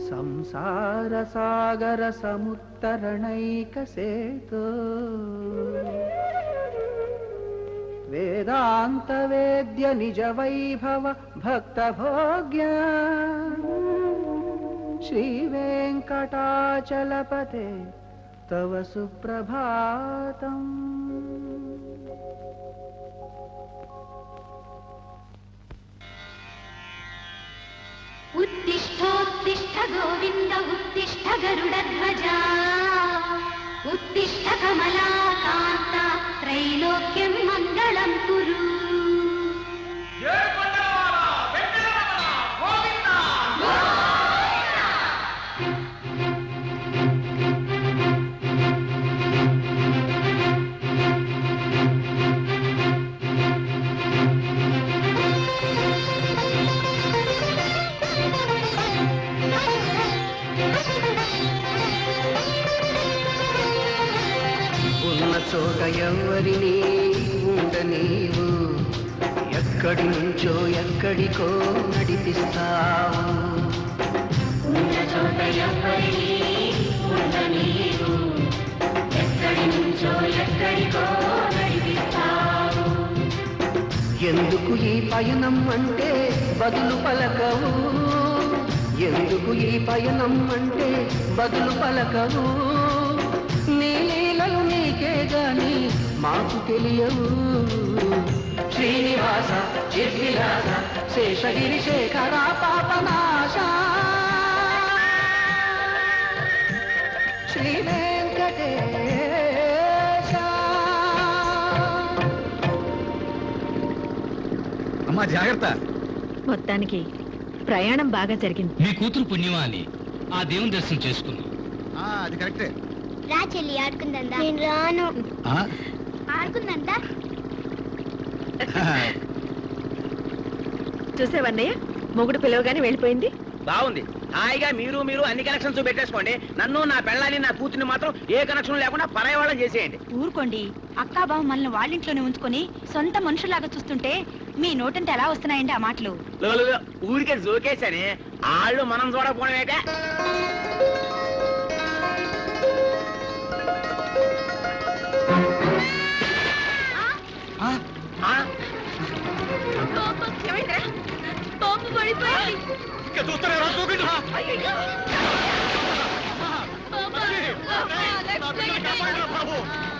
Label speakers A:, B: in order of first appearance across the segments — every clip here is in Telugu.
A: సంసార సాగర సముత్తరణైక సేతు వేదాంత వేద్య నిజ వైభవ భక్త భోగ్య శ్రీ వెంకటాచలపతే తవ సుప్రభాతం
B: उत्तिष्ठोत्तिष्ठ गोविन्द उत्तिष्ठ गरुडध्वजा उत्तिष्ठ कमलाकान्ता त्रैलोक्यं मङ्गलं कुरु
A: ఉన్న చోట ఎవరిని ఉండనీవు ఎక్కడి నుంచో ఎక్కడికో నడిపిస్తావు
B: ఉన్న చోట ఎవ్వరినీ ఉండనీవు ఎక్కడి నుంచో ఎక్కడికో నడిపిస్తావు
A: ఎందుకు ఈ పయనం అంటే బదులు పలకవు ఎందుకు ఈ పయనం అంటే బదులు పలకవు నీ లీలలు నీకే గాని మాకు తెలియవు శ్రీనివాస చిద్విలాస శేషగిరి శేఖర పాపనాశ శ్రీ వెంకటేశ
C: అమ్మా జాగ్రత్త
D: మొత్తానికి ప్రయాణం బాగా జరిగింది
E: మీ కూతురు పుణ్యమా అని ఆ దేవుని దర్శనం చేసుకున్నాం
C: ఆ, అది కరెక్టే
B: రా చెల్లి ఆడుకుందా నేను రాను
C: ఆ,
B: ఆడుకుందంతా
D: చూసావన్నయ్య మొగుడు పిలవగానే వెళ్ళిపోయింది
F: బాగుంది హాయిగా మీరు మీరు అన్ని కనెక్షన్స్ పెట్టేసుకోండి నన్ను నా పెళ్ళాన్ని నా కూతుర్ని మాత్రం ఏ కనెక్షన్ లేకుండా పరాయవాళ్ళం చేసేయండి
G: ఊరుకోండి అక్కా బావ మనల్ని వాళ్ళింట్లోనే ఉంచుకొని సొంత మనుషులాగా చూస్తుంటే మీ నోటంటే ఎలా వస్తున్నాయండి ఆ మాటలు
F: లో, లో, లో, ఊరికే జోకేసని ఆళ్ళు మనం చూడకపోవడమేట
C: ఆ,
F: ఆ?
B: బాంబు పడిపోయింది
C: ఇంకా చూస్తూనే రా, చూపించు. నా బిడ్డని కాపాడరా బాబు.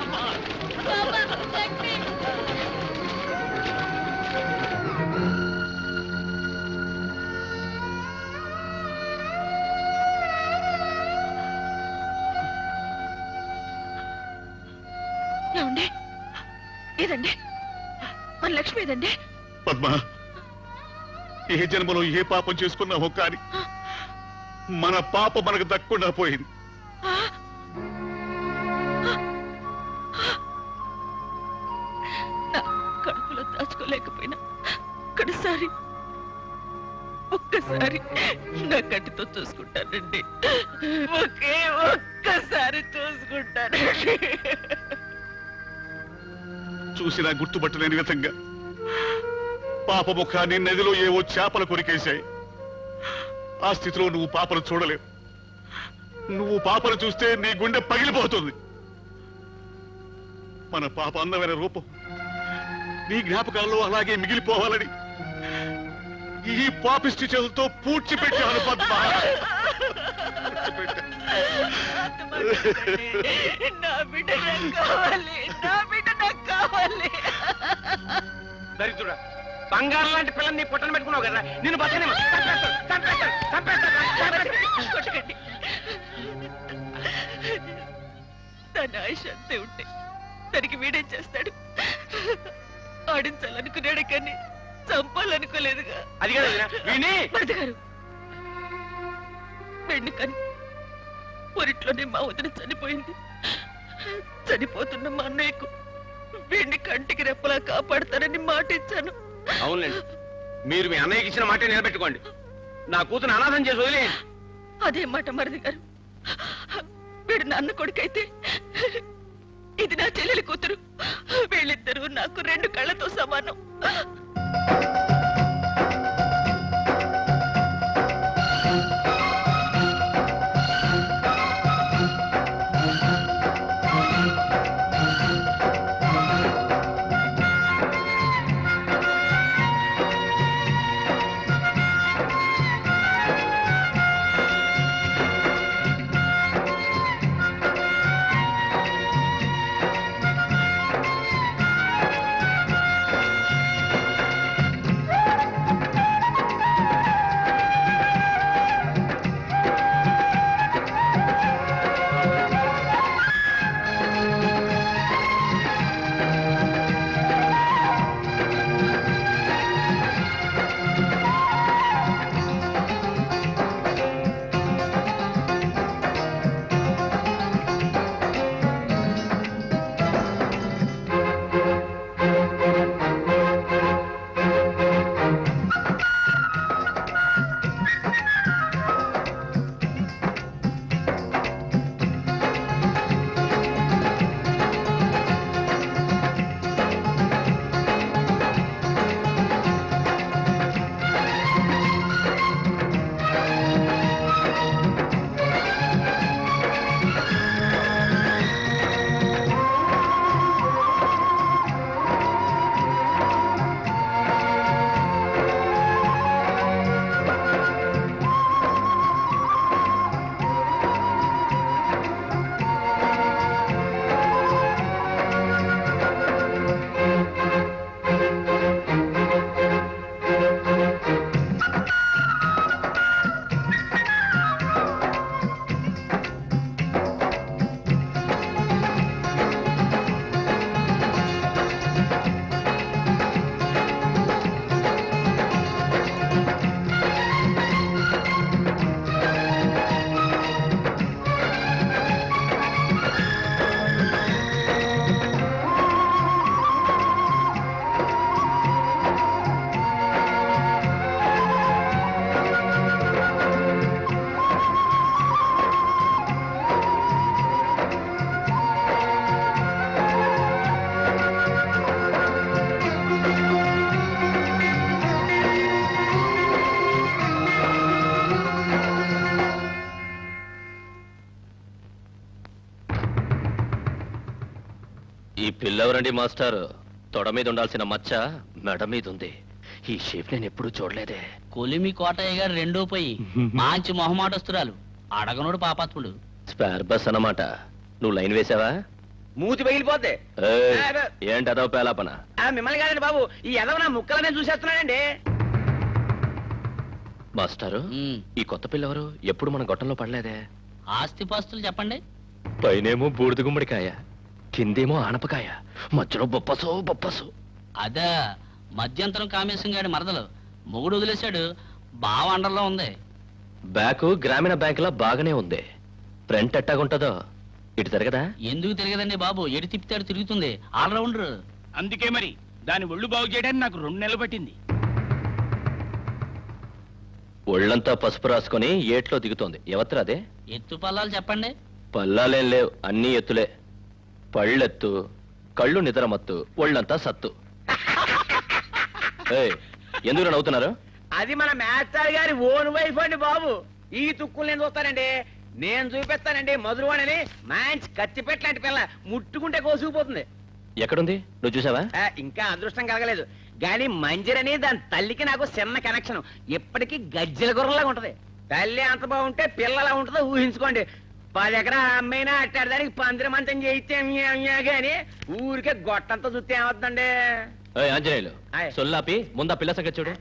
D: ఏమండి ఏదండి మన లక్ష్మి ఏదండి
C: పద్మ ఏ జన్మలో ఏ పాపం చేసుకున్నావో కాని మన పాప మనకు దక్కకుండా పోయింది
D: నా కడుపులో దాచుకోలేకపోయినా ఒక్కసారి ఒక్కసారి నా కంటితో చూసుకుంటానండి ఒకే ఒక్కసారి చూసుకుంటానండి
C: చూసినా గుర్తుపట్టలేని విధంగా పాప ముఖాన్ని నదిలో ఏవో చేపలు కొరికేశాయి ఆ స్థితిలో నువ్వు పాపను చూడలేవు నువ్వు పాపను చూస్తే నీ గుండె పగిలిపోతుంది మన పాప అందమైన రూపం నీ జ్ఞాపకాల్లో అలాగే మిగిలిపోవాలని ఈ పాపిష్టి చేతులతో పూడ్చిపెట్టాను పద్మ పూడ్చిపెట్టాను.
D: నా బిడ్డ నాకు కావాలి నా బిడ్డ నాకు కావాలి
F: దరిద్రుడా బంగారం లాంటి పిల్లని నీ పుట్టని పెట్టుకున్నావు కదా నేను బతకనే చంపేస్తాను చంపేస్తాను చంపేస్తాను చంపేస్తాను.
D: కొట్టకండి తన ఆయుష్ అంతే ఉంటే తనకి వీడేం చేస్తాడు ఆడించాలనుకున్నాడు కానీ చంపాలనుకోలేదుగా
F: అది కదా వదినా, వీణి
D: భర్త గారు పెళ్లి కానీ పొరిట్లోనే మా వదిన చనిపోయింది చనిపోతున్న మా అన్నయ్యకు వీడిని కంటికి రెప్పలా కాపాడతానని మాట ఇచ్చాను
F: అవునులేండి మీరు మీ అన్నయ్యకి ఇచ్చిన మాట నిలబెట్టుకోండి నా కూతురు అనాథం చేసి వదిలేయండి
D: అదే మాట మరిది గారు వీడు నా అన్న కొడుకైతే ఇది నా చెల్లెలి కూతురు వీళ్ళిద్దరూ నాకు రెండు కళ్ళతో సమానం
H: పిల్లవరండి మాస్టర్ తొడ మీద ఉండాల్సిన మచ్చ మెడ మీద ఉంది ఈ షేప్ నేను ఎప్పుడూ చూడలేదే
E: కొలిమి కోటయ్య గారు రెండో పోయి మంచి మొహమాటస్తురాలు అడగనుడు పాపాత్ముడు
H: స్పేర్ బస్ అన్నమాట నువ్వు లైన్ వేసావా
F: మూతి పగిలిపోద్ది
H: ఏయ్, ఏంటి అదవ పేలాపన
F: ఆ, మిమ్మల్ని కాదండి బాబు ఈ ఎదవ నా ముక్కలనే చూసేస్తున్నానండి
H: మాస్టారు
E: ఉమ్,
H: ఈ కొత్త పిల్లవరు ఎప్పుడు మన గొట్టంలో పడలేదే
E: ఆస్తిపాస్తులు చెప్పండి
H: పైనేమో బూడిద గుమ్మడికాయ కిందేమో ఆనపకాయ మధ్యలో బొప్పసో బొప్పసు
E: అదా మధ్యంతరం కామేశం గారి మరదలు మొగుడు వదిలేశాడు బావ అండర్లో ఉంది
H: బ్యాకు గ్రామీణ బ్యాంకులో బాగానే ఉంది ఫ్రంట్ ఎట్టాగుంటుందో ఇటు జరగదా
E: ఎందుకు తిరగదండి బాబు ఎటు తిప్పితే అటు తిరుగుతుంది ఆల్రౌండర్
F: అందుకే మరి దాని ఒళ్ళు బాగు చేయడానికి నాకు రెండు నెలలు పట్టింది
H: ఒళ్ళంతా పసుపు రాసుకొని ఏట్లో దిగుతోంది ఎవత్రా అదే
E: ఎత్తు పల్లాలు చెప్పండి
H: పల్లాలేం లేవు అన్నీ ఎత్తులే పళ్ళెత్తు కళ్ళు నిద్రమత్తు ఒళ్ళంతా సత్తు ఏయ్, ఎందుకు నవ్వుతున్నారు
F: అది మన మాస్టర్ గారి ఓన్ వైఫ్ అండి బాబు ఈ తుక్కులు నేను చూస్తానండి నేను చూపిస్తానండి మధురవాణిని మంచి కత్తి పెట్టలాంటి పిల్ల ముట్టుకుంటే కోసుకుపోతుంది
H: ఎక్కడుంది నువ్వు చూసావా
F: ఆ, ఇంకా అదృష్టం కలగలేదు గాని మంజరని దాని తల్లికి నాకు చిన్న కనెక్షన్ ఇప్పటికీ గజ్జల గుర్రలాగా ఉంటది తల్లి అంత బాగుంటే పిల్లలా ఉంటుందో ఊహించుకోండి పది ఎకరా అమ్మైనా అట్టాడు దానికి పందిర మంచం చేయితే గాని ఊరికే గొట్టంతా చూస్తే ఏమవుతుందండి
H: ఏయ్, ఆంజనేయులు
F: ఆయ్.
H: సొల్లాపి ముందా పిల్ల సంగతి చూడు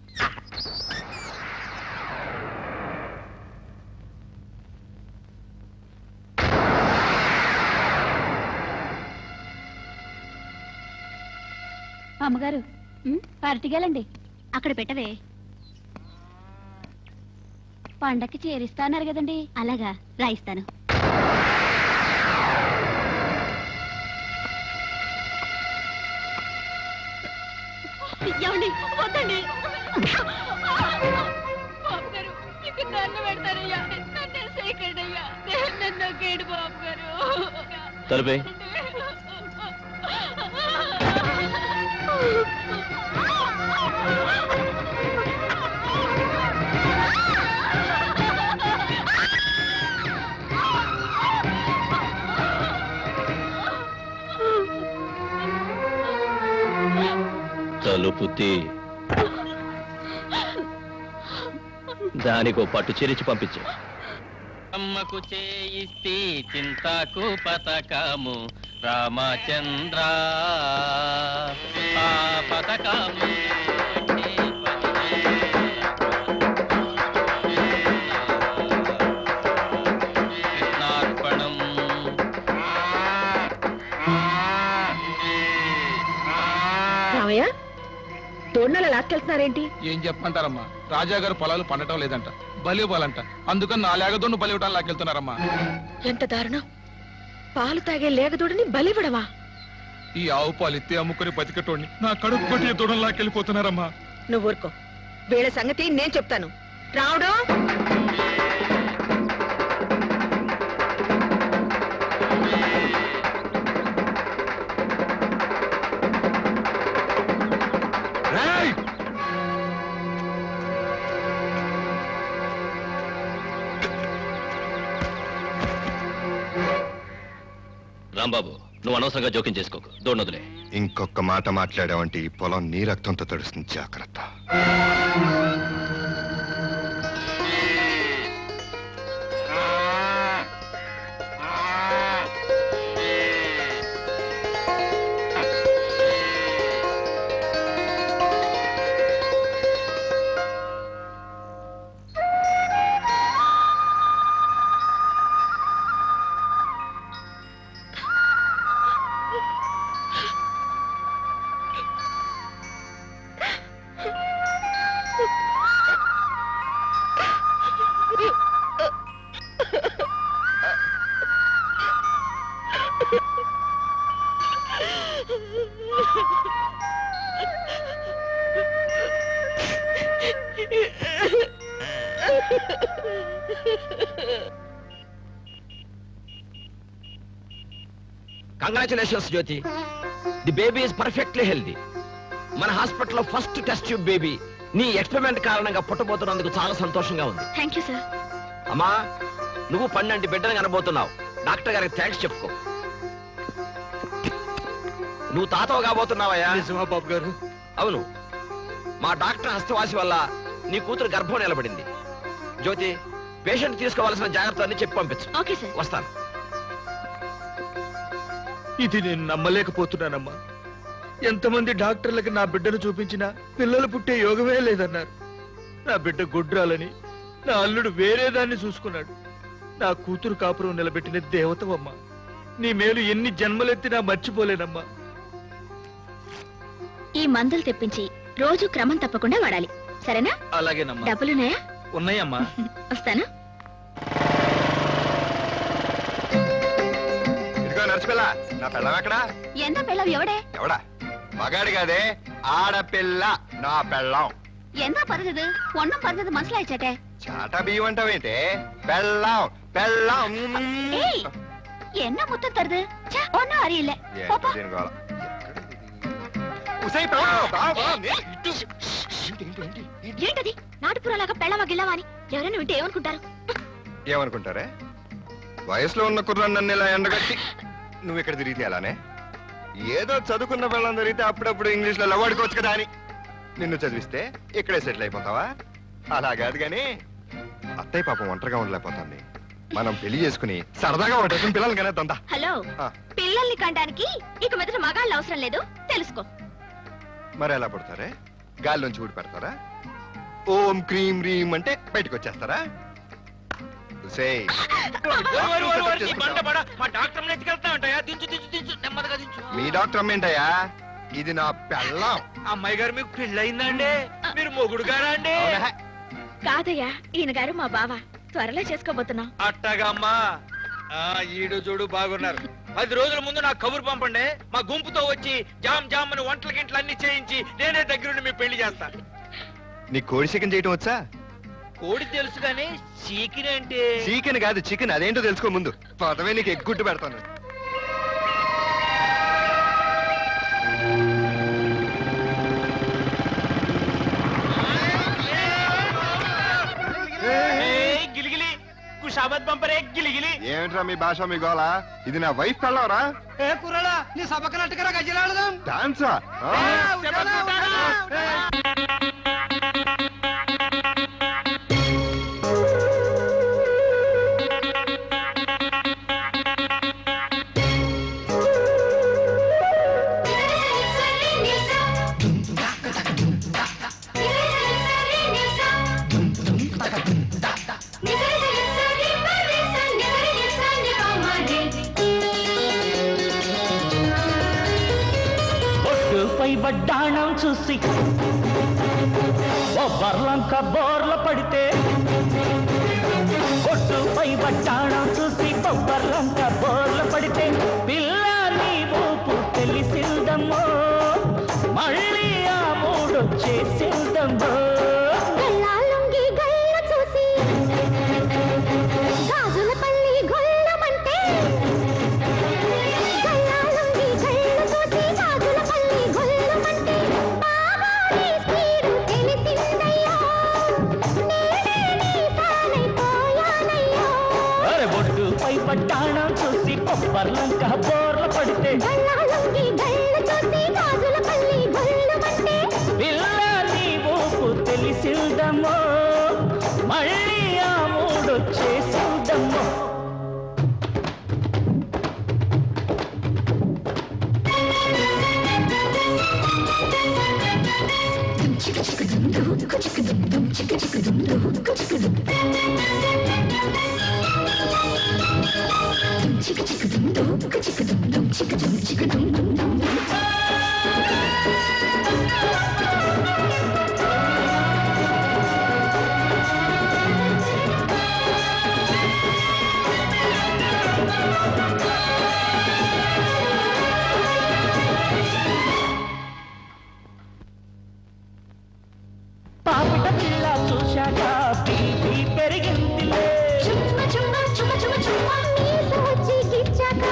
B: అమ్మగారు అరటిగేలండి అక్కడ పెట్టవే పండక్కి చేరిస్తాన్నారు కదండి అలాగా రాయిస్తాను ఏమండి వద్దండి బాబు గారు ఇక్కడ నన్ను పెడతారయ్యా నన్ను సేకండి అయ్యా నన్ను నొక్కేడు బాబు గారు
H: తలుపే తలుపు తీ దానికో పట్టు చెరిచి పంపించు
E: అమ్మకు చేయిస్తే చింతకు పతకము రామచంద్ర ఆ పతకము కృష్ణార్పణం
D: రామయ్య తోడునలా లాక్కెళ్తున్నారేంటి
I: ఏం చెప్పమంటారమ్మా రాజా గారు పొలాలు పండటం లేదంట బలి ఇవ్వాలంట అందుకని నా లేగదోడు బలి ఇవ్వడానికి లాక్కెళ్తున్నారమ్మా
D: ఎంత దారుణం పాలు తాగే లేగదూడని బలివ్వడమా
I: ఈ ఆవు పాలు ఎత్తి అమ్ముకుని బతికటోడిని నా కడుపు కొట్టి దూడం లాక్కెళ్ళిపోతున్నారమ్మా
D: నువ్వు ఊరుకో వీళ్ళ సంగతి నేను చెప్తాను రావుడు
H: రాంబాబు నువ్వు అనవసరంగా జోక్యం చేసుకోకు దోడనొదిలే
J: ఇంకొక మాట మాట్లాడావంటే ఈ పొలం నీ రక్తంతో తడుస్తుంది జాగ్రత్త
F: congratulations Jyothi the baby is perfectly healthy మన హాస్పిటల్లో ఫస్ట్ టెస్ట్ ట్యూబ్ బేబీ నీ ఎక్స్పెరిమెంట్ కారణంగా పుట్టబోతున్నందుకు చాలా సంతోషంగా ఉంది
B: థ్యాంక్ యూ సార్
F: అమ్మా నువ్వు పన్నెండు బిడ్డలు కనబోతున్నావు డాక్టర్ గారికి థ్యాంక్స్ చెప్పుకో
K: నువ్వు తాతవ కాబోతున్నావయ్యా
I: నిజమా బాబు గారు
K: అవును మా డాక్టర్ హస్తవాసి వల్ల నీ కూతురు గర్భం నిలబడింది జ్యోతి పేషెంట్ తీసుకోవాల్సిన జాగ్రత్తలన్నీ చెప్పి పంపించు
B: ఓకే సార్
K: వస్తాను
I: ఇది నేను నమ్మలేకపోతున్నానమ్మా ఎంతమంది డాక్టర్లకి నా బిడ్డను చూపించినా పిల్లలు పుట్టే యోగమే లేదన్నారు నా బిడ్డ గుడ్రాలని నా అల్లుడు వేరే దాన్ని చూసుకున్నాడు నా కూతురు కాపురం నిలబెట్టిన దేవతవమ్మా నీ మేలు ఎన్ని జన్మలెత్తినా మర్చిపోలేనమ్మా
B: ఈ మందులు తెప్పించి రోజు క్రమం తప్పకుండా వాడాలి సరేనా
I: అలాగేనమ్మా
B: డబ్బులున్నాయా
I: ఉన్నాయమ్మా
B: వస్తాను
J: ఇదిగో నర్సిపిల్ల నా పెళ్ళం ఎక్కడా
B: ఎంత పిల్లవు ఎవడే
J: ఎవడా మగాడి కాదే ఆడపిల్ల నా పెళ్ళం
B: ఎంత పరుదது ஒன்னும் పరుదது మనసులాయిచటే
J: చాట బియ్యం అంటావేంటే పెళ్ళం పెళ్ళం
B: ஏய் என்ன முத்தம் தருது ச்சே, ஒண்ணும் அறியல
J: ఏంటో
B: போப்பா
J: దీని గోల. ఉసేయ్ పెళ్ళం, బావ, బావ, నే- ఇటు.
B: ఏంటది నాటుపురలాగా పెళ్ళవా గిల్లవా అని ఎవరైనా వింటే ఏమనుకుంటారు
J: ఏమనుకుంటారే వయసులో ఉన్న కుర్రాన్ని నన్ను ఇలా ఎండగట్టి నువ్వు ఇక్కడ తిరిగితే అలానే ఏదో చదువుకున్న పిల్లలు తిరిగితే అప్పుడప్పుడు ఇంగ్లీష్ లో లవాడుకోవచ్చు కదా అని నిన్ను చదివిస్తే ఇక్కడే సెటిల్ అయిపోతావా అలా కాదు గాని అత్తయ్య పాపం ఒంటరిగా ఉండలేకపోతుంది మనం పెళ్లి చేసుకుని సరదాగా ఒక డజన్ పిల్లలు కానీ దందా
B: హలో
J: ఆ.
B: పిల్లల్ని కండానికి ఇక మీదట మగాళ్ళు అవసరం లేదు తెలుసుకో
J: మరి ఎలా పుడతారే గాల్లోంచి ఊడి పెడతారా ఓం క్రీం రీం అంటే బయటకు వచ్చేస్తారా ఉసేయ్.
F: మా డాక్టర్ ఎత్తుకెళ్తా ఉంటాయా దించు దించు దించు నెమ్మదిగా దించు
J: మీ డాక్టర్ అమ్మేంటయ్యా ఇది నా పెళ్ళం
F: అమ్మాయి గారు మీకు పెళ్ళయిందా అండి మీరు మొగుడు గారా అండి
J: అవునా?
B: కాదయ్యా ఈయన గారు మా బావ త్వరలో చేసుకోబోతున్నాం
F: అట్టగమ్మా ఆ, ఈడు చూడు బాగున్నారు పది రోజుల ముందు నాకు కబురు పంపండి మా గుంపుతో వచ్చి జామ్ జామ్ అని వంటల గింటలు అన్ని చేయించి నేనే దగ్గరుండి మీ పెళ్లి చేస్తా
J: నీ కోడి చికెన్ చేయటం వచ్చా
F: కోడి తెలుసు కానీ చీకిన అంటే
J: చికెన్ కాదు చికెన్ అదేంటో తెలుసుకో ముందు పదవే నీకు ఎగ్గుట్టు పెడతాను
F: గిలిగిలి కుషాబత్ పంపరే గిలిగిలి
J: ఏమిట్రా మీ భాష మీ గోల ఇది నా వైఫ్ పెళ్ళవరా
A: ఏ కుర్రాడా నీ సభకనట్టుగా గజ్జలాడదాం
J: డాన్సా ఆ?
L: ఒడ్డుపై వడ్డాణం చూసి ఓ బర్లంక బోర్ల పడితే ఒడ్డుపై వడ్డాణం చూసి బొబ్బర్లంక బోర్ల పడితే పిల్ల నీ ఊపు తెలిసిందమ్మో మళ్ళీ ఆ మూడొచ్చేసిందమ్మో అరే ఒడ్డుపై వడ్డాణం చూసి బొబ్బర్లంక బోర్ల పడితే పిల్ల నీ ఊపు తెలిసిందమ్మో మళ్ళీ ఆ మూడొచ్చేసిందమ్మో పాపిట పిల్ల చూశాక బీపీ పెరిగిందిలే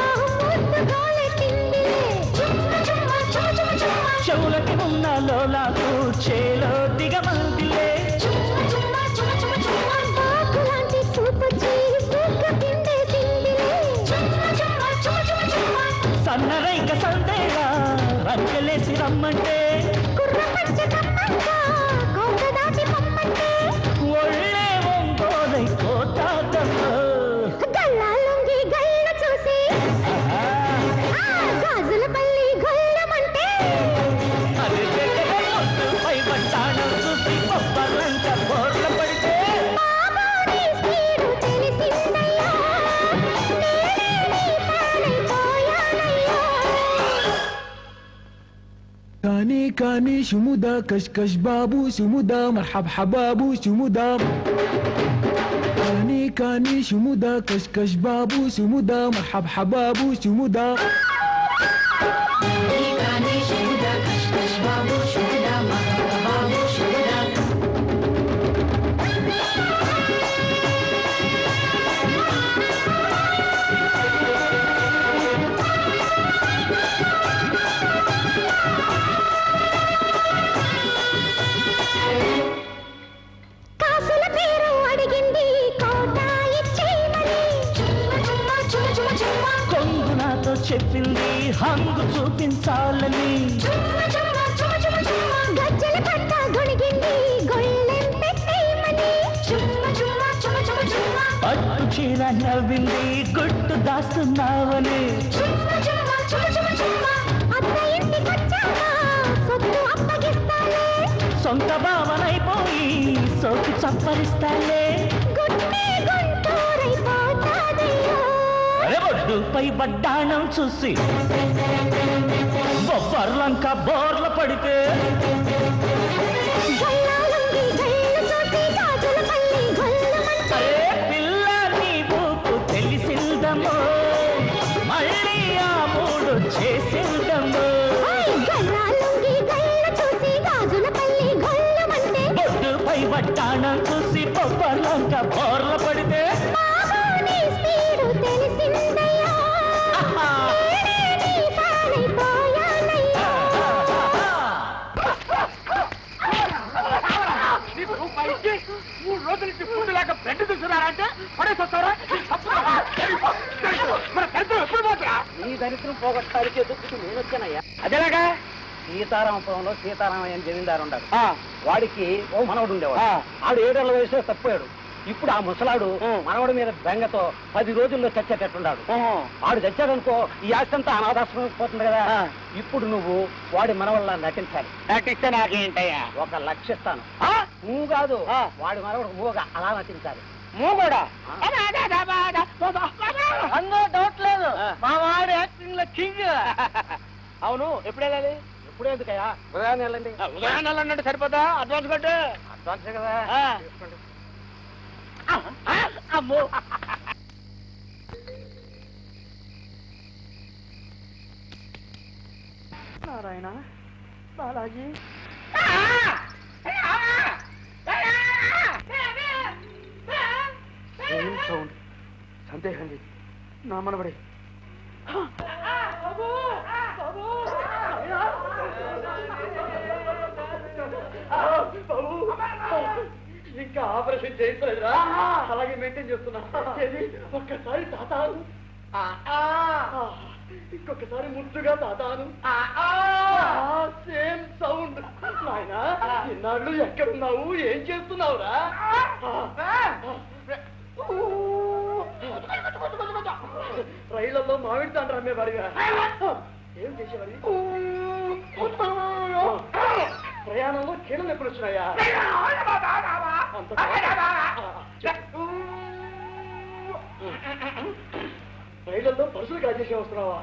L: చెవులకి ఉన్న లోలా రమ్మంటే ఒళ్ళే ఒంగోలై కోటాదమ్మో అరే పై పట్టాణం చూసి కొబ్బర్లంక బోర్ల పడితే
M: كاني كاني شمودا كشكش بابو شمودا مرحب حبابو شمودا كاني كاني شمودا كشكش بابو شمودا مرحب حبابو شمودا
N: కాసుల పేరు అడిగింది కోట ఇచ్చేయమని
L: కొంగు నాతో చెప్పింది హంగు చూపించాలని
N: గజ్జల పట్ట గొణిగింది గొళ్ళెం పెట్టేయమని
L: పట్టు చీర నవ్వింది గుట్టు దాస్తున్నావని
N: అత్త ఇంటికొచ్చాక సొత్తు అప్పగిస్తాలే
L: సొంత భావనైపోయి సోకు చప్పరిస్తాలే
N: గుట్టే గుంటూరైపోతాదయ్యో
L: అరే ఒడ్డుపై బడ్డాణం చూసి బొబ్బర్లంక బోర్ల పడితే
N: గల్లాలుంగి గళ్ళు చూసి గాజుల పల్లి గొల్లమంటే
L: అరే పిల్ల నీ ఊపు తెలిసిందమ్మో మళ్ళీ ఆ మూడు చేసిందమ్మో
N: గల్లాలుంగి గళ్ళు చూసి గాజుల పల్లి గొల్లమంటే
L: ఒడ్డుపై బడ్డాణం చూసి బొబ్బర్లంక బోర్ల పడితే
N: బాబోని స్పీడు తెలిసిందయ్యా నేనే నీ పాలైపోయానయ్యా
I: మూడు రోజుల నుంచి ఫుడ్ లేక బ్రెడ్ తీసుకున్నారంటే పడేసొస్తారా మన దరిద్రం ఎప్పుడు పోతురా
F: నీ దరిద్రం పోగొట్టడానికి ఎదుర్కొంటూ నేను వచ్చానయ్యా అదేలాగా సీతారామపురంలో సీతారామయ్య అని జమీందారు ఉండారు వాడికి ఓ మనవడు ఉండేవాడు ఆడు ఏడేళ్ల వయసులో తప్పాడు ఇప్పుడు ఆ ముసలాడు మనవడి మీద బెంగతో పది రోజుల్లో చచ్చేటట్టున్నాడు వాడు చచ్చాడనుకో ఈ ఆస్తంతా అనాథాశ్రమం పోతుంది కదా ఇప్పుడు నువ్వు వాడి మనవల్ల నటించాలి నటిస్తే నాకేంటయ్యా ఒక లక్ష ఇస్తాను నువ్వు కాదు వాడి మనవడు మూగ అలా నటించాలి మూగడా అందులో డౌట్ లేదు మా వాడు యాక్టింగ్ లో కింగ్ అవును ఎప్పుడు వెళ్ళాలి ఎప్పుడు ఎందుకయ్యా ఉదయాన్నే వెళ్ళండి
I: ఉదయాన్నే వెళ్ళండి సరిపోతా అడ్వాన్స్ కట్టు
F: అడ్వాన్స్ కదా
I: అమ్మో
F: నారాయణ బాలాజీ
I: ఏం సౌండ్ సందేహం లేదు నా మనవడే ఇంకా ఆపరేషన్ చేయించలేదురా అలాగే మెయింటైన్ చేస్తున్నా ఏది? ఒక్కసారి తాతాను ఇంకొకసారి ముద్దుగా తాతాను సేమ్ సౌండ్ నాయనా ఇన్నాళ్ళు ఎక్కడున్నావు ఏం చేస్తున్నావురా రైళ్లలో మామిడి తాండ్ర అమ్మేవాడిగా ఏం చేసేవాడి ప్రయాణంలో కీళ్ళ ఎప్పుడు వచ్చినాయా అంత రైళ్లలో పరుసులు కాజేసి వస్తున్నావా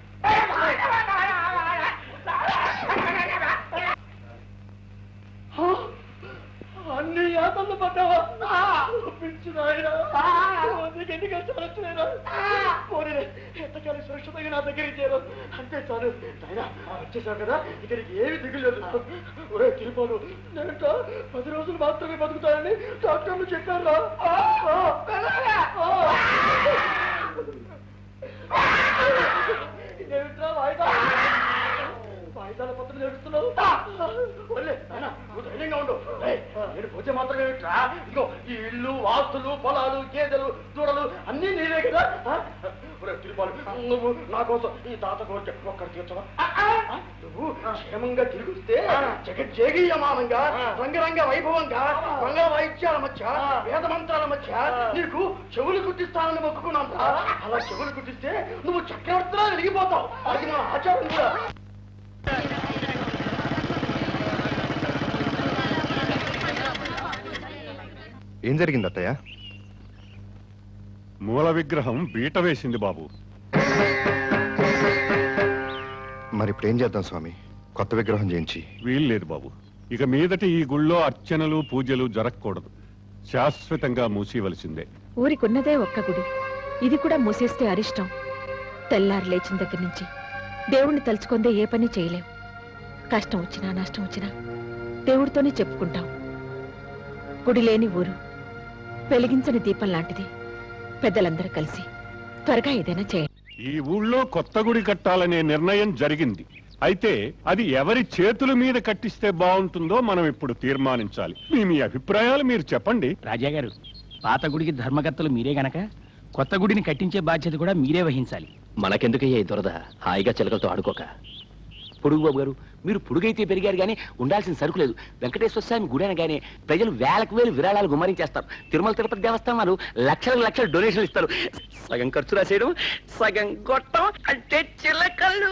I: అన్ని యాతలు పడ్డావా పిచ్చి నాయన నీకు ఎన్ని కష్టాలు వచ్చినాయినా పోనీ ఎంతకాలం సురక్షితంగా నా దగ్గర ఇచ్చారు అంతే చాలు నాయన వచ్చేసావు కదా ఇక నీకు ఏమి దిగులేదు ఒరే తిరుపాలు నేను పది రోజులు మాత్రమే బతుకుతానని డాక్టర్లు చెప్పారు ఇదేమిట్రా వాయిదా వాయిదాల పత్రం జరుగుతున్నావు ఒరే, నాయనా, నువ్వు ధైర్యంగా ఉండు ఏయ్, నేను పోతే మాత్రమే ఏమిట్రా? ఇదిగో ఈ ఇల్లు వాస్తులు పొలాలు గేదెలు దూడలు అన్నీ నీవే కదా ఆ?
O: నువ్వు నా కోసం ఈ తాత కోరిక ఒక్కటి తీర్చవా నువ్వు క్షేమంగా తిరిగిస్తే జగజ్జేగీయమానంగా రంగరంగ వైభవంగా రంగ వాయిద్యాల మధ్య వేద మంత్రాల మధ్య నీకు చెవులు కుట్టిస్తానని మొక్కుకున్నాను అలా చెవులు కుట్టిస్తే నువ్వు చక్రవర్తిలా వెలిగిపోతావు అది మన ఆచారం కూడా
J: ఏం జరిగింది అత్తయ్య
P: మూల విగ్రహం బీట వేసింది బాబు
J: మరి ఇప్పుడు ఏం చేద్దాం స్వామి కొత్త విగ్రహం చేయించి
P: వీల్లేదు బాబు ఇక మీదటి ఈ గుళ్ళో అర్చనలు పూజలు జరగకూడదు శాశ్వతంగా మూసివలసిందే
D: ఊరికున్నదే ఒక్క గుడి ఇది కూడా మూసేస్తే అరిష్టం తెల్లారు లేచిన దగ్గర నుంచి దేవుణ్ణి తలుచుకుందే ఏ పని చేయలేం కష్టం వచ్చినా నష్టం వచ్చినా దేవుడితోనే చెప్పుకుంటాం గుడి లేని ఊరు వెలిగించని దీపం లాంటిది పెద్దలందరూ కలిసి త్వరగా ఏదైనా చేయండి
P: ఈ ఊళ్ళో కొత్త గుడి కట్టాలనే నిర్ణయం జరిగింది అయితే అది ఎవరి చేతుల మీద కట్టిస్తే బాగుంటుందో మనం ఇప్పుడు తీర్మానించాలి మీ మీ అభిప్రాయాలు మీరు చెప్పండి
Q: రాజా గారు పాత గుడికి ధర్మకర్తలు మీరే గనక కొత్త గుడిని కట్టించే బాధ్యత కూడా మీరే వహించాలి
H: మనకెందుకయ్యా ఈ దురద హాయిగా చిలకలతో ఆడుకోక
Q: పొడుగు బాబు గారు మీరు పొడుగైతే పెరిగారు కానీ ఉండాల్సిన సరుకు లేదు వెంకటేశ్వర స్వామి గుడి అనగానే ప్రజలు వేలకు వేలు విరాళాలు గుమ్మరించేస్తారు తిరుమల తిరుపతి దేవస్థానాలు లక్షల లక్షల డొనేషన్లు ఇస్తారు సగం ఖర్చు రాసేయడం సగం గొట్టం అంటే చిలకలు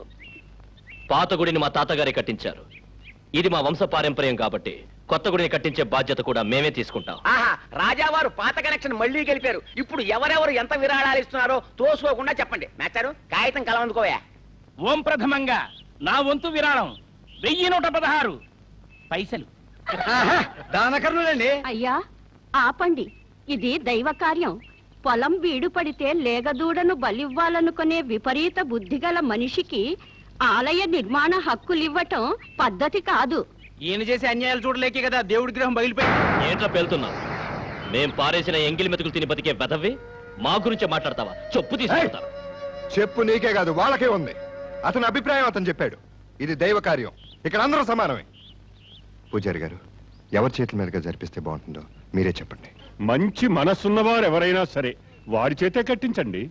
H: పాత గుడిని మా తాతగారే కట్టించారు ఇది మా వంశ పారంపర్యం కాబట్టి కొత్త గుడిని కట్టించే బాధ్యత కూడా మేమే తీసుకుంటాం
F: ఆహా రాజావారు పాత కనెక్షన్ మళ్ళీ గెలిపారు ఇప్పుడు ఎవరెవరు ఎంత విరాళాలు ఇస్తున్నారో తోసుకోకుండా చెప్పండి మేస్తారు కాగితం కలవందుకోయా
Q: ఓం ప్రథమంగా నా వంతు విరాళం వెయ్యి నూట పదహారు పైసలు
O: దానకర్ణులండి
R: అయ్యా ఆపండి ఇది దైవ కార్యం పొలం బీడు పడితే లేగదూడను బలివ్వాలనుకునే విపరీత బుద్ధిగల మనిషికి ఆలయ నిర్మాణ హక్కులివ్వటం పద్ధతి కాదు
Q: ఈయన చేసే అన్యాయాలు చూడలేకే కదా దేవుడి గ్రహం బయలుపోయింది
H: ఏంట్రా పేలుతున్నావు మేం పారేసిన ఎంగిలి మెతుకులు తిని బతికే వెధవి మా గురించే మాట్లాడతావా చెప్పు తీసుకుంటా
J: చెప్పు నీకే కాదు వాళ్ళకే ఉంది అతని అభిప్రాయం అతను చెప్పాడు ఇది దైవ కార్యం ఇక్కడ అందరూ సమానమే పూజారి గారు ఎవరి చేతుల మీదుగా జరిపిస్తే బాగుంటుందో మీరే చెప్పండి
P: మంచి మనసున్నవారు ఎవరైనా సరే వారి చేతే కట్టించండి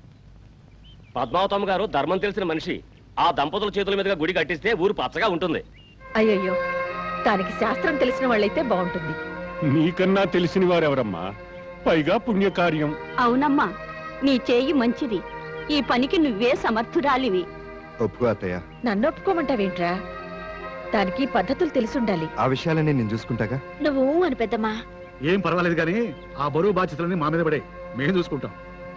S: పద్మావతమ్మ గారు ధర్మం తెలిసిన మనిషి ఆ దంపతుల చేతుల మీదుగా గుడి కట్టిస్తే ఊరు పచ్చగా ఉంటుంది
D: అయ్యయ్యో దానికి శాస్త్రం తెలిసిన వాళ్ళైతే బాగుంటుంది
P: నీకన్నా తెలిసిన వారెవరమ్మా పైగా పుణ్యకార్యం
R: అవునమ్మా నీ చేయి మంచిది ఈ పనికి నువ్వే సమర్థురాలివి
J: ఒప్పుకో అత్తయ్య
D: నన్ను ఒప్పుకోమంటావేంట్రా దానికి పద్ధతులు తెలిసుండాలి
J: ఆ విషయాలన్నీ నేను చూసుకుంటాగా
D: నువ్వు అని పెద్దమ్మా
T: ఏం పర్వాలేదు కానీ ఆ బరువు బాధ్యతలన్నీ మా మీద పడే మేము చూసుకుంటాం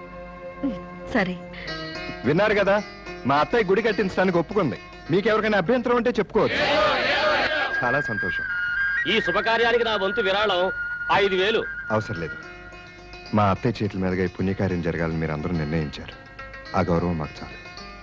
D: సరే
J: విన్నారు కదా మా అత్తయ్య గుడి కట్టించడానికి ఒప్పుకుంది మీకెవరికైనా అభ్యంతరం ఉంటే చెప్పుకోవచ్చు చాలా సంతోషం
S: ఈ శుభకార్యానికి నా వంతు విరాళం ఐదు వేలు
J: అవసరం లేదు మా అత్తయ్య చేతుల మీదుగా ఈ పుణ్యకార్యం జరగాలని మీరు అందరూ నిర్ణయించారు ఆ గౌరవం మాకు చాలు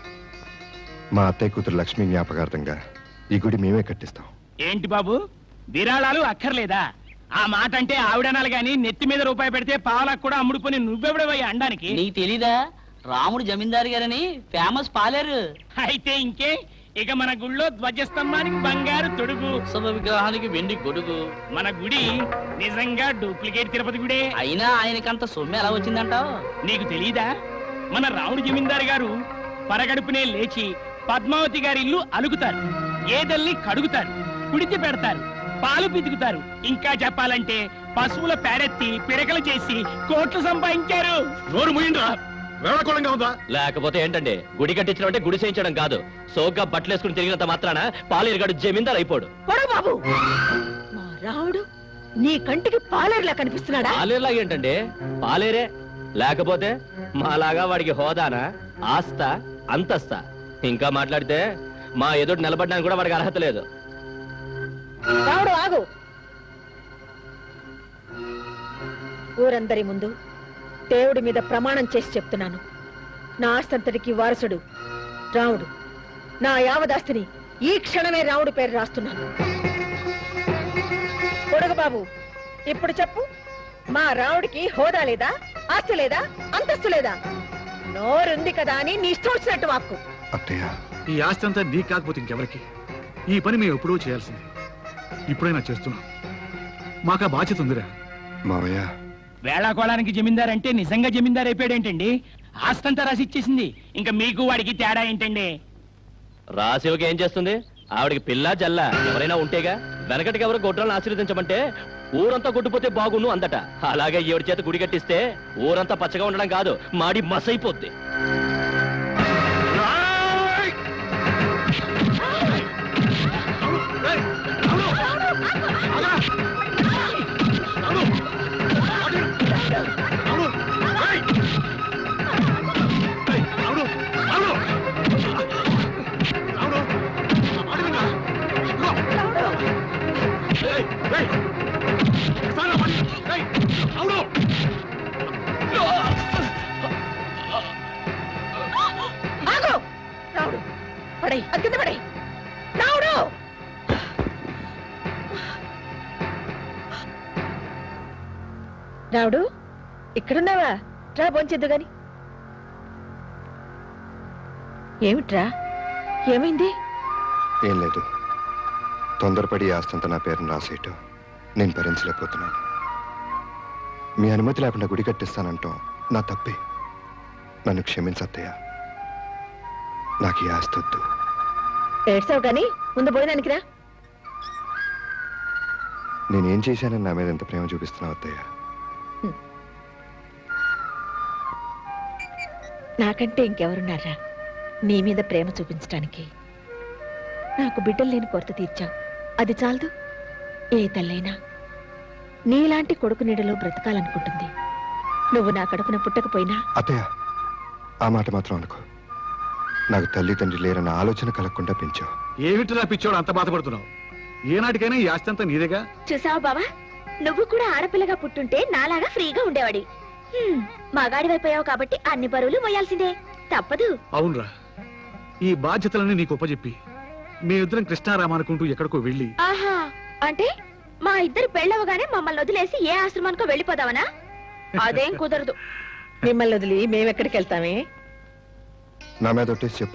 J: మా అత్తయ్య కూతురు లక్ష్మీ జ్ఞాపకార్థంగా ఈ గుడి మేమే కట్టిస్తాం
Q: ఏంటి బాబు విరాళాలు అక్కర్లేదా ఆ మాట అంటే ఆవిడనాలి గాని నెత్తి మీద రూపాయి పెడితే పాలకు కూడా అమ్ముడుపోని నువ్వెవడవయ్యా అండానికి
E: నీకు తెలీదా రాముడు జమీందారు గారని ఫేమస్ పాలేరు
Q: అయితే ఇంకే ఇక మన గుళ్ళో ధ్వజస్తంభానికి బంగారు తొడుగు
E: ఉత్సవ విగ్రహానికి వెండి గొడుగు
Q: మన గుడి నిజంగా డూప్లికేట్ తిరుపతి గుడే
E: అయినా ఆయనకంత సొమ్ము ఎలా వచ్చిందంటావు
Q: నీకు తెలీదా మన రాముడు జమీందారు గారు పరగడుపునే లేచి పద్మావతి గారి ఇల్లు అలుగుతారు ఏదల్ని కడుగుతారు కుడితి పెడతారు పాలు పితుకుతారు ఇంకా చెప్పాలంటే పశువుల పేరెత్తి పిడకలు చేసి కోట్లు సంపాదించారు
S: నోరు ముయిండ్రా వేళకోళంగా ఉందా లేకపోతే ఏంటండి గుడి కట్టించడం అంటే గుడి చేయించడం కాదు సోగ్గా బట్టలు వేసుకుని తిరిగినంత మాత్రాన పాలేరుగాడు జమీందారు అయిపోడు
D: పొడవు బాబు మా రావుడు నీ కంటికి పాలేరులా కనిపిస్తున్నాడా
H: పాలేరులా ఏంటండి పాలేరే లేకపోతే మాలాగా వాడికి హోదానా ఆస్త అంతస్తా ఇంకా మాట్లాడితే మా ఎదుటి నిలబడడానికి కూడా వాడికి అర్హత లేదు
D: రావుడు ఆగు ఊరందరి ముందు దేవుడి మీద ప్రమాణం చేసి చెప్తున్నాను నా ఆస్తంతటికి వారసుడు రావుడు నా యావదాస్తిని ఈ క్షణమే రావుడి పేరు రాస్తున్నాను కొడుకు బాబు ఇప్పుడు చెప్పు మా రావుడికి హోదా లేదా ఆస్తి లేదా అంతస్తు లేదా నోరుంది కదా అని నీ ఇష్టం వచ్చినట్టు వాక్కు
J: అత్తయ్య
T: ఈ ఆస్తి అంతా నీకు కాకపోతే ఇంకెవరికి ఈ పని మేము ఎప్పుడూ చేయాల్సింది ఇప్పుడైనా చేస్తున్నాం మాకు ఆ బాధ్యత ఉందిరా
J: మావయ్య
Q: వేళాకోళానికి జమీందార్ అంటే నిజంగా జమీందార్ అయిపోయాడేంటండి ఆస్తంతా రాసి ఇచ్చేసింది ఇంకా మీకు వాడికి తేడా ఏంటండి
H: రాశివకి ఏం చేస్తుంది ఆవిడకి పిల్ల జల్ల ఎవరైనా ఉంటేగా వెనకటికి ఎవరు గొడ్రాలను ఆశీర్వదించమంటే ఊరంతా కొట్టుపోతే బాగుండు అందట అలాగే ఈవిడ చేత గుడి కట్టిస్తే ఊరంతా పచ్చగా ఉండడం కాదు మాడి మసైపోద్ది
D: ఆగు రావుడు పడై అది కింద పడై రావుడు రావుడు ఇక్కడున్నావా రా బొంచెద్దు గాని ఏమిట్రా ఏమైంది
J: ఏం లేదు తొందరపడి ఈ ఆస్తంతా నా పేరును రాసేయటం నేను భరించలేకపోతున్నాను మీ అనుమతి లేకుండా గుడి కట్టిస్తానంటాం నా తప్పే నన్ను క్షమించత్తయ్య నాకు ఈ ఆస్తి వద్దు
D: ఏడ్సావు గాని ముందు భోజనానికి రా
J: నేనేం చేశానని నా మీద ఎంత ప్రేమ చూపిస్తున్నావు అత్తయ్య
D: నాకంటే ఇంకెవరున్నారా నీ మీద ప్రేమ చూపించడానికి నాకు బిడ్డలు లేని కొరత తీర్చావు అది చాలదు ఏ తల్లైనా నీలాంటి కొడుకు నీడలో బ్రతకాలనుకుంటుంది నువ్వు నా కడుపున పుట్టకపోయినా
J: అత్తయ్య ఆ మాట మాత్రం అనుకో నాకు తల్లి తండ్రి లేరన్న ఆలోచన కలగకుండా పెంచావు
T: ఏమిటిరా పిచ్చోడు అంత బాధపడుతున్నావు ఏనాటికైనా ఈ ఆస్తి అంతా నీదేగా
U: చూసావా బావా నువ్వు కూడా ఆడపిల్లగా పుట్టుంటే నాలాగా ఫ్రీగా ఉండేవాడి హ్మ్, మగాడివైపోయావు కాబట్టి అన్ని బరువులు మోయాల్సిందే తప్పదు
T: అవునరా ఈ బాధ్యతలన్నీ నీకు ఉపజెప్పి మేమిద్దరం కృష్ణారామ అనుకుంటూ ఎక్కడికో వెళ్ళి
U: ఆహా అంటే మా ఇద్దరు పెళ్ళవగానే మమ్మల్ని వదిలేసి ఏ ఆశ్రమానికో వెళ్ళిపోదావనా అదేం కుదరదు
D: మిమ్మల్ని వదిలి మేమెక్కడికి వెళ్తామే
J: నా మీద ఒట్టేసి చెప్పు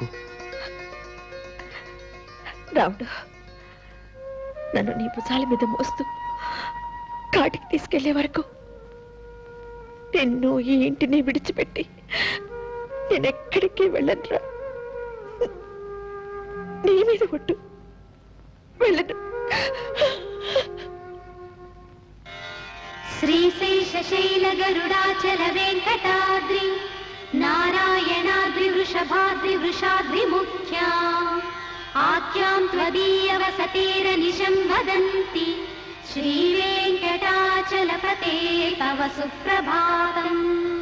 D: రావుడు నన్ను నీ భుజాల మీద మోస్తూ కాటికి తీసుకెళ్లే వరకు నిన్ను ఈ ఇంటిని విడిచిపెట్టి నేనెక్కడికి వెళ్ళనురా నీ మీద కొట్టు వెళ్ళను
N: శ్రీశైలగరుడాచల వెంకటాద్రి నారాయణాద్రి వృషభాద్రి వృషాద్రి ముఖ్యా ఆఖ్యాం త్వదీయ వసతేరనిశం వదంతి శ్రీవేంకటాచలపతే తవ సుప్రభాతం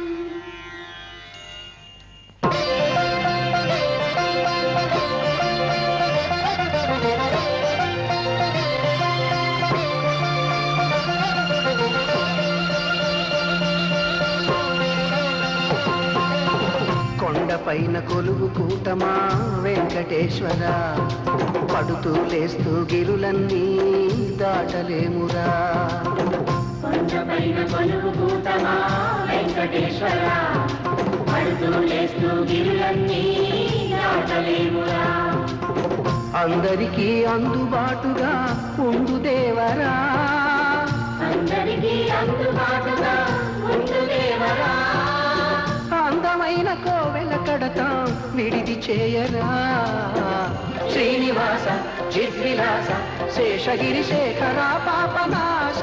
A: కొండపైన కొలువు కూటమా వెంకటేశ్వర పడుతూ లేస్తూ గిరులన్నీ దాటలేమురా
N: కొండపైన కొలువు కూటమా వెంకటేశ్వర పడుతూ లేస్తూ గిరులన్నీ దాటలేమురా
A: అందరికీ అందుబాటుగా ఉండు దేవరా
N: అందరికీ అందుబాటుగా ఉండు దేవరా
A: అందమైన కోవెల కడతాం విడిది చేయరా శ్రీనివాస చిద్విలాస శేషగిరి శేఖర పాపనాశ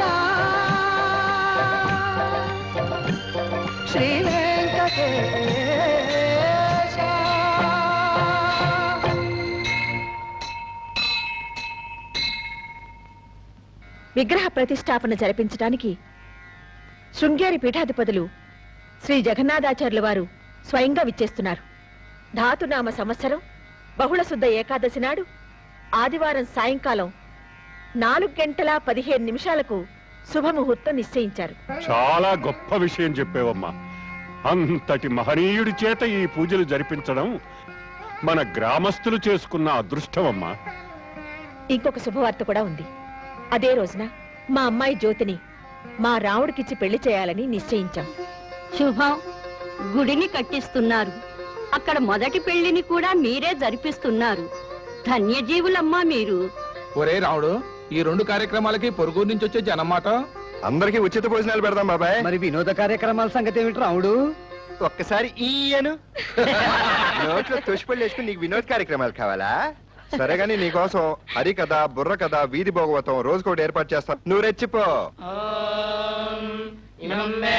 A: శ్రీ వెంకటేశ
D: విగ్రహ ప్రతిష్టాపన జరిపించడానికి శృంగేరి పీఠాధిపతులు శ్రీ జగన్నాథాచార్యుల వారు స్వయంగా విచ్చేస్తున్నారు ధాతునామ సంవత్సరం బహుళ శుద్ధ ఏకాదశి నాడు ఆదివారం సాయంకాలం నాలుగు గంటల పదిహేను నిమిషాలకు శుభముహూర్తం నిశ్చయించారు
P: చాలా గొప్ప విషయం చెప్పేవమ్మా అంతటి మహనీయుడి చేత ఈ పూజలు జరిపించడం మన గ్రామస్తులు చేసుకున్న అదృష్టమమ్మా
D: ఇంకొక శుభవార్త కూడా ఉంది అదే రోజున మా అమ్మాయి జ్యోతిని మా రావుడికిచ్చి పెళ్లి చేయాలని నిశ్చయించాం
R: శుభం గుడిని కట్టిస్తున్నారు అక్కడ మొదటి పెళ్లిని కూడా మీరే జరిపిస్తున్నారు ధన్యజీవులమ్మా మీరు
V: ఒరే రావుడు ఈ రెండు కార్యక్రమాలకి పొరుగురు నుంచి వచ్చే జనం మాట
J: అందరికీ ఉచిత భోజనాలు పెడదాం బాబాయ్
O: మరి వినోద కార్యక్రమాల సంగతి ఏమిటి రాముడు
J: ఒక్కసారి ఈయను నోట్లో తుష్పళ్ళు వేసుకుని నీకు వినోద్ కార్యక్రమాలు కావాలా సరే గాని నీకోసం హరికథ బుర్ర కథ వీధి భోగవతం రోజుకోటి ఏర్పాటు చేస్తాను నువ్వు రెచ్చిపో
L: ఇమం మే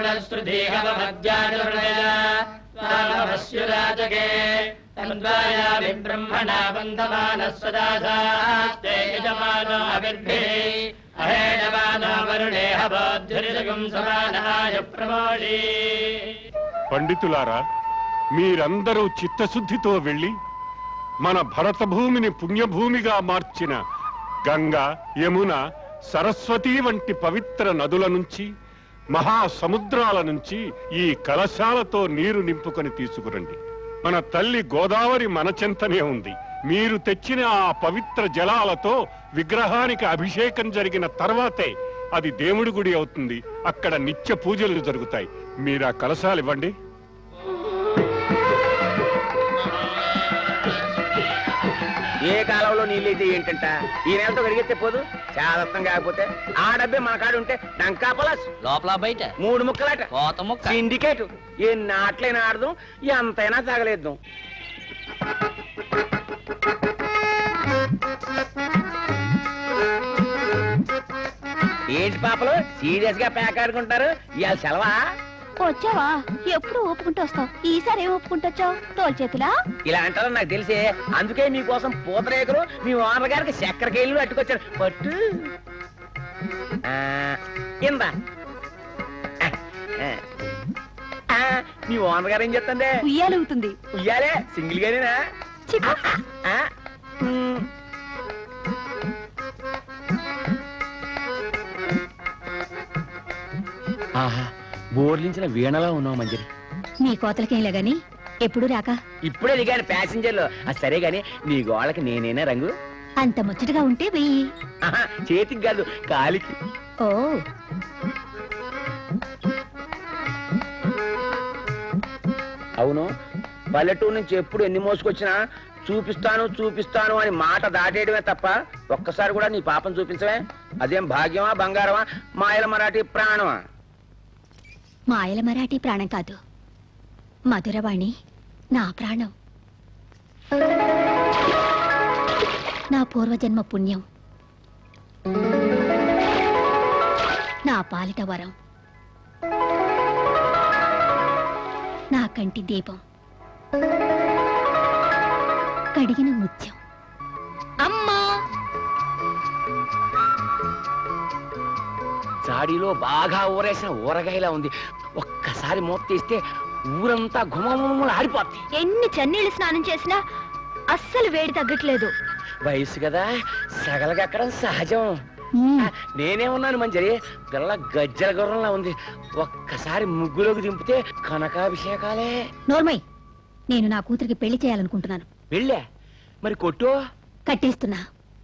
L: వరుణస్పృధీహవమధ్యానుర్ణయస్యురాజకే తద్వాయామి బ్రహ్మణా వందమానः సదాధాస్తే యజమానో అవిర్భే అహేణమానో వరుణే హవోద్ధురిజగం సమానాయ ప్రమోషీ
P: పండితులారా మీరందరూ చిత్తశుద్ధితో వెళ్ళి మన భరత భూమిని పుణ్యభూమిగా మార్చిన గంగా యమున సరస్వతి వంటి పవిత్ర నదుల నుంచి మహాసముద్రాల నుంచి ఈ కలశాలతో నీరు నింపుకొని తీసుకురండి మన తల్లి గోదావరి మన చెంతనే ఉంది మీరు తెచ్చిన ఆ పవిత్ర జలాలతో విగ్రహానికి అభిషేకం జరిగిన తర్వాతే అది దేవుడి గుడి అవుతుంది అక్కడ నిత్య పూజలు జరుగుతాయి మీరు ఆ కలశాలు ఇవ్వండి
F: ఏ కాలంలో నీళ్ళైతే ఏంటంట ఈ నెలతో కడిగితే పోదు చాదత్తం కాకపోతే ఆ డబ్బే మన కాడ ఉంటే డంకా పలాస్
E: లోపల బయట
F: మూడు ముక్కలాట
E: కోత ముక్క
F: సిండికేట్ ఏ నాట్లైనా ఆడదాం ఎంతైనా తగలేద్దాం ఏంటి పాపలు సీరియస్ గా ప్యాక్ ఆడుకుంటారు ఇవాళ సెలవా
U: వచ్చావా ఎప్పుడు ఒప్పుకుంటూ వస్తావు ఈసారి ఏం ఒప్పుకుంటూ వచ్చావు తోలు చేతులా
F: ఇలా అంటారో నాకు తెలిసే అందుకే మీకోసం పూతరేకులు మీ ఓనర్ గారికి చక్కెర కేళ్ళు అట్టుకొచ్చారు పట్టు ఆ, ఇందా ఆ, ఆ. ఆ, మీ ఓనర్ గారు ఏం చెప్తుంది
U: ఉయ్యాలవుతుంది
F: ఉయ్యాలే సింగిల్ గానేనా ఆ, ఉమ్. ఆహా బోర్లించిన వీణలా ఉన్నావు మంజరి
U: నీ కోతలకేంలే గాని ఎప్పుడు రాక
F: ఇప్పుడే దిగాను ప్యాసింజర్లు అది సరే గాని నీ గోళ్ళకి నేనేనా రంగు
U: అంత ముచ్చటగా ఉంటే వెయ్యి
F: ఆహా, చేతికి కాదు కాలికి
U: ఓ
F: అవును పల్లెటూరు నుంచి ఎప్పుడు ఎన్ని మోసుకొచ్చినా చూపిస్తాను చూపిస్తాను అని మాట దాటేయడమే తప్ప ఒక్కసారి కూడా నీ పాపం చూపించవే అదేం భాగ్యమా బంగారమా మాయల మరాఠీ ప్రాణమా
U: మాయల మరాఠీ ప్రాణం కాదు మధురవాణి నా ప్రాణం నా పూర్వజన్మ పుణ్యం నా పాలిట వరం నా కంటి దీపం కడిగిన ముత్యం అమ్మా
F: జాడీలో బాగా ఊరేసిన ఊరగాయలా ఉంది ఒక్కసారి మూత తీస్తే ఊరంతా గుమగుమలు ఆడిపోద్ది
U: ఎన్ని చన్నీళ్ళు స్నానం చేసినా అస్సలు వేడి తగ్గట్లేదు
F: వయసు కదా సగలగక్కడం సహజం ఆ, నేనే ఉన్నాను మంజరి పిల్ల గజ్జల గుర్రంలా ఉంది ఒక్కసారి ముగ్గులోకి దింపితే కనకాభిషేకాలే
U: నోర్మయ్ నేను నా కూతురికి పెళ్లి చేయాలనుకుంటున్నాను
F: వెళ్ళా మరి కొట్టు
U: కట్టేస్తున్నా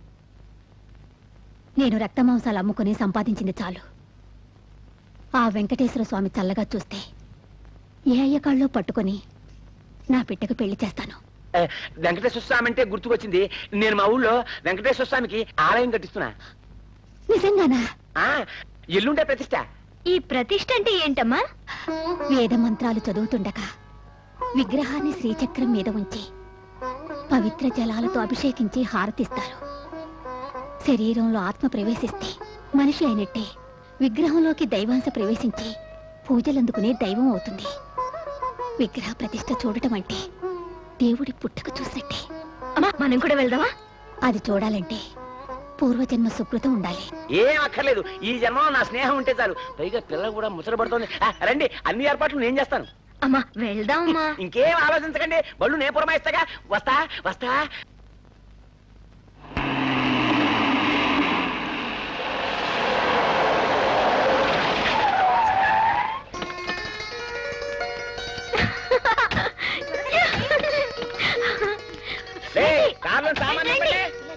U: నేను రక్తమాంసాలు అమ్ముకుని సంపాదించింది చాలు ఆ వెంకటేశ్వర స్వామి చల్లగా చూస్తే ఏ అయ్యకాళ్ళలో పట్టుకొని నా బిడ్డకు పెళ్లి చేస్తాను
F: ఏ, వెంకటేశ్వర స్వామి అంటే గుర్తుకొచ్చింది నేను మా ఊళ్ళో వెంకటేశ్వర స్వామికి ఆలయం కట్టిస్తున్నా
U: నిజంగానా
F: ఆ ఎల్లుండే ప్రతిష్ట
U: ఈ ప్రతిష్ట అంటే ఏంటమ్మా వేద మంత్రాలు చదువుతుండగా విగ్రహాన్ని శ్రీచక్రం మీద ఉంచి పవిత్ర జలాలతో అభిషేకించి హారతిస్తారు శరీరంలో ఆత్మ ప్రవేశిస్తే మనిషి అయినట్టే విగ్రహంలోకి దైవాంశ ప్రవేశించి పూజలందుకునే దైవం అవుతుంది విగ్రహ ప్రతిష్ట చూడటం అంటే దేవుడి పుట్టుక చూసినట్టే అమ్మా మనం కూడా వెళ్దామా అది చూడాలంటే పూర్వజన్మ సుకృతం ఉండాలి
F: ఏం అక్కర్లేదు ఈ జన్మలో నా స్నేహం ఉంటే చాలు పైగా పిల్ల కూడా ముచ్చటపడుతోంది ఆ, రండి అన్ని ఏర్పాట్లు నేను చేస్తాను
U: అమ్మా వెళ్దామమ్మా
F: ఇంకేం ఆలోచించకండి బళ్ళు నేను పురమాయిస్తాగా వస్తా వస్తా రేయ్, కార్లో సామాన్ నింపండి.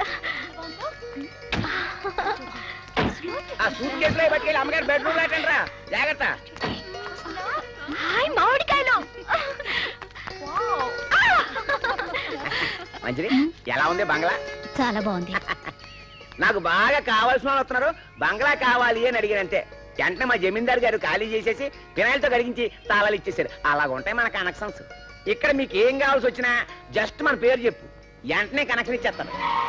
F: ఆ సూట్ కేసులో పట్టుకెళ్ళి అమ్మగారి బెడ్రూమ్ లేటండి రా జాగ్రత్త
U: హాయ్ మామిడికాయలు
F: మంచిది ఎలా ఉంది బంగ్లా
U: చాలా బాగుంది
F: నాకు బాగా కావాల్సిన వాళ్ళు వస్తున్నారు బంగ్లా కావాలి అని అడిగానంతే వెంటనే మా జమీందారు గారు ఖాళీ చేసేసి ఫినాయిల్తో కడిగించి తాళాలు ఇచ్చేసారు అలాగ ఉంటాయి మన కనెక్షన్స్ ఇక్కడ మీకు ఏం కావాల్సి వచ్చినా జస్ట్ మన పేరు చెప్పు వెంటనే కనెక్షన్ ఇచ్చేస్తాను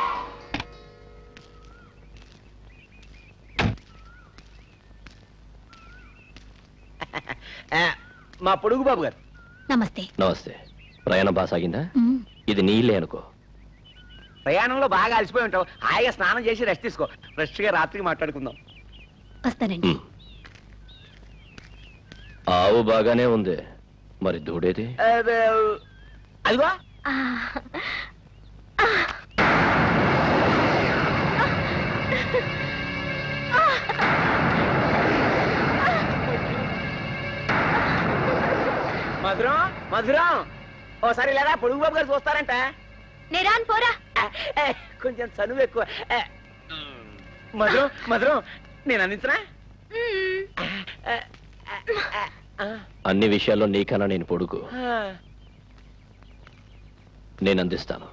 F: ఆ, మా పొడుగు బాబు గారు
U: నమస్తే
H: నమస్తే ప్రయాణం బాగా సాగిందా ఇది నీ ఇల్లే అనుకో
F: ప్రయాణంలో బాగా అలసిపోయి ఉంటావు హాయిగా స్నానం చేసి రెస్ట్ తీసుకో ఫ్రెష్ గా రాత్రికి మాట్లాడుకుందాం
U: వస్తానండి
H: ఆవు బాగానే ఉంది మరి దూడేది
F: ఆ, అదిగో మధురం మధురం ఓసారి లేదా పొడుగు బాబు గారు చూస్తారంట
B: నేరాన్ పోరా
F: కొంచెం చనువు ఎక్కువ ఏ, మధురం మధురం నేను అందించనా
H: అన్ని విషయాల్లో నీకన్నా నేను పొడుగు
F: ఆ,
H: నేను అందిస్తాను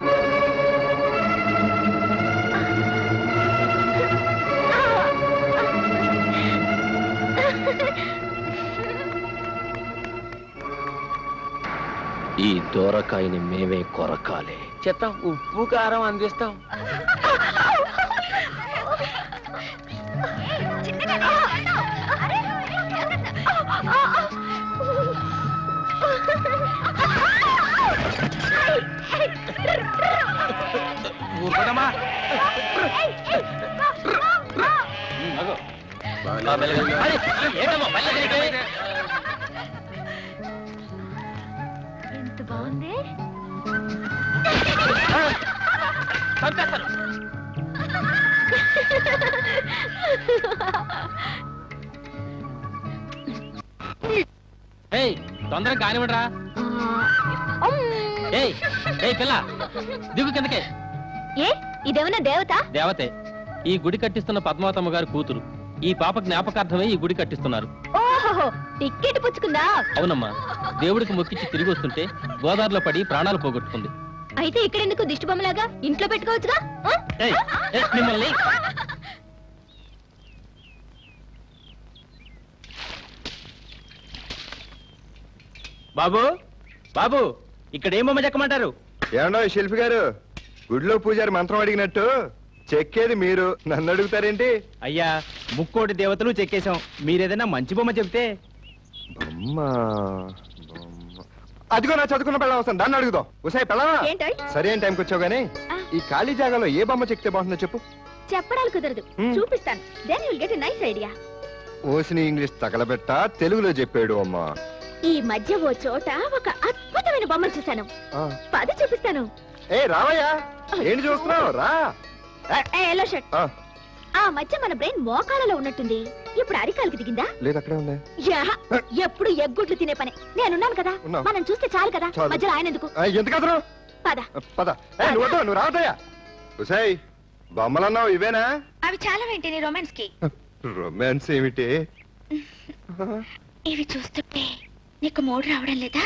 H: ఈ దోరకాయని మేమే కొరకాలి
F: చెప్తాం ఉప్పు కారం అందిస్తాం
Q: ఊరుకోదమ్మా
B: ఎంత బాగుంది
C: ఏయ్ తొందరగా కానివ్వడరా ఏయ్ ఏయ్ పిల్ల దిగు కిందకే
B: ఏ ఇదేమన్నా దేవత
C: దేవతే ఈ గుడి కట్టిస్తున్న పద్మావతమ్మ గారి కూతురు ఈ పాప జ్ఞాపకార్థమై ఈ గుడి కట్టిస్తున్నారు
B: ఓహో టికెట్ పుచ్చుకుందా
C: అవునమ్మా దేవుడికి మొక్కిచ్చి తిరిగి వస్తుంటే గోదావరిలో పడి ప్రాణాలు పోగొట్టుకుంది
B: అయితే ఇక్కడ ఎందుకు దిష్టి బొమ్మలాగా ఇంట్లో పెట్టుకోవచ్చుగా ఆ?
C: ఏయ్ ఏయ్, మిమ్మల్ని
Q: బాబు బాబు ఇక్కడ ఏం బొమ్మ చెక్కమంటారు
J: ఏమన్నా శిల్పి గారు గుడిలో పూజారి మంత్రం అడిగినట్టు చెక్కేది మీరు నన్ను అడుగుతారేంటి
Q: అయ్యా ముక్కోటి దేవతలు చెక్కేశాం మీరేదైనా మంచి బొమ్మ చెప్తే
J: అమ్మా బొమ్మ. అదిగో నా చదువుకున్న పిల్ల వస్తాను దాన్ని అడుగుదాం ఉసాయి పిల్లవా
B: ఏంటోయ్?
J: సరే అయిన టైంకి వచ్చావు గానీ ఈ ఖాళీ జాగాలో ఏ బొమ్మ చెక్తే బాగుంటుందో చెప్పు
B: చెప్పడాలు కుదరదు
J: హ్మ్.
B: చూపిస్తాను then you'll get nice idea
J: ఓసిని ఇంగ్లీష్ తగలబెట్ట తెలుగులో చెప్పాడు అమ్మా
B: ఈ మధ్య ఓ చోట ఒక అద్భుతమైన బొమ్మను చూశాను
J: ఆ.
B: పద చూపిస్తాను
J: ఏ రావయ్యా ఏంటి చూస్తున్నావు రా
B: ఏ, ఎల్లో షర్ట్
J: ఆ,
B: ఆ మధ్య మన బ్రెయిన్ మోకాలలో ఉన్నట్టుంది ఇప్పుడు అరికాలకు దిగిందా
J: లేదు అక్కడే ఉంది
B: యా ఎప్పుడు ఎగ్గుడ్లు తినే పని నేనున్నాను కదా
J: ఉన్నావు.
B: మనం చూస్తే చాలు కదా
J: చాలు.
B: మధ్యలో ఆయన ఎందుకు
J: ఆ, ఎందుకు అతను
B: పద
J: పద ఏ నువ్వు వద్దు, నువ్వు రావద్దయ్యా ఉసాయి బొమ్మలన్నావు ఇవేనా
B: అవి చాలా ఏంటి నీ రొమాన్స్ కి
J: రొమాన్స్ ఏమిటి
B: ఇవి చూస్తుంటే నీకు మూడు రావడం లేదా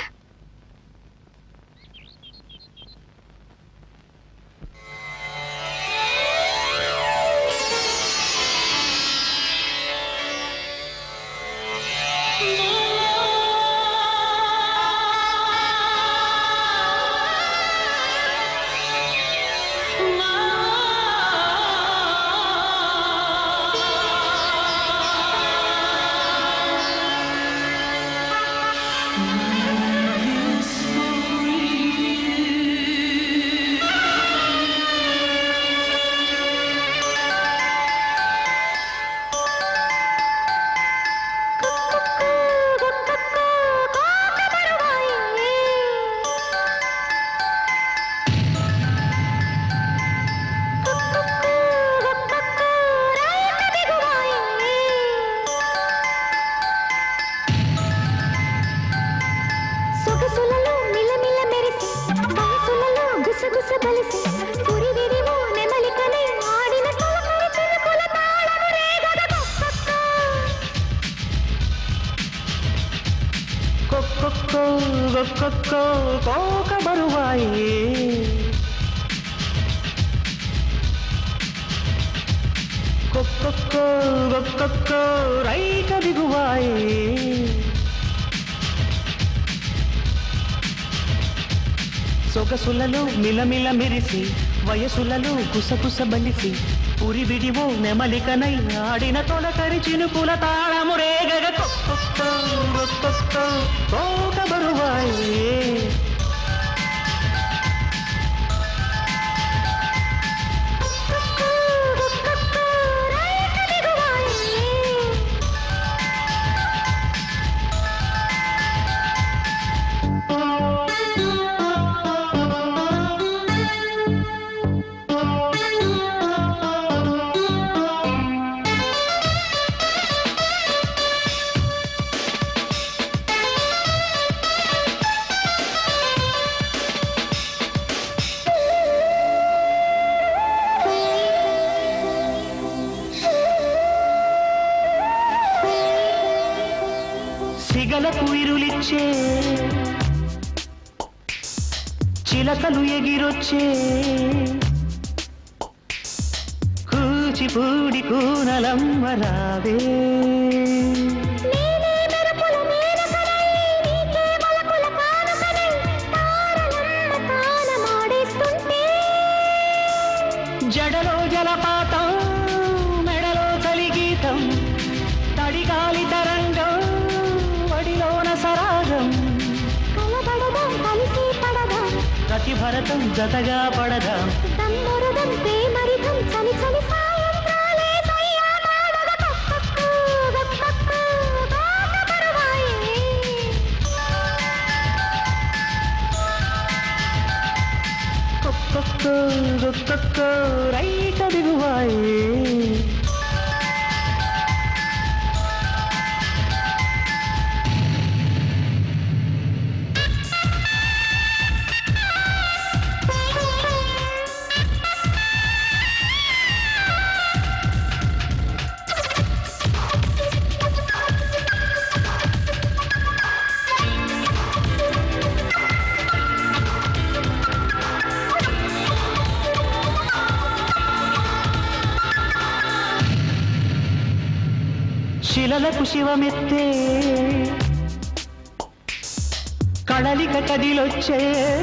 N: సొగసులలో మిలమిల మెరిసి వయసులలో గుసగుస బలిసి పురివిడిమో నెమలికనే ఆడిన తొలకరి చిలుకుల తాళము రేగద
L: కొక్కొక్కో గొక్కొక్కో కోక బరువాయే కొక్కొక్కో కొక్కొక్కో రైక దిగువాయే సొగసులలో మిలమిల మెరిసి వయసులలో గుసగుస బలిసి ఉరి విడివో నెమలికనై ఆడిన తొలకరి చినుకుల తాళము రేగగ కొక్కొక్కో కొక్కొక్కో కోక బరువాయే సిగలకు ఇరులిచ్చే చిలకలు ఎగిరొచ్చే కూచిపూడి కూనలమ్మ రావే జడలో జలపాతం మెడలో చలిగీతం తడిగాలి తరంగం వడిలోన సరాగం ప్రతి భరతం జతగా పడదాం కొక్కొక్కో కొక్కొక్కో రైట దిగువాయే శిలలకు శివమెత్తే కడలిక కదిలొచ్చే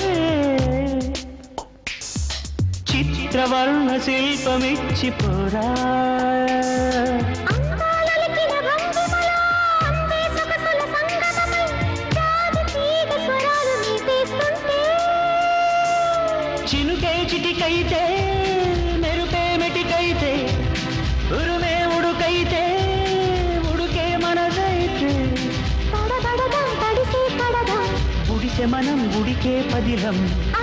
L: చిత్రవర్ణ శిల్పమిచ్చి పోరా చినుకే చిటికైతే మెరుపే మెటికైతే ఉరుమే ఉడుకైతే ఉడుకే మనదైతే గుడిసె మనం గుడికే పదిలం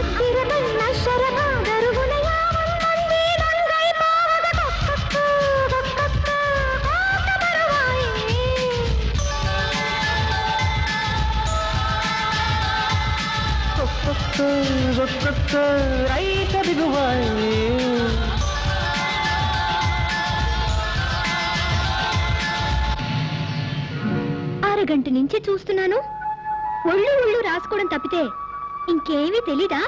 L: కొక్కొక్కో కొక్కొక్కో రైత దిగువాయే
U: అరగంట నుంచి చూస్తున్నాను ఒళ్ళు ఒళ్ళు రాసుకోవడం తప్పితే ఇంకేమీ తెలీదా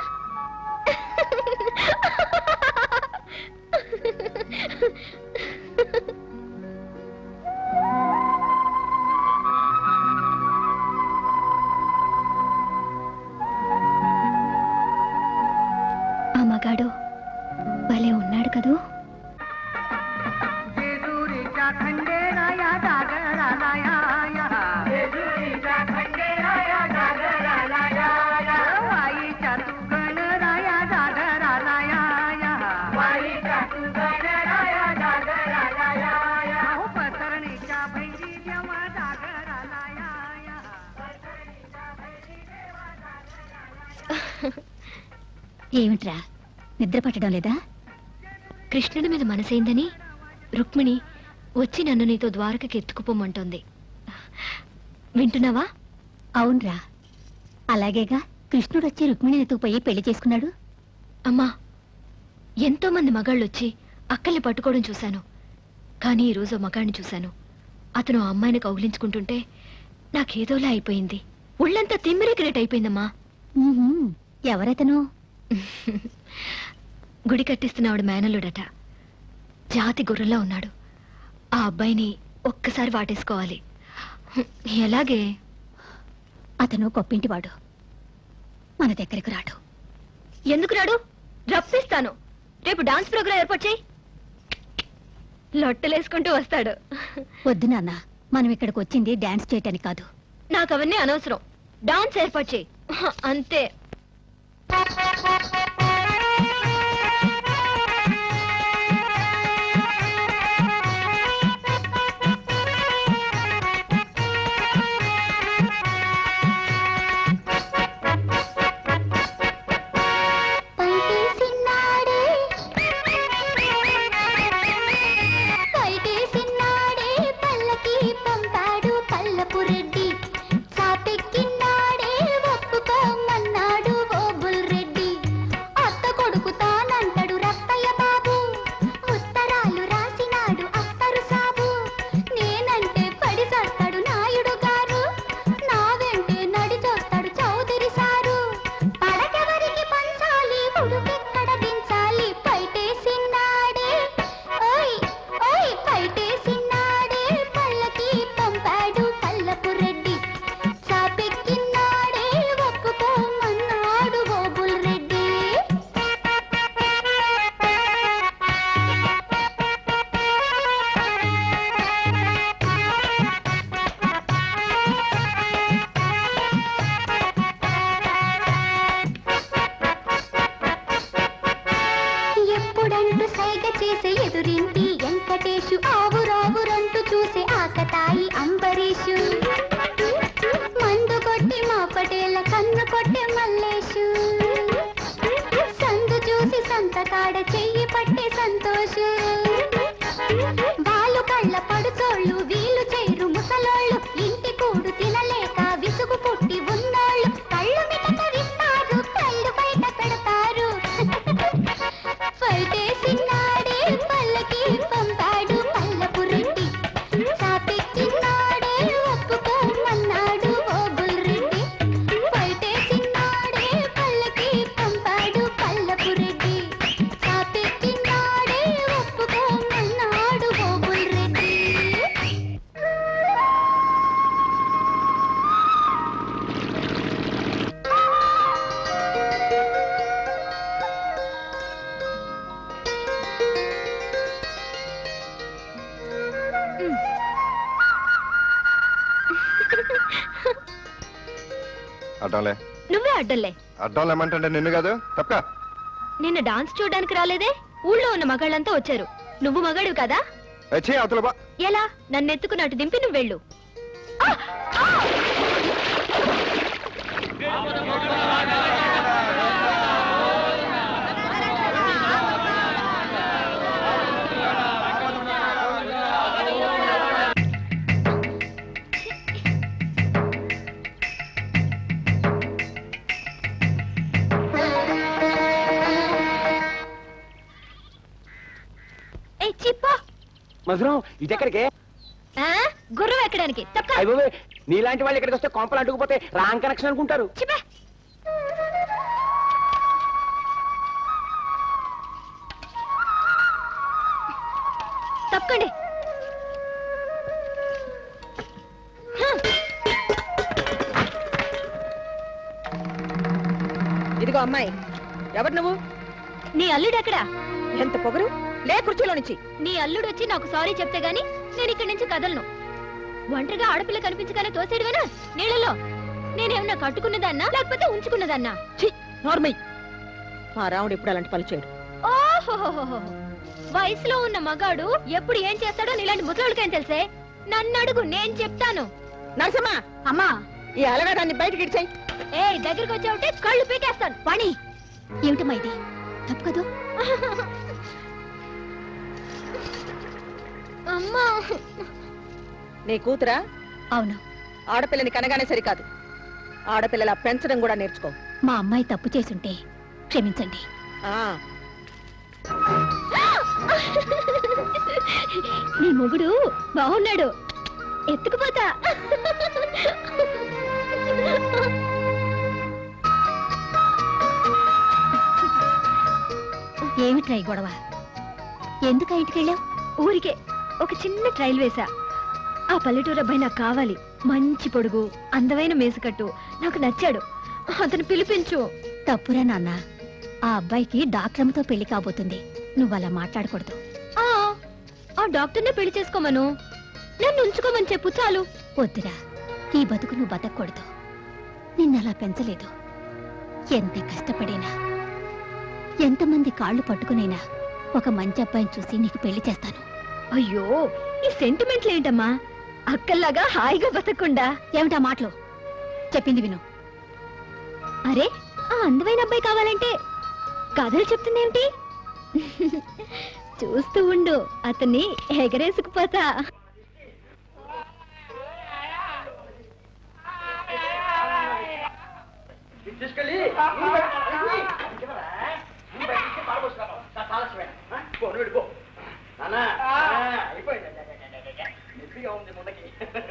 U: ఆ మగాడు భలే ఉన్నాడు కదూ ఏమిట్రా నిద్ర పట్టడం లేదా
G: కృష్ణుడి మీద మనసైందని రుక్మిణి వచ్చి నన్ను నీతో ద్వారకకి ఎత్తుకుపోమంటోంది వింటున్నావా
U: అవునరా అలాగేగా కృష్ణుడు వచ్చి రుక్మిణిని ఎత్తుకుపోయి పెళ్లి చేసుకున్నాడు
G: అమ్మా ఎంతో మంది మగాళ్ళు వచ్చి అక్కల్ని పట్టుకోవడం చూశాను కానీ ఈ రోజు మగాడిని చూశాను అతను ఆ అమ్మాయిని కౌగిలించుకుంటుంటే నాకేదోలా అయిపోయింది ఒళ్ళంతా తిమ్మిరెక్కినట్టు అయిపోయిందమ్మా
U: ఎవరతను
G: గుడి కట్టిస్తున్న ఆవిడ మేనలుడట జాతి గుర్రంలా ఉన్నాడు ఆ అబ్బాయిని ఒక్కసారి వాటేసుకోవాలి హ్మ్, ఎలాగే
U: అతను గొప్పింటివాడు మన దగ్గరికి రాడు
G: ఎందుకు రాడు రప్పిస్తాను రేపు డాన్స్ ప్రోగ్రాం ఏర్పాటు చేయి లొట్టలేసుకుంటూ వస్తాడు
U: వద్దు నాన్న మనం ఇక్కడికి వచ్చింది డాన్స్ చేయటానికి కాదు
G: నాకు అవన్నీ అనవసరం డాన్స్ ఏర్పాటు చేయి హ, అంతే
N: పైటేసిన్నాడే పైటేసిన్నాడే పల్లకి పంపాడు పల్లపు రెడ్డి చాపెక్కిన్నాడే ఒప్పుకోమన్నాడు ఓ బుల్రెడ్డి అత్త కొడుకు తానంటాడు రత్తయ్య బాబు ఉత్తరాలు రాసినాడు అత్తరు సాబు నేనంటే పడి చస్తాడు నాయుడు గారు నా వెంటే నడి చూస్తాడు చౌదరి సారు పడకెవరికి పంచాలి ఉడుకెక్కడ దించాలి పైటేసిన్నాడే ఓయ్ ఓయ్ పైటేసిన్నాడే పల్లకి పంపాడు పల్లపు రెడ్డి చాపెక్కిన్నాడే ఒప్పుకోమన్నాడు గోబుల్ రెడ్డి ఎప్పుడంటూ సైగ చేసే ఎదురింటి వెంకటేశు ఆవురావురంటూ చూసే ఆకతాయి అంబరీషు మందు కొట్టి మా పటేల కన్ను కొట్టే మల్లేషు సందు చూసి సంతకాడ చెయ్యి పట్టే సంతోషు వాళ్ళు కళ్ళ పడుచోళ్ళు వీళ్ళు చేరు ముసలోళ్ళు ఇంటి కూడు తినలేక విసుగు పుట్టి ఉన్నోళ్ళు కళ్ళు మిటక విస్తారు కళ్ళు బయట పెడతారు పైటేసిన్నాడే పల్లకి పంపాడు పల్లపు రెడ్డి చాపెక్కిన్నాడే ఒప్పుకోమన్నాడు ఓ బుల్రెడ్డి పైటేసిన్నాడే పల్లకి పంపాడు పల్లపు రెడ్డి చాపెక్కిన్నాడే ఒప్పుకోమన్నాడు ఓ బుల్రెడ్డి
J: అడ్డంలే
G: నువ్వే అడ్డల్లే
J: అడ్డం లేమంటే నిన్ను కాదు తప్పక
G: నిన్న డాన్స్ చూడడానికి రాలేదే ఊళ్ళో ఉన్న మగాళ్ళంతా వచ్చారు నువ్వు మగాడివి కదా
J: వచ్చి అవతల బా
G: ఎలా నన్ను ఎత్తుకున్నట్టు దింపి నువ్వు వెళ్ళు ఏ చిప్పా
F: మధురం ఇదెక్కడికే
G: ఆ? గుర్రం ఎక్కడానికి తప్ప
F: అయ్యో నీలాంటి వాళ్ళు ఇక్కడికి వస్తే కొంపలు అంటుకుపోతే రాంగ్ కనెక్షన్ అనుకుంటారు
G: తప్పకండి
D: ఇదిగో అమ్మాయి ఎవరు నువ్వు
G: నీ అల్లుడు ఎక్కడా
D: ఎంత పొగరు లే కుర్చీలో నుంచి
G: నీ అల్లుడు వచ్చి నాకు సారీ చెప్తే గాని నేను ఇక్కడి నుంచి కదలను ఒంటరిగా ఆడపిల్ల కనిపించగానే తోసేడువేనా నీళ్ళలో నేనేమన్నా కట్టుకున్నదన్నా లేకపోతే ఉంచుకున్నదన్నా
D: నార్మల్ మా రాముడు ఎప్పుడు అలాంటి పని చేయడు
G: ఓహోహోహోహో. వయసులో ఉన్న మగాడు ఎప్పుడు ఏం చేస్తాడో నీలాంటి ముసలోడికేం తెలిసే నన్ను అడుగు నేను చెప్తాను
D: నరసమ్మ అమ్మా ఈ అలవేదాన్ని బయటకి ఇచ్చాయి
G: ఏ దగ్గరికి వచ్చావుంటే కళ్ళు పీకేస్తాను
U: వాణి ఏమిటమ్మా ఇది తప్పు కదూ
G: అమ్మా
D: నీ కూతురా
U: అవును
D: ఆడపిల్లని కనగానే సరికాదు ఆడపిల్లల పెంచడం కూడా నేర్చుకో
U: మా అమ్మాయి తప్పు చేసుంటే క్షమించండి
D: ఆ
G: నీ మొగుడు బాగున్నాడు ఎత్తుకుపోతా
U: ఏమిట్రా ఈ గొడవ ఎందుకు ఆ ఇంటికి వెళ్ళావు
G: ఊరికే ఒక చిన్న ట్రైల్ వేశా ఆ పల్లెటూరు అబ్బాయి నాకు కావాలి మంచి పొడుగు అందమైన మేసుకట్టు నాకు నచ్చాడు అతను పిలిపించు
U: తప్పురా నాన్న ఆ అబ్బాయికి డాక్టర్తో పెళ్లి కాబోతుంది నువ్వు అలా మాట్లాడకూడదు
G: ఆ ఆ డాక్టర్నే పెళ్లి చేసుకోమను నన్ను ఉంచుకోమని చెప్పు చాలు
U: వద్దురా ఈ బతుకు నువ్వు బతకూడదు నిన్నలా పెంచలేదు ఎంత కష్టపడినా ఎంతమంది కాళ్ళు పట్టుకునైనా ఒక మంచి అబ్బాయిని చూసి నీకు పెళ్లి చేస్తాను
G: అయ్యో ఈ సెంటిమెంట్లు ఏంటమ్మా అక్కల్లాగా హాయిగా బతకుండా
U: ఏమిటా మాటలు చెప్పింది విను
G: అరే ఆ అందమైన అబ్బాయి కావాలంటే కథలు చెప్తుందేమిటి చూస్తూ ఉండు అతన్ని ఎగరేసుకుపోతా
O: తీసుకెళ్ళి వెళ్ళిపో నాన్న అయిపోయింది నొప్పిగా ఉంది ముందకి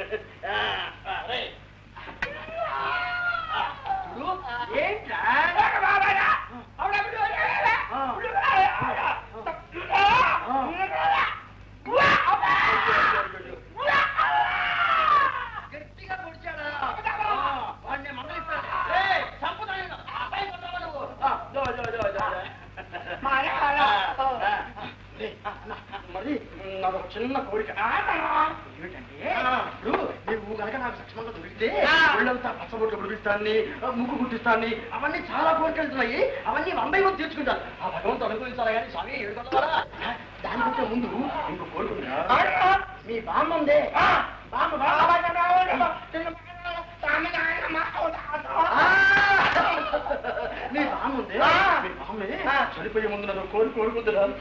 O: ఏంట్రా గట్టిగా పొడిచాడా వాడిని మంగళిస్తాడు ఏయ్, చంపుతాను. అబ్బాయి కొట్టవా నువ్వు? ఆ, జో, జో, జో, జో, జో. ఏయ్, ఆ, నా, మరి నాకు ఒక చిన్న కోరిక ఏమిటంటే ఇప్పుడు నువ్వు కనుక నాకు సక్షమంగా దొరికితే ఒళ్ళంతా పచ్చబొట్లు పుడిపిస్తాన్ని ముగ్గు పుట్టిస్తాన్ని అవన్నీ చాలా కోరికలు ఉన్నాయి అవన్నీ వందై మంది తీర్చుకుంటాను ఆ భగవంతు అనుగ్రహించాలి కానీ స్వామి ఏడుకొండవారా దానికంటే ముందు ఇంకో కోరుకుంటా మీ బామ్మందే బామ్మ బామ్మ నీ బామ్ముంది మీ బామ్మే చనిపోయే ముందు నన్ను కోరి కోరుకుంటున్నాను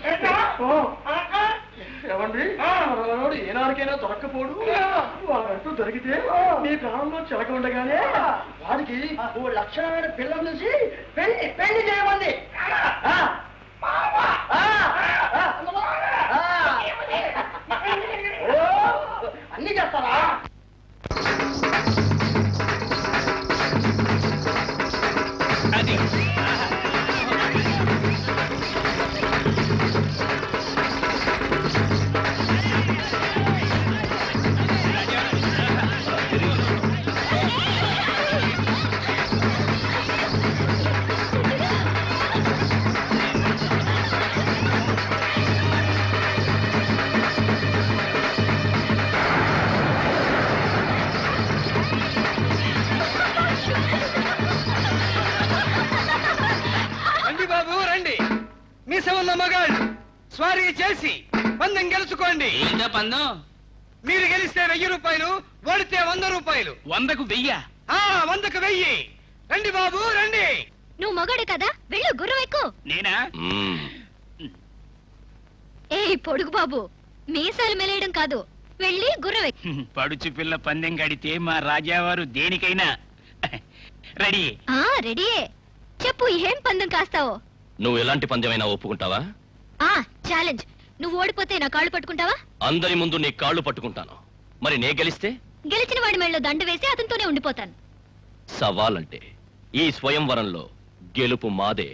O: ఏమండి మనవాడు ఏనాడికైనా దొరక్కపోడు వాడంటూ దొరికితే నీ ప్రాణంలో చిలక ఉండగానే వాడికి ఓ లక్షణమైన పిల్లల నుంచి పెళ్లి పెళ్లి చేయమంది ఆ, ఆ, ఆ, ఆ, ఓ, అన్ని చేస్తారా
Q: అది
A: రండి బాబు రండి మీస ఉన్న మగాళ్ళు స్వారీ చేసి పందెం గెలుచుకోండి
Q: ఏంటా పందం
A: మీరు గెలిస్తే వెయ్యి రూపాయలు ఓడితే వంద రూపాయలు
Q: వందకు వెయ్య
A: ఆ వందకు వెయ్యి రండి బాబు రండి
G: నువ్వు మగాడు కదా వెళ్ళు గుర్రం ఎక్కు
Q: నేనా
G: ఏ పొడుగు బాబు మీసాలు మెలేయడం కాదు వెళ్ళి గుర్రం ఎక్కు
Q: పడుచు పిల్ల పందెం కడితే మా రాజావారు దేనికైనా రెడీ
G: ఆ రెడీయే చెప్పు ఏం పందెం కాస్తావో
H: నువ్వు ఎలాంటి పందెమైనా ఒప్పుకుంటావా
G: ఆ ఛాలెంజ్ నువ్వు ఓడిపోతే నా కాళ్ళు పట్టుకుంటావా
H: అందరి ముందు నీ కాళ్ళు పట్టుకుంటాను మరి నే గెలిస్తే
G: గెలిచిన వాడి మెళ్ళలో దండ వేసి అతనితోనే ఉండిపోతాను
H: సవాలంటే ఈ స్వయంవరంలో గెలుపు మాదే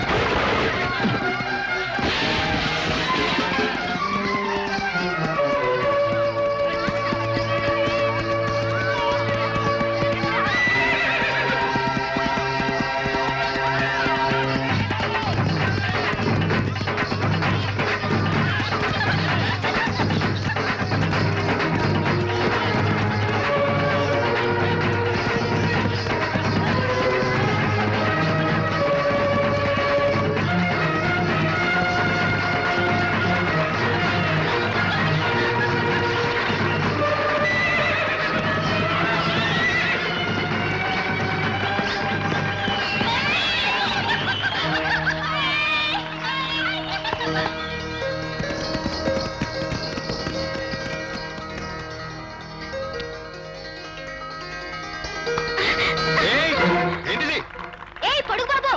A: ఆ
G: ఆగు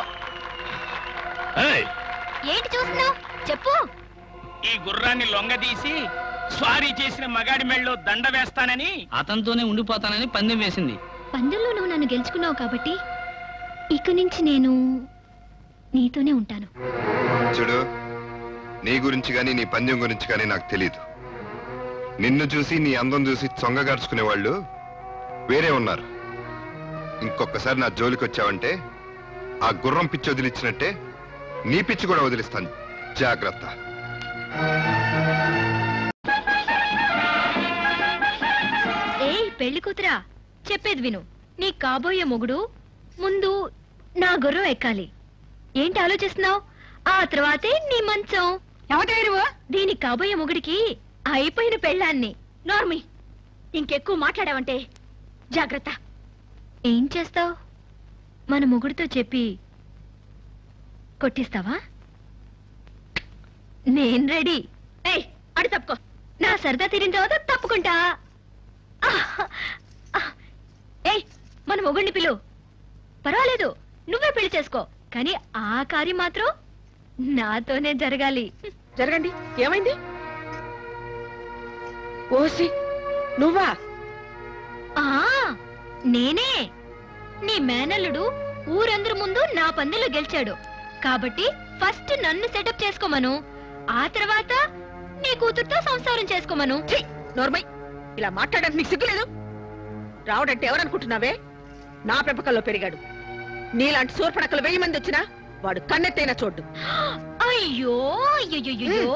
G: ఏంటి చూస్తున్నావు చెప్పు
Q: ఈ గుర్రాన్ని లొంగదీసి స్వారీ చేసిన మగాడి మెళ్ళలో దండ వేస్తానని
E: అతనితోనే ఉండిపోతానని పందెం వేసింది
G: పందెంలో నువ్వు నన్ను గెలుచుకున్నావు కాబట్టి ఇక నుంచి నేను నీతోనే ఉంటాను
J: చూడు నీ గురించి కానీ నీ పందెం గురించి కానీ నాకు తెలియదు నిన్ను చూసి నీ అందం చూసి చొంగగార్చుకునే వాళ్ళు వేరే ఉన్నారు ఇంకొకసారి నా జోలికి వచ్చావంటే ఆ గుర్రం పిచ్చి వదిలిచ్చినట్టే నీ పిచ్చి కూడా వదిలిస్తాను జాగ్రత్త
G: ఏయ్ పెళ్లి కూతురా చెప్పేది విను నీ కాబోయే మొగుడు ముందు నా గుర్రం ఎక్కాలి ఏంటి ఆలోచిస్తున్నావు ఆ తర్వాతే నీ మంచం దీనికి కాబోయే మొగుడికి అయిపోయిన పెళ్ళాన్ని నార్మి ఇంకెక్కువ మాట్లాడావంటే జాగ్రత్త ఏం చేస్తావు మన మొగుడితో చెప్పి కొట్టిస్తావా నేను రెడీ ఏయ్ అడు తప్పుకో నా సరదా తీరిన తర్వాత తప్పుకుంటా ఆహ్! ఆహ్! ఏయ్ మన మొగుడిని పిలు పర్వాలేదు నువ్వే పెళ్లి చేసుకో కానీ ఆ కార్యం మాత్రం నాతోనే జరగాలి
D: జరగండి ఏమైంది ఓసి నువ్వా
G: ఆ నేనే నీ మేనల్లుడు ఊరందరి ముందు నా పందెలో గెలిచాడు కాబట్టి ఫస్ట్ నన్ను సెటప్ చేసుకోమను ఆ తర్వాత నీ కూతురుతో సంసారం చేసుకోమను
D: నోర్మై ఇలా మాట్లాడడానికి నీకు సిగ్గులేదు రావుడంటే ఎవరనుకుంటున్నావే నా పెంపకంలో పెరిగాడు నీలాంటి సూర్పణకలు వెయ్యి మంది వచ్చినా వాడు కన్నెత్తైనా చూడ్డు
G: అయ్యో అయ్యో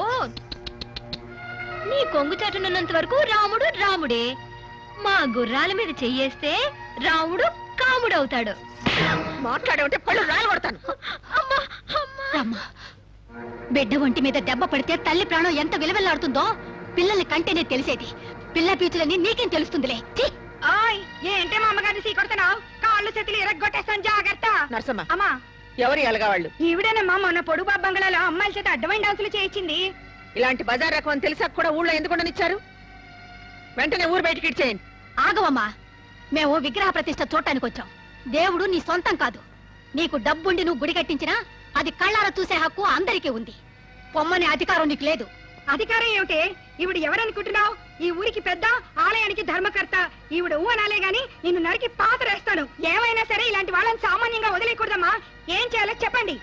G: నీ కొంగు చాటునున్నంత వరకు రాముడు రాముడే మా గుర్రాల మీద చెయ్యేస్తే రాముడు కాముడవుతాడు
D: మాట్లాడేవంటే పళ్ళు రాలు కొడతాను
U: రమ్మా బిడ్డ ఒంటి మీద దెబ్బ పడితే తల్లి ప్రాణం ఎంత విలువెల్లాడుతుందో పిల్లల్ని కంటేనే తెలిసేది పిల్ల పీచులని నీకేం తెలుస్తుందిలే ఛీ!
K: ఓయ్ ఏంటి మా అమ్మగారిని సీకొడుతున్నావు కాళ్ళు చేతులు ఎరగొట్టేస్తాను జాగ్రత్త
D: నరసమ్మ
K: అమ్మా
D: ఎవరి అలగావాళ్ళు
K: ఈవిడేనమ్మా మొన్న పొడుగు బాబు బంగ్లాలో అమ్మాయిల చేత అడ్డమైన డాన్సులు చేయించింది
D: ఇలాంటి బజార్ రకం అని తెలిసాక కూడా ఊళ్ళో ఎందుకు ఉండనిచ్చారు వెంటనే ఊరు బయటికి ఇచ్చేయండి
U: ఆగవమ్మా మేము విగ్రహ ప్రతిష్ట చూడటానికి వచ్చాం దేవుడు నీ సొంతం కాదు నీకు డబ్బుండి నువ్వు గుడి కట్టించినా అది కళ్ళారా చూసే హక్కు అందరికీ ఉంది పొమ్మనే అధికారం నీకు లేదు
K: అధికారం ఏమిటి ఈవిడ ఎవరనుకుంటున్నావు ఈ ఊరికి పెద్ద ఆలయానికి ధర్మకర్త ఈవిడ ఊ అనాలే గాని నిన్ను నరికి పాతరేస్తాను ఏమైనా సరే ఇలాంటి వాళ్ళని సామాన్యంగా వదిలేకూడదమ్మా ఏం చేయాలో చెప్పండి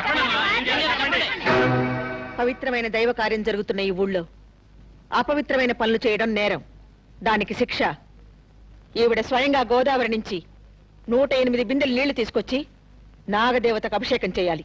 D: పవిత్రమైన దైవ కార్యం జరుగుతున్న ఈ ఊళ్ళో అపవిత్రమైన పనులు చేయడం నేరం దానికి శిక్ష ఈవిడ స్వయంగా గోదావరి నుంచి నూట ఎనిమిది బిందెలు నీళ్లు తీసుకొచ్చి నాగదేవతకు అభిషేకం చేయాలి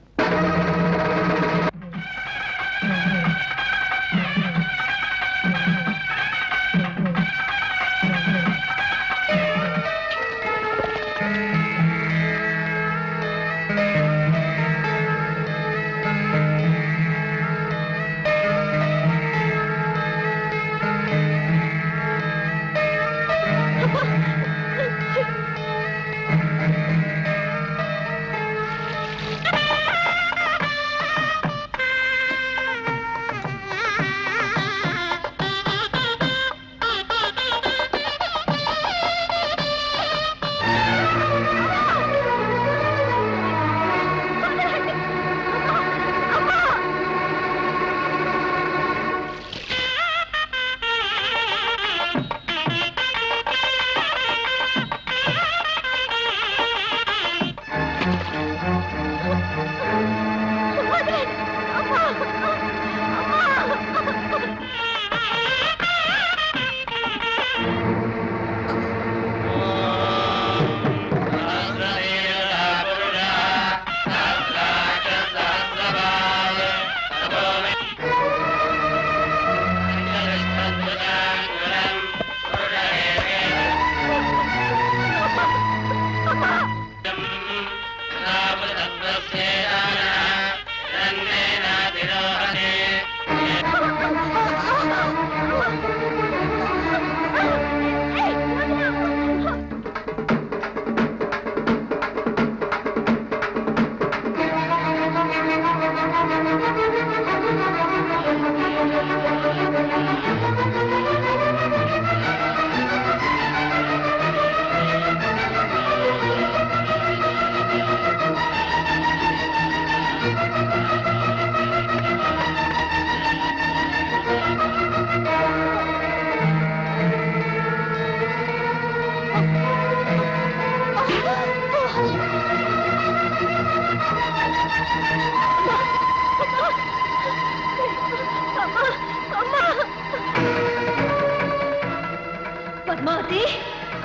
L: రంగేనా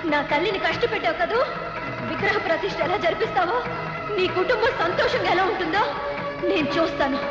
G: నా తల్లిని కష్టపెట్టావు కదూ విగ్రహ ప్రతిష్ఠ ఎలా జరిపిస్తావో నీ కుటుంబం సంతోషంగా ఎలా ఉంటుందో నేను చూస్తాను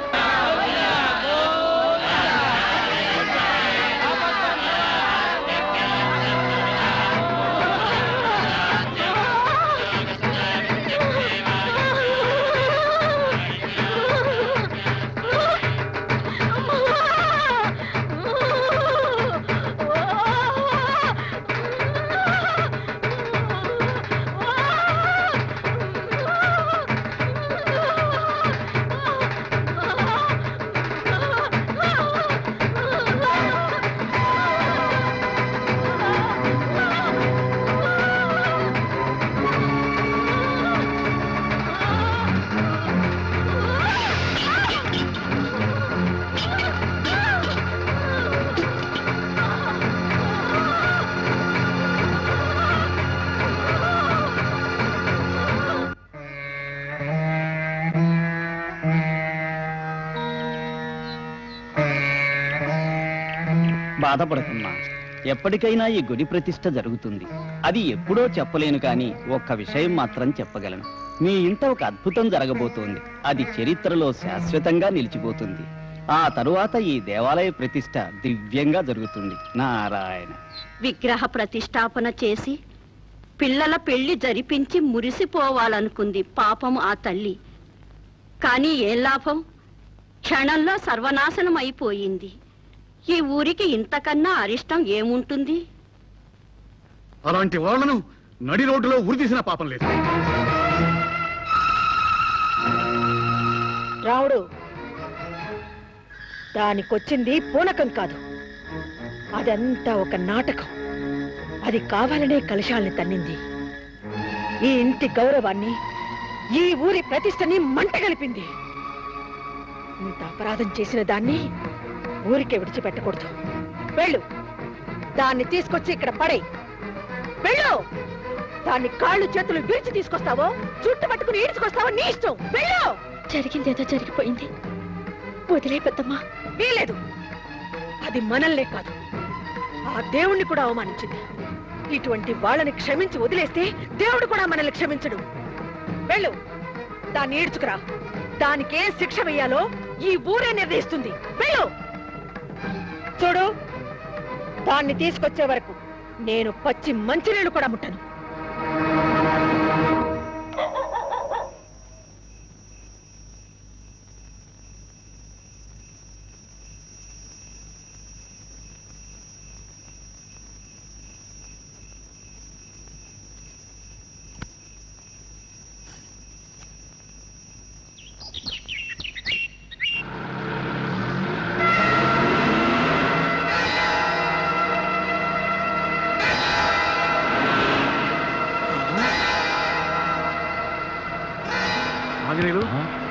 I: బాధపడకమ్మా ఎప్పటికైనా ఈ గుడి ప్రతిష్ఠ జరుగుతుంది అది ఎప్పుడో చెప్పలేను కానీ ఒక్క విషయం మాత్రం చెప్పగలను మీ ఇంట ఒక అద్భుతం జరగబోతోంది అది చరిత్రలో శాశ్వతంగా నిలిచిపోతుంది ఆ తరువాత ఈ దేవాలయ ప్రతిష్ఠ దివ్యంగా జరుగుతుంది నారాయణ
R: విగ్రహ ప్రతిష్టాపన చేసి పిల్లల పెళ్లి జరిపించి మురిసిపోవాలనుకుంది పాపం ఆ తల్లి కానీ ఏం లాభం క్షణంలో సర్వనాశనం అయిపోయింది ఈ ఊరికి ఇంతకన్నా అరిష్టం ఏముంటుంది
T: అలాంటి వాళ్ళను నడి రోడ్డులో ఉరితీసిన పాపం లేదు
D: రావుడు దానికొచ్చింది పూనకం కాదు అదంతా ఒక నాటకం అది కావాలనే కలశాల్ని తన్నింది ఈ ఇంటి గౌరవాన్ని ఈ ఊరి ప్రతిష్టని మంట కలిపింది ఇంత అపరాధం చేసిన దాన్ని ఊరికే విడిచిపెట్టకూడదు వెళ్ళు దాన్ని తీసుకొచ్చి ఇక్కడ పడే వెళ్ళు దాన్ని కాళ్ళు చేతులు విరిచి తీసుకొస్తావో చుట్టు పట్టుకుని ఈడ్చుకొస్తావో నీ ఇష్టం వెళ్ళు
G: జరిగిందేదో జరిగిపోయింది వదిలే పెద్దమ్మా
D: వీలేదు అది మనల్నే కాదు ఆ దేవుణ్ణి కూడా అవమానించింది ఇటువంటి వాళ్ళని క్షమించి వదిలేస్తే దేవుడు కూడా మనల్ని క్షమించడు వెళ్ళు దాన్ని ఈడ్చుకురా దానికి ఏం శిక్ష వేయాలో ఈ ఊరే నిర్ణయిస్తుంది వెళ్ళు చూడు దాన్ని తీసుకొచ్చే వరకు నేను పచ్చి మంచినీళ్ళు కూడా ముట్టను
T: ఆంజనేయులు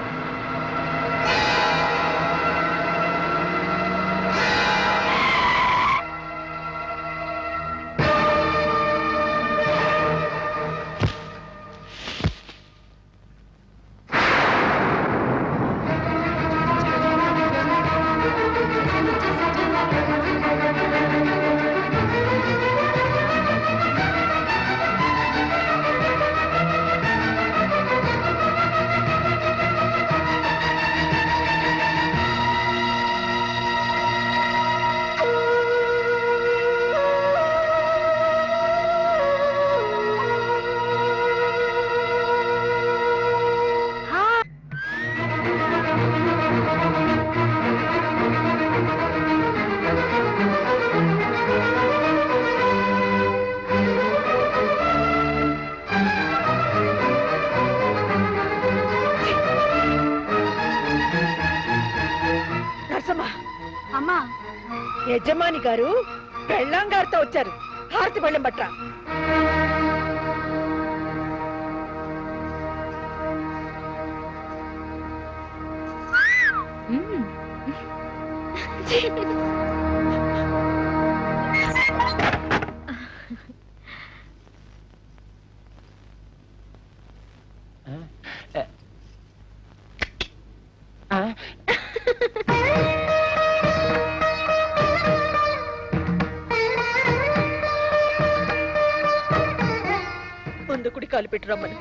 D: నరసమ్మ
K: అమ్మా
D: యజమాని గారు పెళ్ళాం గారితో వచ్చారు హారతి బళ్ళం పట్ల
N: ఆ
D: కుడి కాలు పెట్టి రమ్మను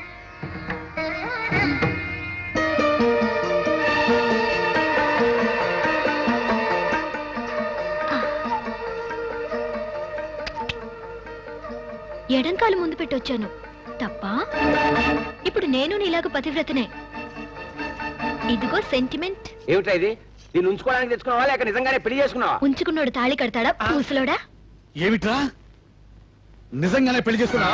G: ఎడంకాలు ముందు పెట్టొచ్చాను తప్ప ఇప్పుడు నేను నీలాగ పతివ్రతనే ఇదిగో సెంటిమెంట్
F: ఏమిటా ఇది దీన్ని ఉంచుకోవడానికి తెచ్చుకున్నావా లేక నిజంగానే పెళ్లి చేసుకున్నావా
G: ఉంచుకున్నోడు తాళి కడతాడా పూసలోడా
T: ఏమిట్రా నిజంగానే పెళ్లి చేసుకున్నా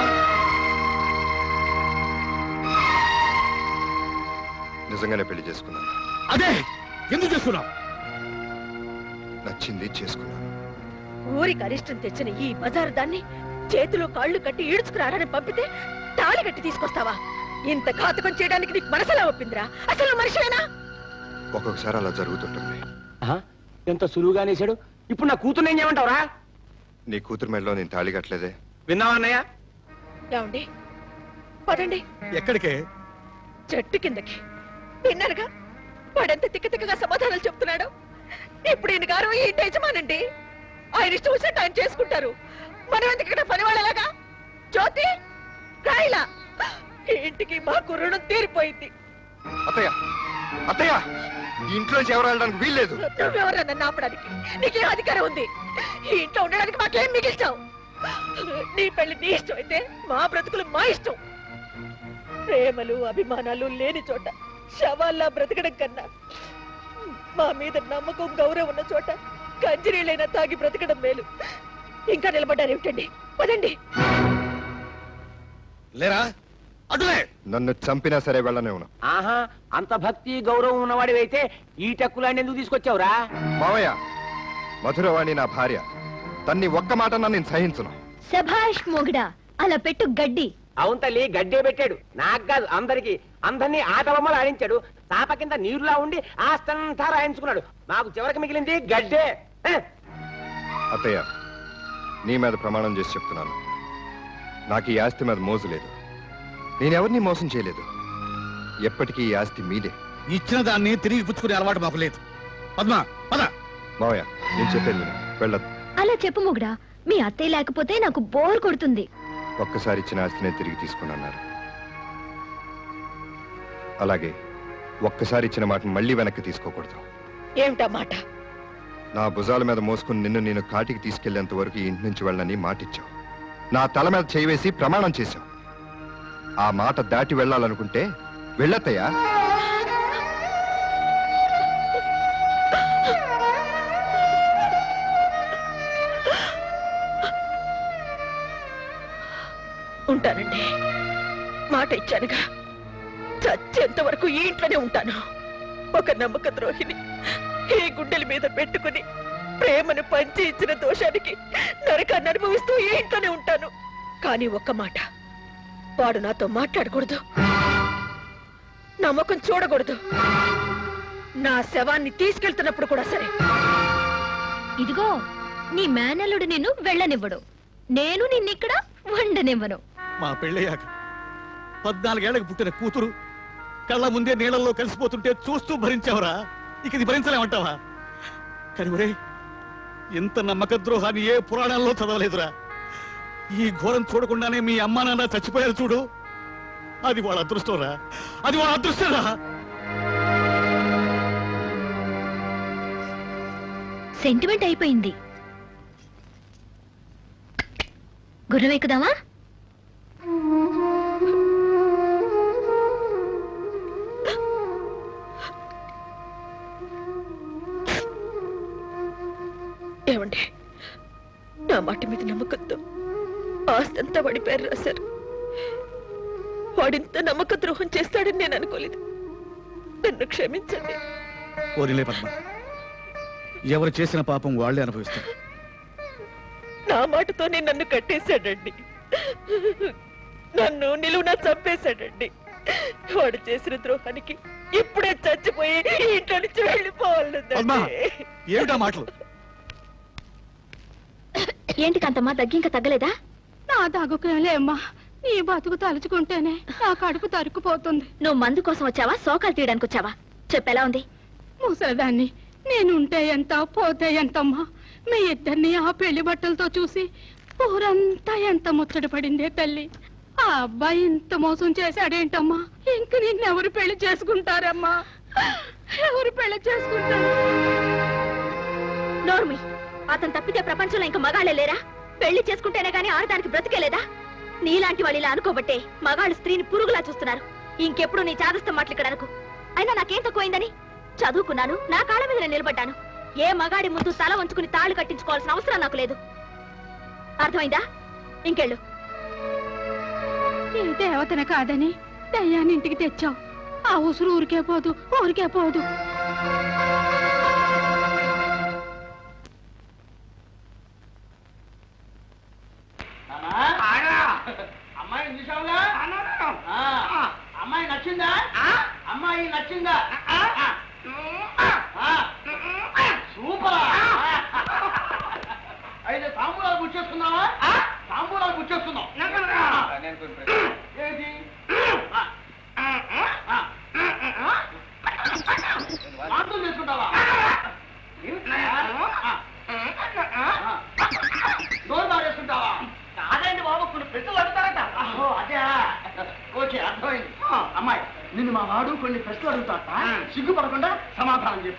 J: నిజంగానే పెళ్లి చేసుకున్నాను
T: అదే ఎందుకు చేసుకున్నావు
J: నచ్చింది చేసుకున్నాను
D: ఊరికి అరిష్టం తెచ్చిన ఈ బజారు దాన్ని చేతిలో కాళ్ళు కట్టి ఈడ్చుకురాడని పంపితే తాళి కట్టి తీసుకొస్తావా ఇంత ఘాతకం చేయడానికి నీకు మనసులా ఒప్పిందిరా అసలు నువ్వు మనిషివేనా
J: ఒక్కొక్కసారి అలా జరుగుతుంటుంది
F: ఆహా, ఎంత సులువుగా నేసాడు ఇప్పుడు నా కూతురు ఏం చేయమంటావురా
J: నీ కూతురు మెడలో నేను తాళి కట్టలేదే
F: విన్నావా అన్నయ్య
D: ఏమండి పదండి
T: ఎక్కడికే
D: చెట్టు కిందకి విన్నారుగా వాడెంత తిక్క తిక్కగా సమాధానాలు చెప్తున్నాడు ఇప్పుడు ఈయన గారు ఈ ఇంటి యజమానండి ఆయన ఇష్టం వచ్చినట్టు ఆయన చేసుకుంటారు మనం ఎందుకు ఇక్కడ పని వాళ్ళలాగా జ్యోతి రాయిలా ఈ ఇంటికి మాకు రుణం తీరిపోయింది
J: అత్తయ్య అత్తయ్య ఈ ఇంట్లోంచి ఎవరు వెళ్ళడానికి వీల్లేదు
D: నువ్వెవరా నన్ను ఆపడానికి నీకేం అధికారం ఉంది ఈ ఇంట్లో ఉండడానికి మాకేం మిగిల్చావు నీ పెళ్లి నీ ఇష్టం అయితే మా బ్రతుకులు మా ఇష్టం ప్రేమలు అభిమానాలు లేని చోట శవాల్లా బ్రతకడం కన్నా మా మీద నమ్మకం గౌరవం ఉన్న చోట కంజిరీలైనా తాగి బ్రతకడం మేలు ఇంకా నిలబడ్డారేమిటండి పదండి
T: లేరా అటులే
J: నన్ను చంపినా సరే వెళ్ళనే ఉన్నా
F: ఆహా అంత భక్తి గౌరవం ఉన్నవాడివైతే ఈ టక్కులాంటి ఎందుకు తీసుకొచ్చావురా
J: మావయ్య మధురవాణి నా భార్య తన్ని ఒక్క మాట నేను సహించను
G: సభాష్ మొగుడా అలా పెట్టు గడ్డి
F: అవును తల్లి గడ్డే పెట్టాడు నాకు కాదు అందరికి అందరినీ ఆట బొమ్మలు ఆడించాడు తాప కింద నీరులా ఉండి ఆస్తంతా రాయించుకున్నాడు నాకు చివరికి మిగిలింది గడ్డే హ!
J: అత్తయ్య నీ మీద ప్రమాణం చేసి చెప్తున్నాను నాకు ఈ ఆస్తి మీద మోజు లేదు నేనెవరిని మోసం చేయలేదు ఎప్పటికీ ఈ ఆస్తి మీదే
T: ఇచ్చిన దాన్ని తిరిగి పుచ్చుకునే అలవాటు మాకు లేదు పద్మ పద
J: మావయ్య నేను చెప్పేది విను. వెళ్ళొద్దు
G: అలా చెప్పు మొగుడా మీ అత్తయ్య లేకపోతే నాకు బోర్ కొడుతుంది
J: ఒక్కసారి ఇచ్చిన ఆస్తినే తిరిగి తీసుకున్నారు అలాగే ఒక్కసారి ఇచ్చిన మాటను మళ్ళీ వెనక్కి తీసుకోకూడదు
D: ఏమిటా మాట
J: నా భుజాల మీద మోసుకుని నిన్ను నేను కాటికి తీసుకెళ్లేంత వరకు ఈ ఇంటి నుంచి వెళ్ళని మాటిచ్చావు నా తల మీద చేయి వేసి ప్రమాణం చేశావు ఆ మాట దాటి వెళ్ళాలనుకుంటే వెళ్ళత్తయ్యా
D: ఉంటానండి మాట ఇచ్చానుగా చచ్చేంత వరకు ఈ ఇంట్లోనే ఉంటాను ఒక నమ్మక ద్రోహిని ఈ గుండెల మీద పెట్టుకుని ప్రేమను పంచి ఇచ్చిన దోషానికి నరకాన్ని అనుభవిస్తూ ఈ ఇంట్లోనే ఉంటాను కానీ ఒక్క మాట వాడు నాతో మాట్లాడకూడదు నమ్మకం చూడకూడదు నా శవాన్ని తీసుకెళ్తున్నప్పుడు కూడా సరే
G: ఇదిగో నీ మేనల్లుడు నిన్ను వెళ్ళనివ్వడు నేను నిన్నిక్కడ వండనివ్వను
T: మా పెళ్ళయ్యాక పద్నాలుగేళ్లకు పుట్టిన కూతురు కళ్ళ ముందే నీళ్ళల్లో కలిసిపోతుంటే చూస్తూ భరించావురా ఇక ఇది భరించలేమంటావా కానీ ఒరే ఇంత నమ్మక ద్రోహాన్ని ఏ పురాణాల్లో చదవలేదురా ఈ ఘోరం చూడకుండానే మీ అమ్మా నాన్న చచ్చిపోయారు చూడు అది వాళ్ళ అదృష్టంరా అది వాళ్ళ అదృష్టంరా
G: సెంటిమెంట్ అయిపోయింది గుర్రం ఎక్కుదామా
D: ఏమండి నా మాట మీద నమ్మకంతో ఆస్తి అంతా వాడి పేరు రాశారు వాడింత నమ్మక ద్రోహం చేస్తాడని నేను అనుకోలేదు నన్ను క్షమించండి
T: ఓరిలే పద్మ ఎవరు చేసిన పాపం వాళ్ళే అనుభవిస్తారు
D: నా మాటతోనే నన్ను కట్టేశాడండి నన్ను నిలువున చంపేశాడండి వాడు చేసిన ద్రోహానికి ఇప్పుడే చచ్చిపోయి ఈ ఇంట్లో నుంచి
T: పద్మ
D: వెళ్ళిపోవాలండి
T: ఏమిటా మాటలు
G: ఏంటి కాంతమ్మా దగ్గి ఇంకా తగ్గలేదా
B: నా దగ్గుకునేలే అమ్మా నీ బతుకు తలుచుకుంటేనే నా కడుపు తరుక్కుపోతుంది
G: నువ్వు మందు కోసం వచ్చావా సోకాలు తీయడానికి వచ్చావా చెప్పెలా ఉంది
B: ముసలిదాన్ని నేనుంటే ఎంత పోతే ఎంతమ్మా మీ ఇద్దరిని ఆ పెళ్లి బట్టలతో చూసి ఊరంతా ఎంత ముచ్చట పడిందే తల్లి ఆ అబ్బాయి ఇంత మోసం చేశాడేంటమ్మా ఇంక నిన్నెవరు పెళ్లి చేసుకుంటారమ్మా ఎవరు పెళ్లి చేసుకుంటారు
G: నోర్మి అతను తప్పితే ప్రపంచంలో ఇంకా మగాళ్ళే లేరా పెళ్లి చేసుకుంటేనే గానీ ఆడదానికి బ్రతికేలేదా నీలాంటి వాళ్ళు ఇలా అనుకోబట్టే మగాళ్ళు స్త్రీని పురుగులా చూస్తున్నారు ఇంకెప్పుడు నీ చాదస్తం మాటలు ఇక్కడ అనుకో అయినా నాకేం తక్కువైందని చదువుకున్నాను నా కాళ్ళ మీద నేను నిలబడ్డాను ఏ మగాడి ముందు తల వంచుకుని తాళు కట్టించుకోవాల్సిన అవసరం నాకు లేదు అర్థమైందా ఇంకెళ్ళు
B: ఈ దేవతన కాదని దయ్యాన్ని ఇంటికి తెచ్చావు ఆ ఉసురు ఊరికే పోదు ఊరికే పోదు
O: అమ్మాయి చూసావుగా ఆ, అమ్మాయి నచ్చిందా అమ్మాయి నచ్చిందా ఆ, సూపర్ అయితే తాంబూలాలు గుచ్చేసుకుందామా తాంబూలాలు గుచ్చేసుకుందాం ఏంటి వాంతులు చేసుకుంటావా నోరు బాగేసుకుంటావా కాదండి బాబు కొన్ని ప్రశ్నలు అడుగుతారట ఓ అదే ఓకే అర్థమైంది అమ్మాయి నిన్ను మా వాడు కొన్ని ప్రశ్నలు అడుగుతాట సిగ్గుపడకుండా సమాధానం చెప్పు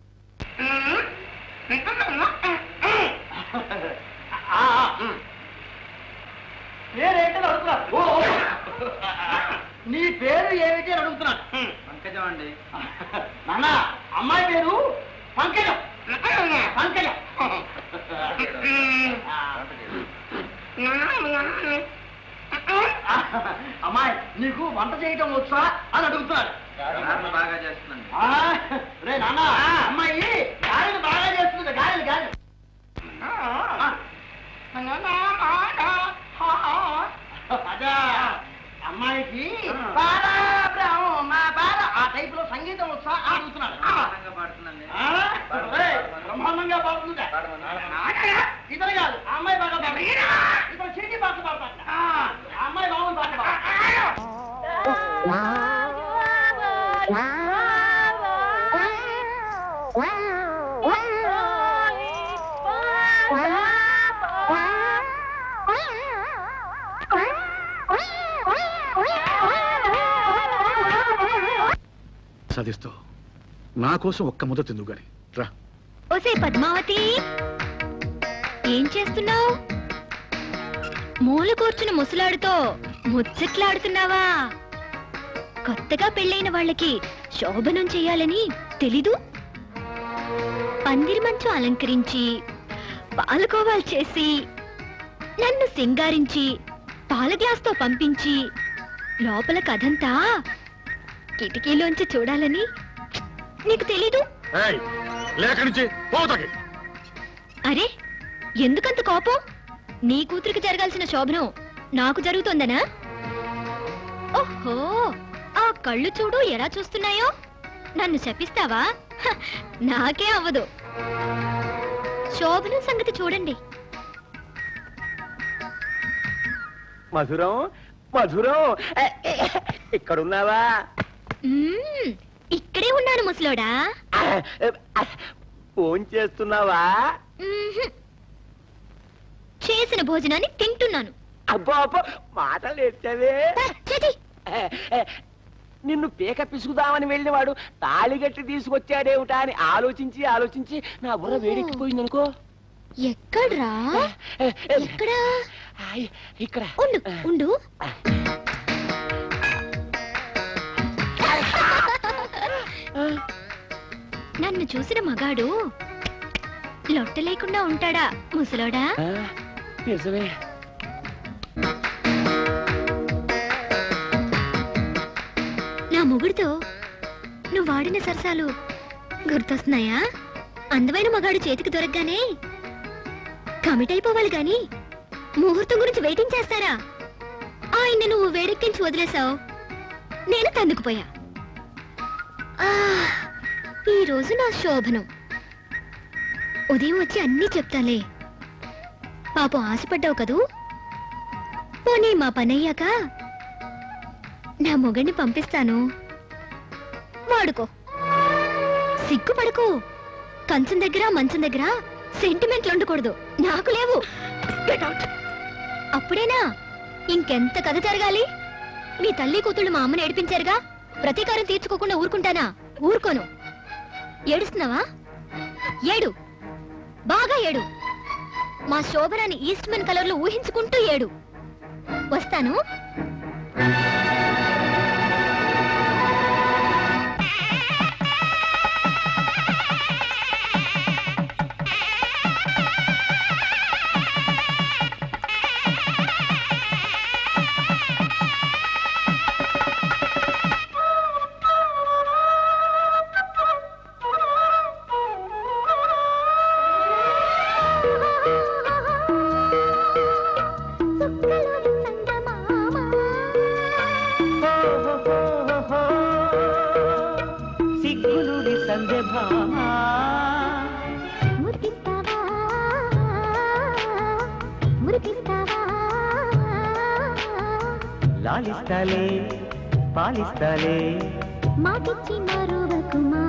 O: ఆ, ఆ, ఉమ్. పేరేంటని అడుగుతున్నారు ఓ, ఓ. నీ పేరు ఏమిటి అని అడుగుతున్నాడు పంకజం అండి నాన్న అమ్మాయి పేరు పంకజం పంకజం అమ్మాయి నీకు వంట చేయటం వచ్చా అని అడుగుతున్నాడు
M: బాగా చేస్తుందండి
O: ఆ, రే నాన్న అమ్మాయి గాలిని బాగా చేస్తుంది గాలిని గాలి అదా అమ్మాయికి బారా బ్రహ్మ బారా ఆ టైప్ లో సంగీతం వచ్చా అని అడుగుతున్నాడు ఆ? రేయ్, బ్రహ్మాండంగా పాడుతుందా ఇతను కాదు ఆ అమ్మాయి బాగా పాడుతుంది ఇతను చీటి పాట పాడతాడు ఆ ఆ అమ్మాయి బాగుంది పాట పాడు
T: సాధిస్తూ నా కోసం ఒక్క ముద్ద తిందు గాని రా
G: ఓసే పద్మావతి ఏం చేస్తున్నావు మూల కూర్చుని ముసలాడుతో ముచ్చట్లాడుతున్నావా కొత్తగా పెళ్ళైన వాళ్ళకి శోభనం చేయాలని తెలీదు పందిరి మంచం అలంకరించి పాలకోవాలు చేసి నన్ను సింగారించి పాల గ్లాస్తో పంపించి లోపల కథంతా కిటికీలోంచి చూడాలని నీకు తెలీదు
T: ఏయ్, లేక నుంచి పోతకి
G: అరే ఎందుకంత కోపం నీ కూతురికి జరగాల్సిన శోభనం నాకు జరుగుతోందనా ఓహో ఆ కళ్ళు చూడు ఎలా చూస్తున్నాయో నన్ను శపిస్తావా హ, నాకే అవ్వదు శోభనం సంగతి చూడండి
F: మధురం మధురం ఏ, ఏ, ఇక్కడున్నావా
G: మ్మ్, ఇక్కడే ఉన్నాను ముసలోడా
F: ఫోన్ చేస్తున్నావా
G: మ్మ్హ్. చేసిన భోజనాన్ని తింటున్నాను
F: అబ్బో అబ్బో మాటలు ఎట్టవే నిన్ను పీక పిసుకుదామని వెళ్ళినవాడు తాళిగట్టి తీసుకొచ్చాడేమిటా అని ఆలోచించి ఆలోచించి నా బుర్ర వేడెక్కిపోయింది అనుకో
G: ఎక్కడ్రా ఎక్కడా
F: ఇక్కడ
G: ఉండు ఉండు నన్ను చూసిన మగాడు లొట్ట లేకుండా ఉంటాడా ముసలోడా
F: నిజమే
G: నా మొగుడితో నువ్వు వాడిన సరసాలు గుర్తొస్తున్నాయా అందమైన మగాడు చేతికి దొరకగానే కమిట్ అయిపోవాలి గాని ముహూర్తం గురించి వెయిటింగ్ చేస్తారా ఆయన్ని నువ్వు వేడెక్కించి వదిలేశావు నేను తన్నుకుపోయా ఆ, ఈ రోజు నా శోభనం ఉదయం వచ్చి అన్నీ చెప్తాలే పాపం ఆశపడ్డావు కదూ పోనీ మా పనయ్యాక నా మొగడిని పంపిస్తాను వాడుకో సిగ్గుపడకు కంచం దగ్గర మంచం దగ్గర సెంటిమెంట్లు ఉండకూడదు నాకు లేవు Get out. అప్పుడేనా ఇంకెంత కథ జరగాలి మీ తల్లి కూతుళ్ళు మా అమ్మని ఏడిపించారుగా ప్రతీకారం తీర్చుకోకుండా ఊరుకుంటానా ఊరుకోను ఏడుస్తున్నావా ఏడు బాగా ఏడు మా శోభనాన్ని ఈస్ట్ మెన్ కలర్ లో ఊహించుకుంటూ ఏడు వస్తాను
L: సిగ్గులుడి సంధ్య భామ లాలిస్తాలే పాలిస్తాలే
N: మాకిచ్చి మరువకుమా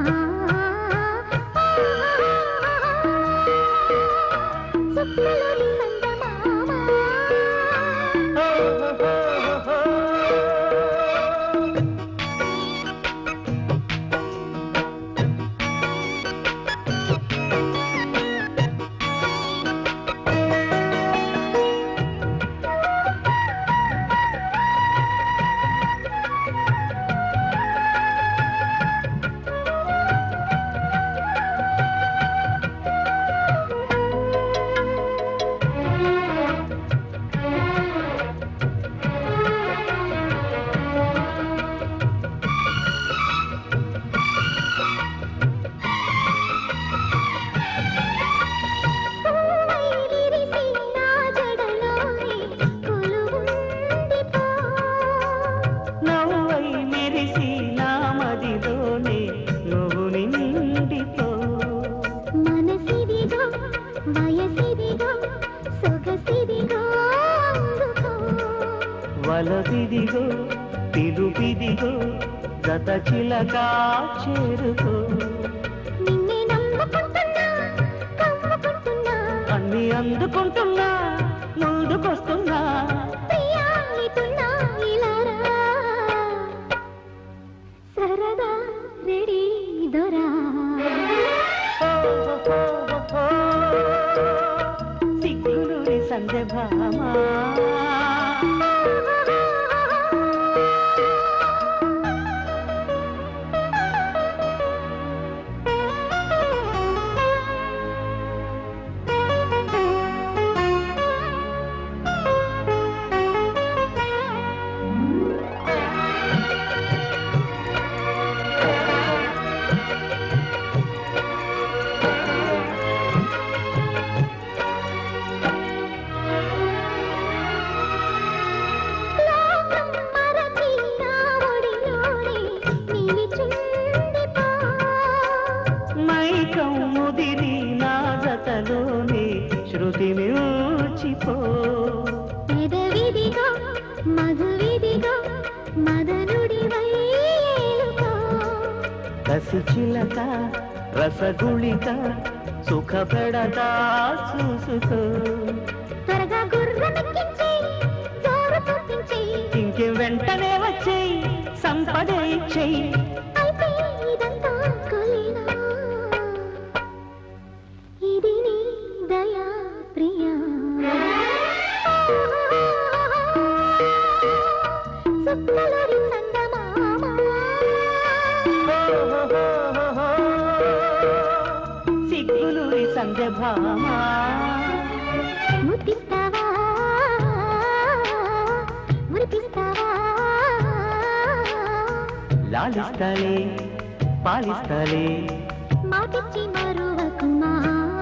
N: సుక్కలోని సందమామా
L: నవ్వై మెరిసి నా మదిలోనే నువ్వు నిండిపో
N: మనసిదిగో వయసిదిగో సొగసిదిగో అందుకో
L: వలదిదిగో పిలుపిదిగో గత చిలక చేరుకో
N: నిన్నే నమ్ముకుంటున్నా కమ్ముకుంటున్నా
L: అన్ని అందుకుంటున్నా ముందుకొస్తున్నా
N: ప్రియా ఇటున్నా ఇలారా సరదా రెడీ దొరా
L: సిగ్గులుడి సంధ్య భామా
N: మరచి నా ఒడిలోనే నిలిచుండిపో
L: మైకం ముదిరి నా జతలోనే శృతి మిల్చిపో
N: పెదవిదిగో మధువిదిగో మదనుడివై ఏలుకో
L: కసి చిలక రసగుళిక సుఖ పెడతా చూసుకో
N: త్వరగా గుర్రమెక్కించి జోరు చూపించి
L: ఇంకేం వెంటనే వచ్చేయి సంపదే ఇచ్చేయి
N: అయితే ఇదంతా కొలినా ఇది నీ దయా ప్రియా సుక్కలరి సంగమామా
L: సిగ్గులుడి సంధ్య భామా
N: ముద్దిస్తావా మురిపిస్తావా
L: లాలిస్తాలే పాలిస్తాలే
N: మాటిచ్చి మరువకుమా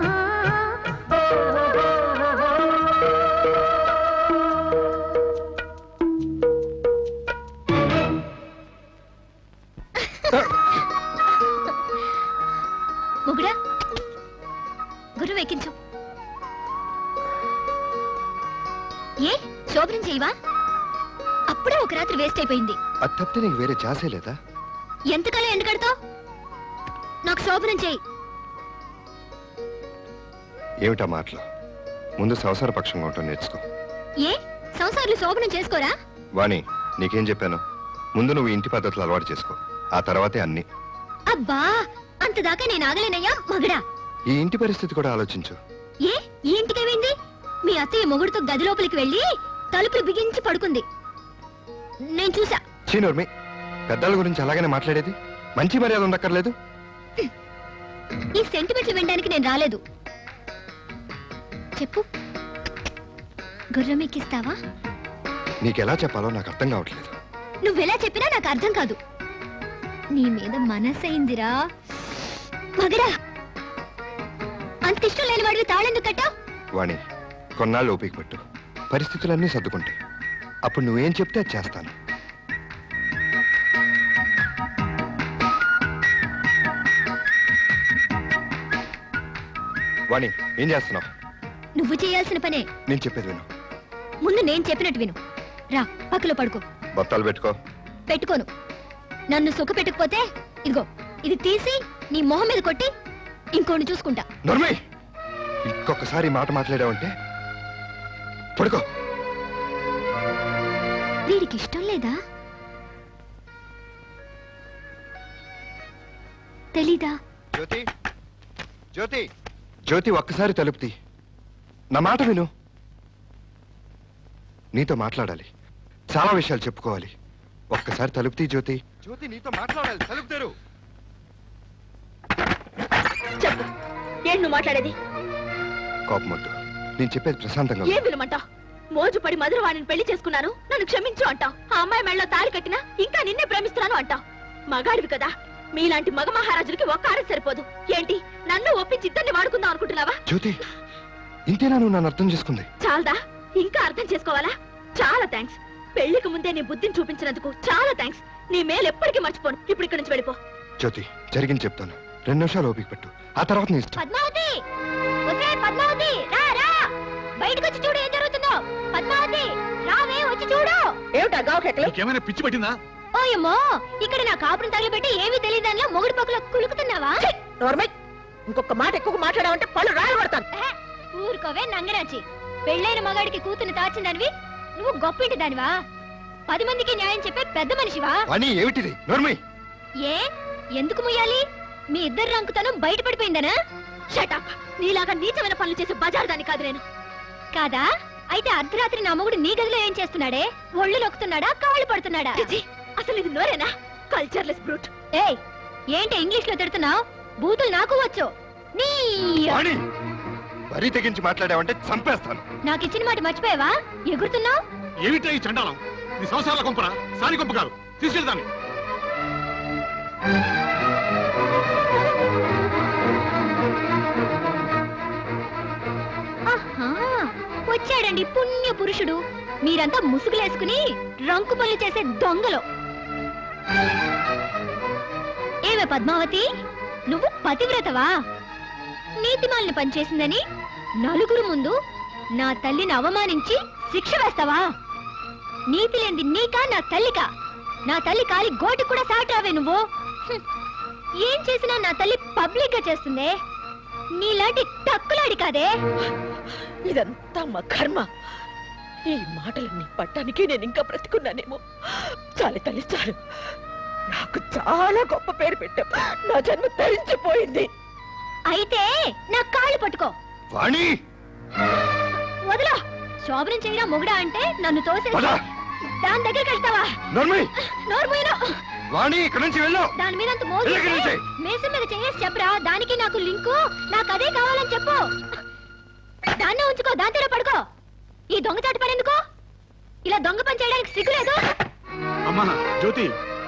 G: మొగుడా గురువు ఎక్కించు ఏ శోభనం చేయవా అప్పుడే ఒక రాత్రి వేస్ట్ అయిపోయింది
J: అది తప్పితే నీకు వేరే ఛాసే లేదా
G: ఎంతకాలం ఎండ కడతావు నాకు శోభనం చేయి
J: ఏమిటా మాటలు ముందు సంసార పక్షంగా ఉంటాం నేర్చుకో
G: ఏ సంసారాలు శోభనం చేసుకోరా
J: వాణి నీకేం చెప్పాను ముందు నువ్వు ఇంటి పద్ధతులు అలవాటు చేసుకో ఆ తర్వాతే అన్ని
G: అబ్బా అంతదాకా నేను ఆగలేనయ్యా మగడా
J: ఈ ఇంటి పరిస్థితి కూడా ఆలోచించు
G: ఏ ఈ ఇంటికేమైంది మీ అత్తయ్య మొగుడుతో గది లోపలికి వెళ్ళి తలుపులు బిగించి పడుకుంది నేను చూసా
J: చీనూర్మి పెద్దల గురించి అలాగనే మాట్లాడేది మంచి మర్యాద ఉండక్కర్లేదు
G: ఈ సెంటిమెంట్లు వినడానికి నేను రాలేదు చెప్పు గుర్రం ఎక్కిస్తావా
J: నీకెలా చెప్పాలో నాకు అర్థం కావట్లేదు
G: నువ్వెలా చెప్పినా నాకు అర్థం కాదు నీ మీద మనసైందిరా మగరా అంత ఇష్టం లేని వాడివి తాళెందుకు కట్టావు
J: వాణి కొన్నాళ్ళు ఓపిక పట్టు పరిస్థితులన్నీ సర్దుకుంటాయి అప్పుడు నువ్వేం చెప్తే అది చేస్తాను వాణి ఏం చేస్తున్నావు
G: నువ్వు చేయాల్సిన పనే
J: నేను చెప్పేది విను
G: ముందు నేను చెప్పినట్టు విను రా పక్కలో పడుకో
J: బత్తాలు పెట్టుకో
G: పెట్టుకోను నన్ను సుఖ పెట్టకపోతే ఇదిగో ఇది తీసి నీ మొహం మీద కొట్టి ఇంకోని చూసుకుంటా
J: నర్మి ఇంకొకసారి ఈ మాట మాట్లాడావంటే పడుకో
G: వీడికి ఇష్టం లేదా తెలీదా
J: జ్యోతి జ్యోతి జ్యోతి ఒక్కసారి తలుపుతి నా మాట విను నీతో మాట్లాడాలి చాలా విషయాలు చెప్పుకోవాలి ఒక్కసారి తలుపుతీ జ్యోతి జ్యోతి నీతో మాట్లాడాలి తలుపుతారు
D: చెప్పు ఏం నువ్వు మాట్లాడేది
J: కోపం వద్దు నేను చెప్పేది ప్రశాంతంగా
D: ఏం వినమంటావు మోజుపడి మధురవాణిని పెళ్లి చేసుకున్నాను నన్ను క్షమించు అంటావు ఆ అమ్మాయి మెళ్ళలో తాళి కట్టినా ఇంకా నిన్నే ప్రేమిస్తున్నాను అంటావు మగాడివి కదా మీలాంటి మగ మహారాజులకి ఒక్క ఆడ సరిపోదు ఏంటి నన్ను ఒప్పించి ఇద్దరిని వాడుకుందాం అనుకుంటున్నావా
J: జ్యోతి ఇంతేనా నువ్వు నన్ను అర్థం చేసుకుంది
D: చాలదా ఇంకా అర్థం చేసుకోవాలా చాలా థ్యాంక్స్ పెళ్లికి ముందే నీ బుద్ధిని చూపించినందుకు చాలా థ్యాంక్స్ నీ మేలు ఎప్పటికీ మర్చిపోను ఇప్పుడు ఇక్కడి నుంచి వెళ్ళిపో
J: జ్యోతి జరిగింది చెప్తాను రెండు నిమిషాలు ఓపిక పెట్టు ఆ తర్వాత నీ ఇష్టం
G: పద్మావతి ఒసే పద్మావతి రా రా బయటకు వచ్చి చూడు ఏం జరుగుతుందో పద్మావతి రావే వచ్చి చూడు
D: ఏమిటా గావకెట్లు
T: ఏమైనా పిచ్చి పట్టిందా
G: ఓయమ్మో ఇక్కడ నా కాపురం తగిలిపెట్టి ఏమీ తెలియదు దానిలో మొగుడు పక్కల కులుకుతున్నావా
D: నోర్మై ఇంకొక మాట ఎక్కువ మాట్లాడావంటే పళ్ళు రాయలు పడతాను
G: ఊరుకోవే నంగరాచి పెళ్ళైన మగాడికి కూతుని దాచిందానివి నువ్వు గొప్పింటి దానివా పది మందికి న్యాయం చెప్పే పెద్ద మనిషివా
J: అని ఏమిటిది నోర్మి
G: ఏ ఎందుకు ముయ్యాలి మీ ఇద్దరు రంకుతనం బయటపడిపోయిందనా
D: షటప్ నీలాగా నీచమైన పనులు చేసే బజార్ దాన్ని కాదు నేను
G: కాదా అయితే అర్ధరాత్రి నా మొగుడు నీ గదిలో ఏం చేస్తున్నాడే ఒళ్ళు నొక్కుతున్నాడా కాళ్ళు పడుతున్నాడా
D: అసలు ఇది నోరేనా కల్చర్లెస్ బ్రూట్
G: ఏయ్ ఏంటి ఇంగ్లీష్ లో తిడుతున్నావు బూతులు నాకు వచ్చు నీ
J: వాణి వరి తెగించి మాట్లాడావంటే చంపేస్తాను
G: నాకు ఇచ్చిన మాట మర్చిపోయావా ఎగురుతున్నావు
T: ఏమిటా ఈ చండాలం ఇది సంవత్సరాల కొంపరా సారి కొంప కాదు తీసుకెళ్తాను
G: ఆహా వచ్చాడండి పుణ్య పురుషుడు మీరంతా ముసుగులేసుకుని రంకు పనులు చేసే దొంగలు ఏమే పద్మావతి నువ్వు పతివ్రతవా నీతిమాలిని పనిచేసిందని నలుగురు ముందు నా తల్లిని అవమానించి శిక్ష వేస్తావా నీతి లేనిది నీకా నా తల్లికా నా తల్లి కాలి గోటి కూడా సాటావే నువ్వు హ్మ్. ఏం చేసినా నా తల్లి పబ్లిక్ గా చేస్తుందే నీలాంటి తక్కులాడి కాదే
D: ఇదంతా మా కర్మ ఈ మాటలన్నీ పట్టానికి నేను ఇంకా బ్రతికున్నానేమో చాలు తల్లి చాలు నాకు చాలా గొప్ప పేరు పెట్టావు నా జన్మ తరించిపోయింది
G: అయితే నా కాళ్ళు పట్టుకో
J: వాణి
G: వదలో శోభనం చేయడం మొగుడా అంటే నన్ను తోసేసి
J: పద.
G: దాని దగ్గరికి వెళ్తావా
J: నోర్మి
G: నోరు మూయను.
J: వాణి ఇక్కడి నుంచి వెళ్ళు
G: దాని మీద అంత మోసు
J: వెళ్ళకి నుంచి.
G: మేసం మీద చేసి చెప్పరా దానికి నాకు లింకు నాకు అదే కావాలని చెప్పు దాన్నే ఉంచుకో దాంతోనే పడుకో ఈ దొంగచాటు పని ఎందుకు ఇలా దొంగ పని చేయడానికి సిగ్గులేదు
T: అమ్మా జ్యోతి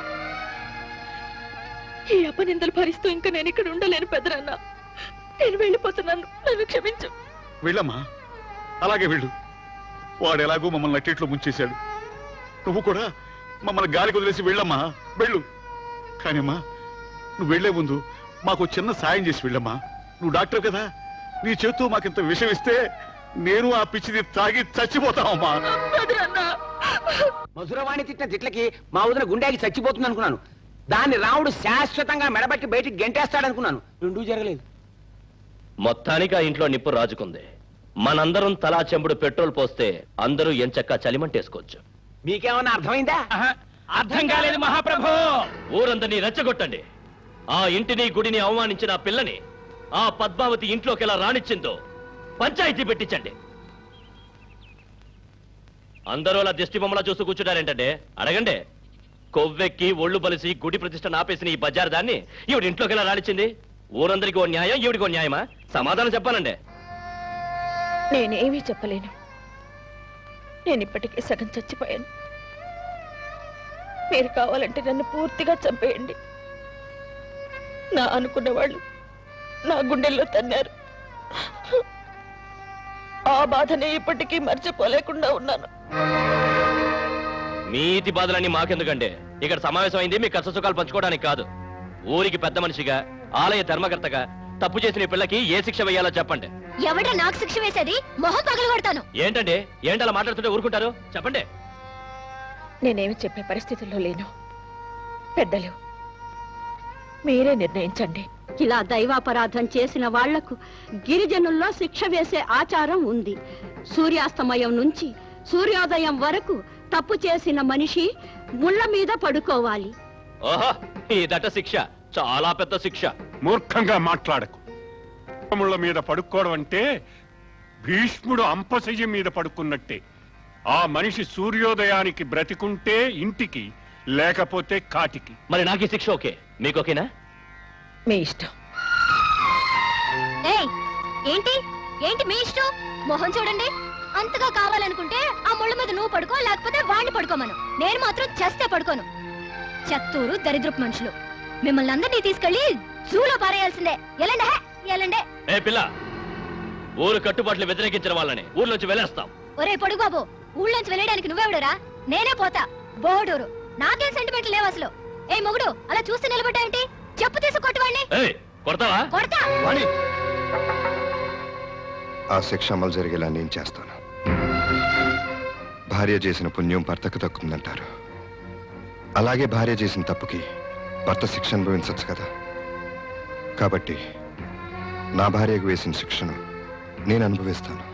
D: ఈ అపనిందలు భరిస్తూ ఇంకా నేను ఇక్కడ ఉండలేను పెద్దరన్న నేను వెళ్ళిపోతున్నాను నన్ను క్షమించు
T: వెళ్ళమ్మా అలాగే వెళ్ళు వాడు ఎలాగో మమ్మల్ని నట్టేట్లో ముంచేశాడు నువ్వు కూడా మమ్మల్ని గాలికి వదిలేసి వెళ్ళమ్మా వెళ్ళు కానీమ్మా నువ్వు వెళ్లే ముందు మాకు చిన్న సాయం చేసి వెళ్ళమ్మా నువ్వు డాక్టర్ కదా నీ చేత్తో మాకింత విషం ఇస్తే నేను ఆ పిచ్చిది తాగి చచ్చిపోతావమ్మా
F: మధురవాణి తిట్టిన తిట్లకి మా వదిన గుండెకి చచ్చిపోతుంది అనుకున్నాను దాన్ని రాముడు శాశ్వతంగా మెడబట్టి బయటికి గెంటేస్తాడు అనుకున్నాను రెండూ జరగలేదు
H: మొత్తానికి ఆ ఇంట్లో నిప్పు రాజుకుంది మనందరం తలా చెంబుడు పెట్రోల్ పోస్తే అందరూ ఎంచక్క చలిమంటేసుకోవచ్చు
F: మీకేమన్నా అర్థమైందా
Q: అర్థం కాలేదు మహాప్రభు
H: ఊరందరినీ రెచ్చగొట్టండి ఆ ఇంటిని గుడిని అవమానించిన ఆ పిల్లని ఆ పద్మావతి ఇంట్లోకి ఎలా రానిచ్చిందో పంచాయతీ పెట్టించండి అందరూ అలా దిష్టి బొమ్మలా చూస్తూ కూర్చుంటారేంటంటే అడగండి కొవ్వెక్కి ఒళ్ళు బలిసి గుడి ప్రతిష్ట నాపేసిన ఈ బజార్ దాన్ని ఈవిడ ఇంట్లోకి ఎలా రానిచ్చింది ఊరందరికీ ఓ న్యాయం ఈవిడికి ఓ న్యాయమా సమాధానం చెప్పాలండి
D: నేనేమీ చెప్పలేను నేను ఇప్పటికే సగం చచ్చిపోయాను మీరు కావాలంటే నన్ను పూర్తిగా చంపేయండి నా అనుకున్న వాళ్ళు నా గుండెల్లో తన్నారు ఆ బాధనే ఇప్పటికీ మర్చిపోలేకుండా ఉన్నాను
H: మీతి బాధలన్నీ మాకెందుకండి ఇక్కడ సమావేశం అయింది మీ కష్ట సుఖాలు పంచుకోవడానికి కాదు ఊరికి పెద్ద మనిషిగా ఆలయ ధర్మకర్తగా తప్పు చేసిన ఈ పిల్లకి ఏ శిక్ష వేయాలో చెప్పండి
G: ఎవడ్రా నాకు శిక్ష వేసేది మొహం పగలు కొడతాను
H: ఏంటండి ఏంటలా మాట్లాడుతుంటే ఊరుకుంటారు చెప్పండి
D: నేనేమి చెప్పే పరిస్థితుల్లో లేను పెద్దలు మీరే నిర్ణయించండి
R: ఇలా దైవాపరాధం చేసిన వాళ్లకు గిరిజనుల్లో శిక్ష వేసే ఆచారం ఉంది సూర్యాస్తమయం నుంచి సూర్యోదయం వరకు తప్పు చేసిన మనిషి ముళ్ళ మీద పడుకోవాలి
H: ఓహో ఇదట శిక్ష చాలా పెద్ద శిక్ష
P: మూర్ఖంగా మాట్లాడకు ముళ్ళ మీద పడుకోవడం అంటే భీష్ముడు అంపశయ్య మీద పడుకున్నట్టే ఆ మనిషి సూర్యోదయానికి బ్రతికుంటే ఇంటికి లేకపోతే కాటికి
H: మరి నాకు ఈ శిక్ష ఓకే మీకు ఓకేనా
D: మీ ఇష్టం
G: ఏయ్ ఏంటి ఏంటి మీ ఇష్టం మొహం చూడండి అంతగా కావాలనుకుంటే ఆ ముళ్ళ మీద నువ్వు పడుకో లేకపోతే వాణ్ణి పడుకోమను నేను మాత్రం చేస్తే పడుకోను చెత్తూరు దరిద్రపు మనుషులు మిమ్మల్ని అందరినీ తీసుకెళ్లి జూలో పారేయాల్సిందే ఎలండి హే, ఎలండి
H: ఏ పిల్ల ఊరు కట్టుబాట్లు వ్యతిరేకించిన వాళ్ళని ఊర్లోంచి వెళ్ళేస్తాం
G: ఒరే పొడుగు బాబు ఊళ్ళోంచి వెళ్ళడానికి నువ్వెవడురా నేనే పోతా బోడూరు నాకేం సెంటిమెంట్ లేవు అసలు ఏ మొగుడు అలా చూస్తే నిలబడ్డావేంటి చెప్పు తీసి కొట్టువాడిని
H: ఏయ్ కొడతావా
G: కొడతా
J: ఆ శిక్ష అమలు జరిగేలా నేను చేస్తాను భార్య చేసిన పుణ్యం భర్తకు దక్కుతుందంటారు అలాగే భార్య చేసిన తప్పుకి భర్త శిక్ష అనుభవించచ్చు కదా కాబట్టి నా భార్యకు వేసిన శిక్షను నేను అనుభవిస్తాను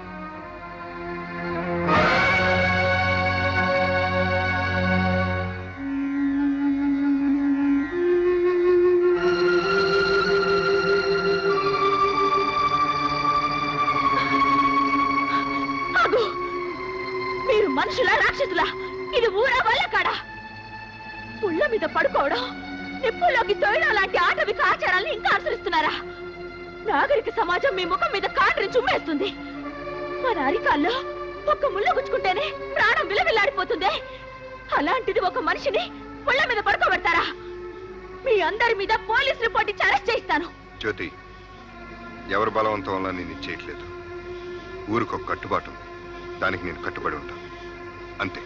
D: ఆగు మీరు మనుషులా రాక్షసులా ఇది ఊరా వల్ల కాడా పుల్ల మీద పడుకోవడం నిప్పుల్లోకి తోయడం లాంటి ఆటవిక ఆచారాలను ఇంకా అనుసరిస్తున్నారా నాగరిక సమాజం మీ ముఖం మీద కాండ్రి చుమ్మేస్తుంది మన అరికాల్లో ఒక్క ముళ్ళ గుచ్చుకుంటేనే ప్రాణం విలవిల్లాడిపోతుంది అలాంటిది ఒక మనిషిని పుల్ల మీద పడుకోబెడతారా మీ అందరి మీద పోలీస్ రిపోర్ట్ ఇచ్చి అరెస్ట్ చేయిస్తాను
J: జ్యోతి ఎవరు బలవంతం వల్ల నేను ఇది చేయట్లేదు ఊరికి ఒక కట్టుబాటు ఉంది దానికి నేను కట్టుబడి ఉంటాను అంతే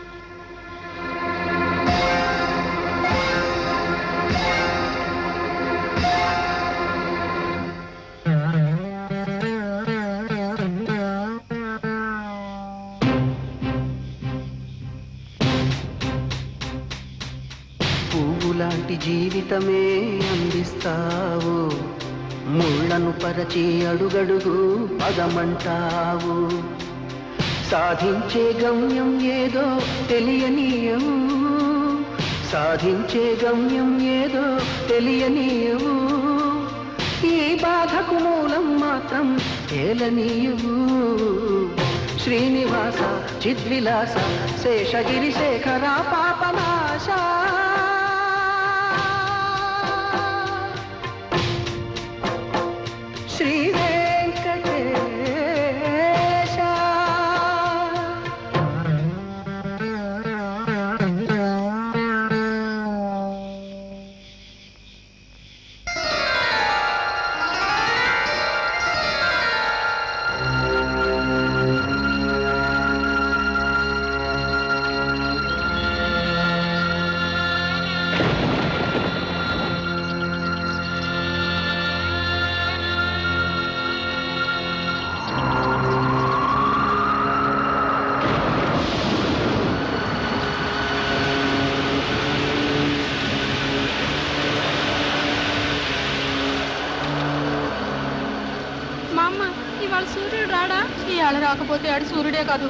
S: పువ్వులాంటి జీవితమే అందిస్తావు ముళ్ళను పరచి అడుగడుగు పదమంటావు సాధించే గమ్యం ఏదో తెలియనీయవు సాధించే గమ్యం ఏదో తెలియనీయవు ఈ బాధకు మూలం మాత్రం తేలనీయవు శ్రీనివాస చిద్విలాస శేషగిరి శేఖర పాపనాశ శ్రీ వెంకటేశ
N: ఆ
B: ఇవాళ సూర్యుడు రాడా ఇవాళ రాకపోతే ఆడు సూర్యుడే కాదు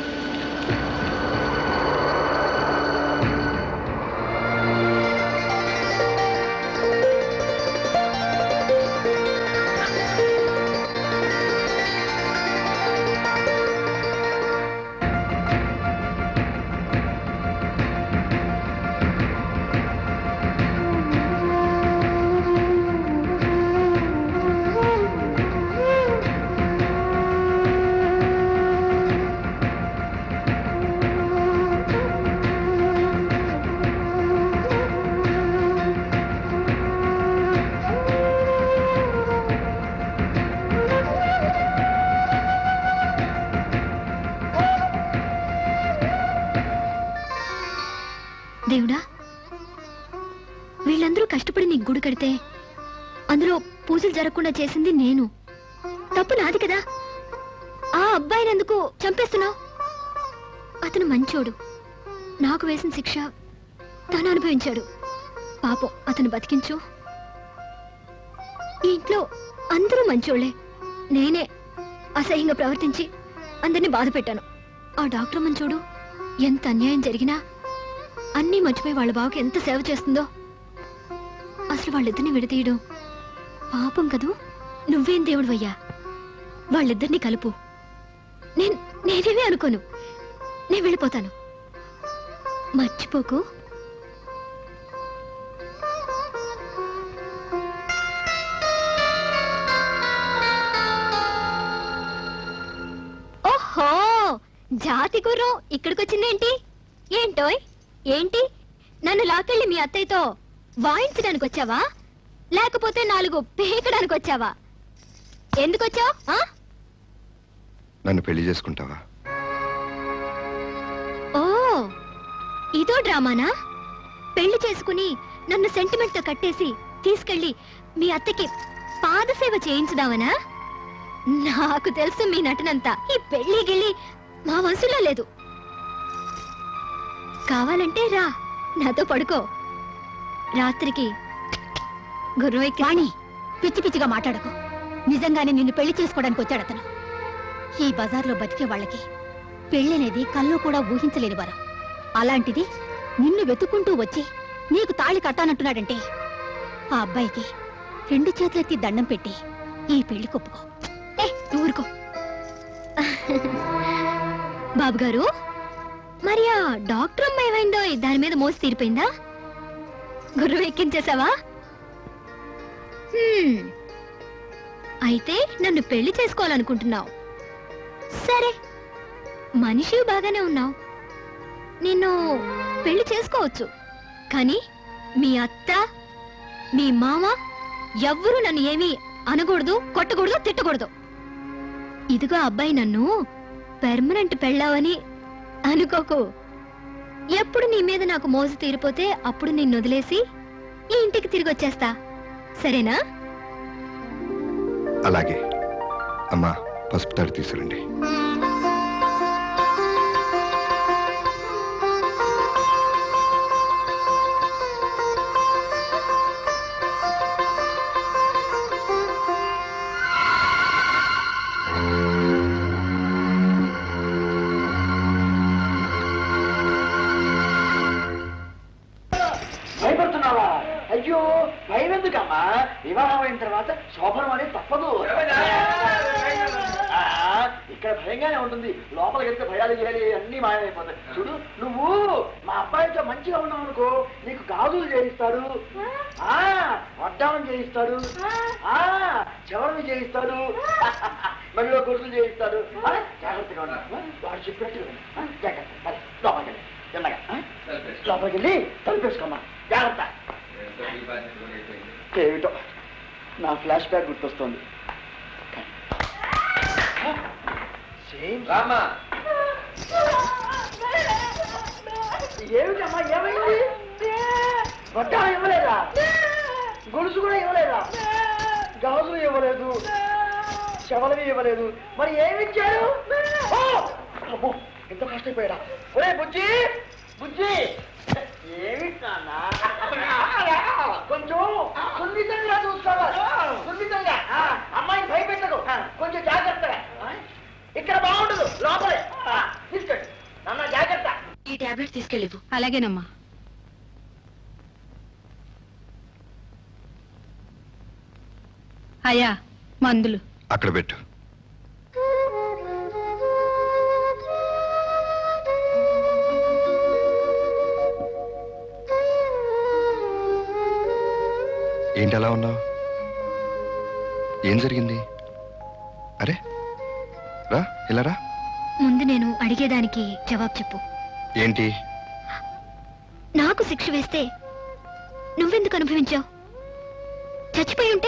G: దేవుడా వీళ్ళందరూ కష్టపడి నీకు గుడి కడితే అందులో పూజలు జరగకుండా చేసింది నేను తప్పు నాది కదా ఆ అబ్బాయిని ఎందుకు చంపేస్తున్నావు అతను మంచోడు నాకు వేసిన శిక్ష తను అనుభవించాడు పాపం అతను బతికించు ఈ ఇంట్లో అందరూ మంచోళ్లే నేనే అసహ్యంగా ప్రవర్తించి అందరినీ బాధ పెట్టాను ఆ డాక్టర్ మంచోడు ఎంత అన్యాయం జరిగినా అన్నీ మర్చిపోయి వాళ్ళ బావకి ఎంత సేవ చేస్తుందో అసలు వాళ్ళిద్దరిని విడదీయడం పాపం కదూ నువ్వేం దేవుడివయ్యా వాళ్ళిద్దరిని కలుపు నేను నేనేమీ అనుకోను నేను వెళ్ళిపోతాను మర్చిపోకు ఓహో జాతి గుర్రం ఇక్కడికొచ్చిందేంటి ఏంటోయ్ ఏంటి నన్ను లాకెళ్ళి మీ అత్తయ్యతో వాయించడానికి వచ్చావా లేకపోతే నాలుగు పీకడానికి వచ్చావా ఎందుకు వచ్చావు
J: నన్ను పెళ్లి చేసుకుంటావా
G: ఓ ఇదో డ్రామానా పెళ్లి చేసుకుని నన్ను సెంటిమెంట్ తో కట్టేసి తీసుకెళ్ళి మీ అత్తకి పాదసేవ చేయించుదామనా నాకు తెలుసు మీ నటనంతా ఈ పెళ్లి గిళ్ళి మా వంశంలో లేదు కావాలంటే రా నాతో పడుకో రాత్రికి గుర్రం
U: వాణి పిచ్చి పిచ్చిగా మాట్లాడకు నిజంగానే నిన్ను పెళ్లి చేసుకోవడానికి వచ్చాడు అతను ఈ బజార్లో బతికే వాళ్ళకి పెళ్ళనేది కల్లో కూడా ఊహించలేని వారు అలాంటిది నిన్ను వెతుక్కుంటూ వచ్చి నీకు తాళి కట్టానంటున్నాడంటే ఆ అబ్బాయికి రెండు చేతులెత్తి దండం పెట్టి ఈ పెళ్లి కొప్పుకో
G: ఏ ఊరుకో బాబు గారు మరి ఆ డాక్టర్ అమ్మ ఏమైందో దాని మీద మోసి తీరిపోయిందా గుర్రం ఎక్కించేసావా హ్మ్. అయితే నన్ను పెళ్లి చేసుకోవాలనుకుంటున్నావు సరే మనిషి బాగానే ఉన్నావు నిన్ను పెళ్లి చేసుకోవచ్చు కానీ మీ అత్త మీ మామ ఎవ్వరూ నన్ను ఏమీ అనకూడదు కొట్టకూడదు తిట్టకూడదు ఇదిగో అబ్బాయి నన్ను పెర్మనెంట్ పెళ్ళావని అనుకోకు ఎప్పుడు నీ మీద నాకు మోజు తీరిపోతే అప్పుడు నిన్ను వదిలేసి ఈ ఇంటికి తిరిగి వచ్చేస్తా సరేనా
J: అలాగే అమ్మా పసుపు తాడు తీసుకురండి
O: భయపడుతున్నావా అయ్యో భయం ఎందుకమ్మా వివాహం అయిన తర్వాత శోభనం అనేది తప్పదు ఆ, ఇక్కడ భయంగానే ఉంటుంది లోపలికి వెళ్తే భయాలు చేయాలి అన్ని మాయమైపోతాయి చూడు నువ్వు మా అబ్బాయితో మంచిగా ఉన్నావు అనుకో నీకు గాజులు చేయిస్తాడు ఆ వడ్డానం చేయిస్తాడు ఆ చెవరని చేయిస్తాడు మళ్ళీ గుర్తులు చేయిస్తాడు ఆ, జాగ్రత్తగా ఉండు. వాడు చెప్పినట్టుగా విను. ఆ, జాగ్రత్త మరి లోపలికి వెళ్ళి చిన్నగా ఆ? లోపలికి వెళ్ళి తలుపేసుకోమ్మా జాగ్రత్త ఏమిటో నా ఫ్లాష్ బ్యాక్ గుర్తొస్తుంది రామా ఏమిటమ్మా ఏమైంది వడ్డానం ఇవ్వలేదా గొలుసు కూడా ఇవ్వలేదా గాజులు ఇవ్వలేదు చెవలవి ఇవ్వలేదు మరి ఏమి ఇచ్చారు ఓ! అమ్మో, ఎంత కష్టపోయాడా ఒరే బుజ్జి బుజ్జి ఏమి నాన్న కొంచెం సున్నితంగా చూసుకోవాలి సున్నితంగా ఆ, అమ్మాయిని భయపెట్టదు కొంచెం జాగ్రత్తగా
D: టాబ్లెట్ తీసుకెళ్ళివు
B: అలాగేనమ్మా అయ్యా మందులు
J: అక్కడ పెట్టు ఏంటి అలా ఉన్నావు ఏం జరిగింది అరే రా ఇలా రా
G: ముందు నేను అడిగేదానికి జవాబు చెప్పు
J: ఏంటి
G: నాకు శిక్ష వేస్తే నువ్వెందుకు అనుభవించావు చచ్చిపోయి ఉంటే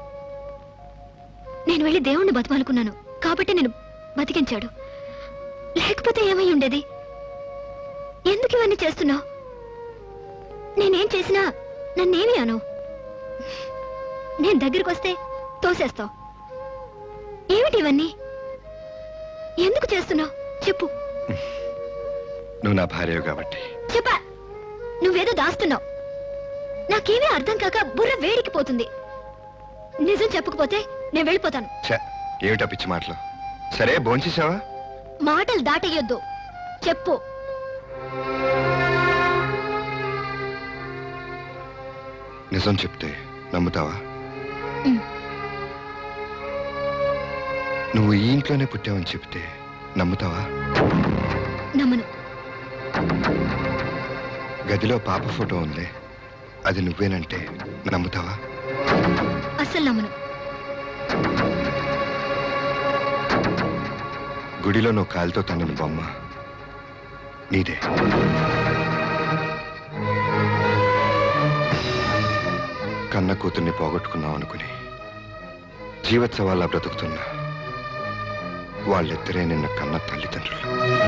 G: నేను వెళ్ళి దేవుణ్ణి బతమాలుకున్నాను కాబట్టి నేను బతికించాడు లేకపోతే ఏమై ఉండేది ఎందుకు ఇవన్నీ చేస్తున్నావు నేనేం చేసినా నన్నేమి అను నేను దగ్గరికి వస్తే తోసేస్తావు ఏమిటి ఇవన్నీ ఎందుకు చేస్తున్నావు చెప్పు
J: నువ్వు నా భార్యవు కాబట్టి
G: చెప్పా నువ్వేదో దాస్తున్నావు నాకేమీ అర్థం కాక బుర్ర వేడికిపోతుంది నిజం చెప్పకపోతే నేను వెళ్ళిపోతాను
J: ఛ ఏమిటా పిచ్చి మాటలు సరే భోంచేసావా
G: మాటలు దాటయ్యొద్దు చెప్పు
J: నిజం చెప్తే నమ్ముతావా
G: ఉమ్.
J: నువ్వు ఈ ఇంట్లోనే పుట్టావని చెప్తే నమ్ముతావా
G: నమ్మను
J: గదిలో పాప ఫోటో ఉంది అది నువ్వేనంటే నమ్ముతావా
G: అస్సలు నమ్మను
J: గుడిలో నువ్వు కాలుతో తన్నిన బొమ్మ నీదే కన్న కూతుర్ని పోగొట్టుకున్నావు అనుకుని జీవోత్సవాల్లా బ్రతుకుతున్నా వాళ్ళిద్దరే నిన్న కన్న తల్లిదండ్రులు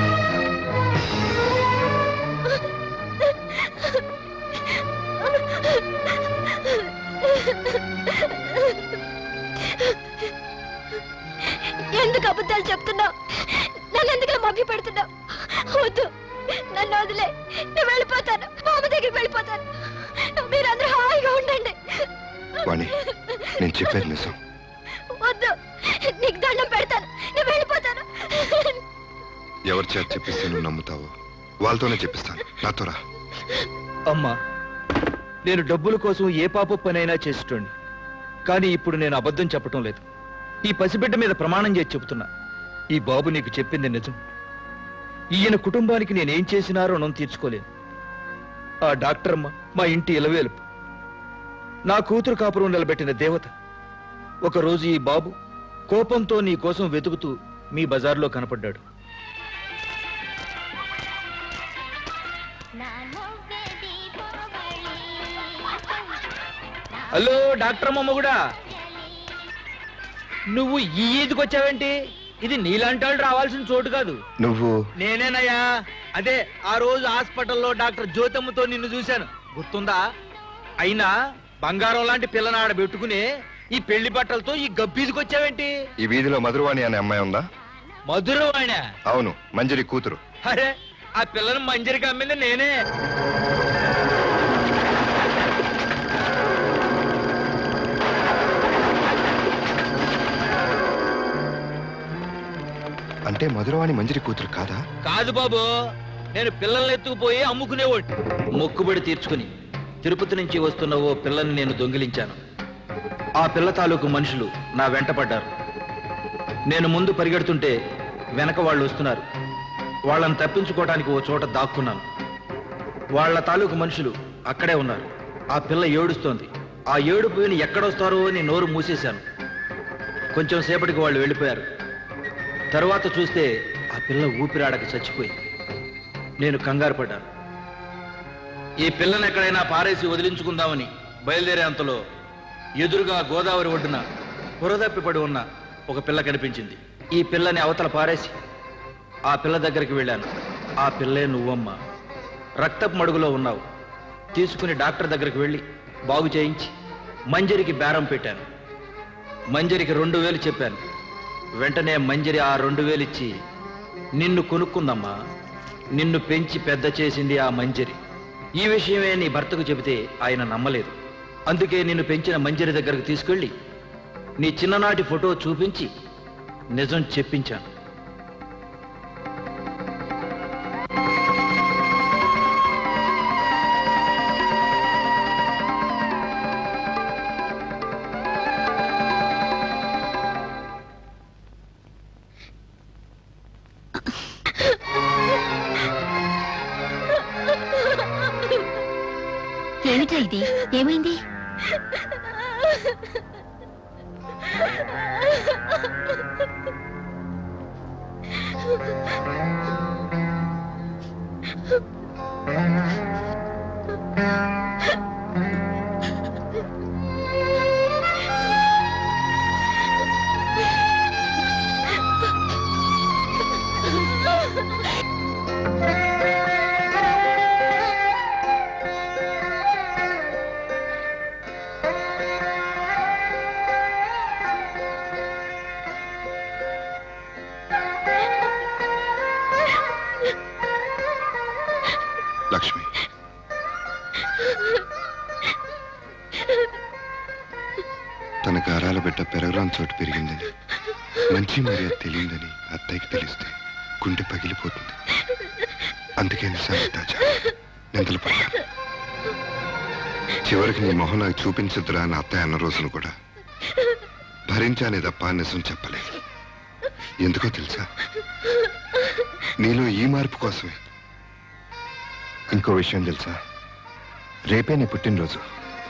G: ఎందుకు అబద్ధాలు చెప్తున్నావు నన్ను ఎందుకు మభ్య పెడుతున్నావు వద్దు నన్ను వదిలే నేను వెళ్ళిపోతాను మా అమ్మ దగ్గరికి వెళ్ళిపోతాను మీరందరూ హాయిగా ఉండండి
J: వాణి నేను చెప్పేది నిజం
G: వద్దు నీకు దండం పెడతాను నేను వెళ్ళిపోతాను
J: ఎవరి చేత చెప్పిస్తే నువ్వు నమ్ముతావో వాళ్ళతోనే చెప్పిస్తాను నాతో రా
C: అమ్మా నేను డబ్బుల కోసం ఏ పాప పనైనా చేసేటోండి కానీ ఇప్పుడు నేను అబద్ధం చెప్పటం లేదు ఈ పసిబిడ్డ మీద ప్రమాణం చేసి చెబుతున్నా ఈ బాబు నీకు చెప్పింది నిజం ఈయన కుటుంబానికి నేనేం చేసినా రుణం తీర్చుకోలేను ఆ డాక్టర్మ్మ మా ఇంటి ఇలవేలుపు నా కూతురు కాపురం నిలబెట్టిన దేవత ఒకరోజు ఈ బాబు కోపంతో నీ కోసం వెతుకుతూ మీ బజార్లో కనపడ్డాడు హలో డాక్టర్ అమ్మ కూడా నువ్వు ఈ ఈదికి వచ్చావేంటి ఇది నీలాంటి వాళ్ళు రావాల్సిన చోటు కాదు
J: నువ్వు
C: నేనేనయ్యా అదే ఆ రోజు హాస్పిటల్లో డాక్టర్ జ్యోతమ్మతో నిన్ను చూశాను గుర్తుందా అయినా బంగారం లాంటి పిల్లని ఆడ పెట్టుకుని ఈ పెళ్లి బట్టలతో ఈ గబ్బీదికి వచ్చావేంటి
J: ఈ వీధిలో మధురవాణి అనే అమ్మాయి ఉందా
C: మధురవాణ
J: అవును మంజరి కూతురు
C: అరే ఆ పిల్లని మంజరికి అమ్మింది నేనే
J: అంటే మధురవాణి మంజరి కూతురు కాదా
C: కాదు బాబు నేను పిల్లల్ని ఎత్తుకుపోయి అమ్ముకునేవాడు మొక్కుబడి తీర్చుకుని తిరుపతి నుంచి వస్తున్న ఓ పిల్లని నేను దొంగిలించాను ఆ పిల్ల తాలూకు మనుషులు నా వెంట పడ్డారు నేను ముందు పరిగెడుతుంటే వెనక వాళ్ళు వస్తున్నారు వాళ్ళని తప్పించుకోవడానికి ఓ చోట దాక్కున్నాను వాళ్ళ తాలూకు మనుషులు అక్కడే ఉన్నారు ఆ పిల్ల ఏడుస్తోంది ఆ ఏడుపు విని ఎక్కడొస్తారో అని నోరు మూసేశాను కొంచెం సేపటికి వాళ్ళు వెళ్ళిపోయారు తరువాత చూస్తే ఆ పిల్ల ఊపిరాడక చచ్చిపోయింది నేను కంగారు పడ్డాను ఈ పిల్లని ఎక్కడైనా పారేసి వదిలించుకుందామని బయలుదేరే అంతలో ఎదురుగా గోదావరి ఒడ్డున పొరదప్పిపడి ఉన్న ఒక పిల్ల కనిపించింది ఈ పిల్లని అవతల పారేసి ఆ పిల్ల దగ్గరికి వెళ్ళాను ఆ పిల్లే నువ్వమ్మ రక్తపు మడుగులో ఉన్నావు తీసుకుని డాక్టర్ దగ్గరికి వెళ్ళి బాగు చేయించి మంజరికి బేరం పెట్టాను మంజరికి రెండు వేలు చెప్పాను వెంటనే మంజరి ఆ రెండు వేలు ఇచ్చి నిన్ను కొనుక్కుందమ్మా నిన్ను పెంచి పెద్ద చేసింది ఆ మంజరి ఈ విషయమే నీ భర్తకు చెబితే ఆయన నమ్మలేదు అందుకే నిన్ను పెంచిన మంజరి దగ్గరకు తీసుకెళ్ళి నీ చిన్ననాటి ఫోటో చూపించి నిజం చెప్పించాను
G: ఇది ఏమైంది
J: లక్ష్మి తన గారాల బిడ్డ పెరగరాని చోటు పెరిగిందని మంచి మర్యాద తెలియదని అత్తయ్యకి తెలిస్తే గుండె పగిలిపోతుంది అందుకే నిజాన్ని దాచా నిందలు పడ్డాను చివరికి నీ మొహం నాకు చూపించద్దురా అని అత్తయ్య అన్న రోజును కూడా భరించానే తప్ప నిజం చెప్పలేదు ఎందుకో తెలుసా నీలో ఈ మార్పు కోసమే ఇంకో విషయం తెలుసా రేపే నీ పుట్టినరోజు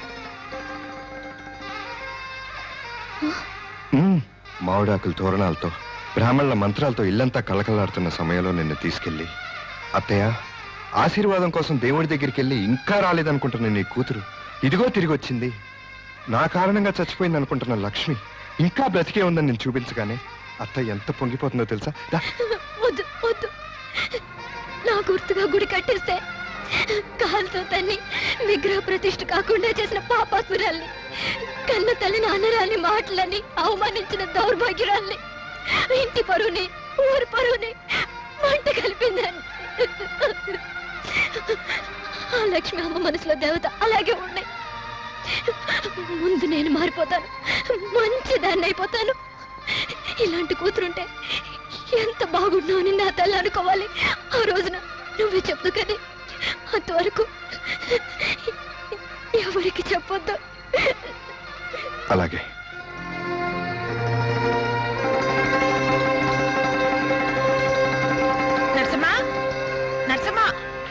J: మ్మ్. మామిడాకుల తోరణాలతో బ్రాహ్మణుల మంత్రాలతో ఇల్లంతా కలకలాడుతున్న సమయంలో నిన్ను తీసుకెళ్ళి అత్తయ్య ఆశీర్వాదం కోసం దేవుడి దగ్గరికి వెళ్ళి ఇంకా రాలేదనుకుంటున్న నీ కూతురు ఇదిగో తిరిగి వచ్చింది నా కారణంగా చచ్చిపోయింది అనుకుంటున్న లక్ష్మి ఇంకా బ్రతికే ఉందని నేను చూపించగానే అత్త ఎంత పొంగిపోతుందో తెలుసా దా,
G: వద్దు వద్దు నా గుర్తుగా గుడి కట్టిస్తే కాలుతో తన్ని విగ్రహ ప్రతిష్ఠ కాకుండా చేసిన పాపాత్మురాల్ని కన్న తల్లిని అనరాని మాటలని అవమానించిన దౌర్భాగ్యురాల్ని ఇంటి పరువుని ఊరి పరువుని మంట కలిపిందని ఆ లక్ష్మి అమ్మ మనసులో దేవత అలాగే ఉన్నాయి ముందు నేను మారిపోతాను మంచిదాన్ని అయిపోతాను ఇలాంటి కూతురుంటే ఎంత బాగున్నావు నా తల్లి అనుకోవాలి ఆ రోజున నువ్వే చెప్తూ కానీ అంతవరకు ఎవరికి చెప్పొద్దు
J: అలాగే
D: నరసమ్మా నరసమ్మా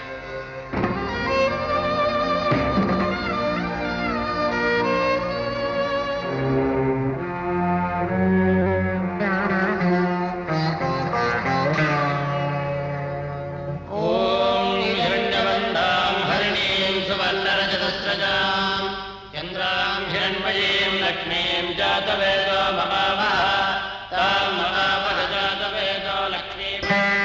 E: చంద్రాం హిరణ్మయీం లక్ష్మీం జాతవేదో మమావహ తాం మమావహ జాతవేదో లక్ష్మీం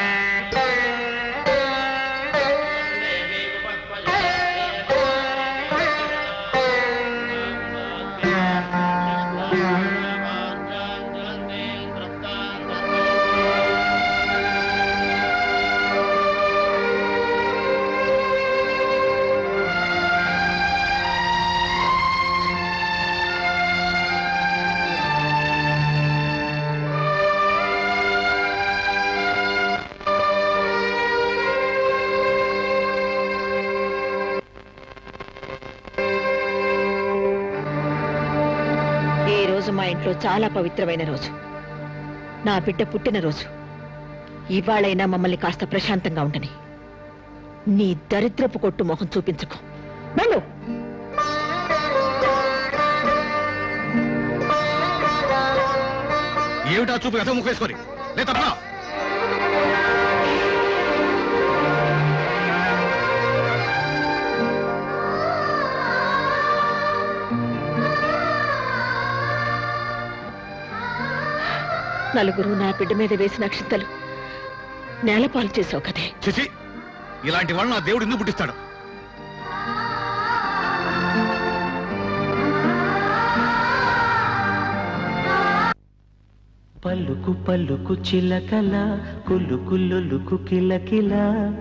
D: ఈ రోజు మా ఇంట్లో చాలా పవిత్రమైన రోజు నా బిడ్డ పుట్టిన రోజు ఇవాళైనా మమ్మల్ని కాస్త ప్రశాంతంగా ఉండని నీ దరిద్రపు కొట్టు మొహం చూపించుకో వెళ్ళు
T: ఏమిటా చూపు గత ముఖేసుకొని లే తప్ప
D: నలుగురు నా బిడ్డ మీద వేసిన అక్షింతలు నేలపాలు చేసావు కదే
T: చిచి ఇలాంటి వాళ్ళని ఆ దేవుడు ఎందుకు పుట్టిస్తాడు
L: పలుకు పలుకు చిలకల కులు కుల్లుకు కిలకిల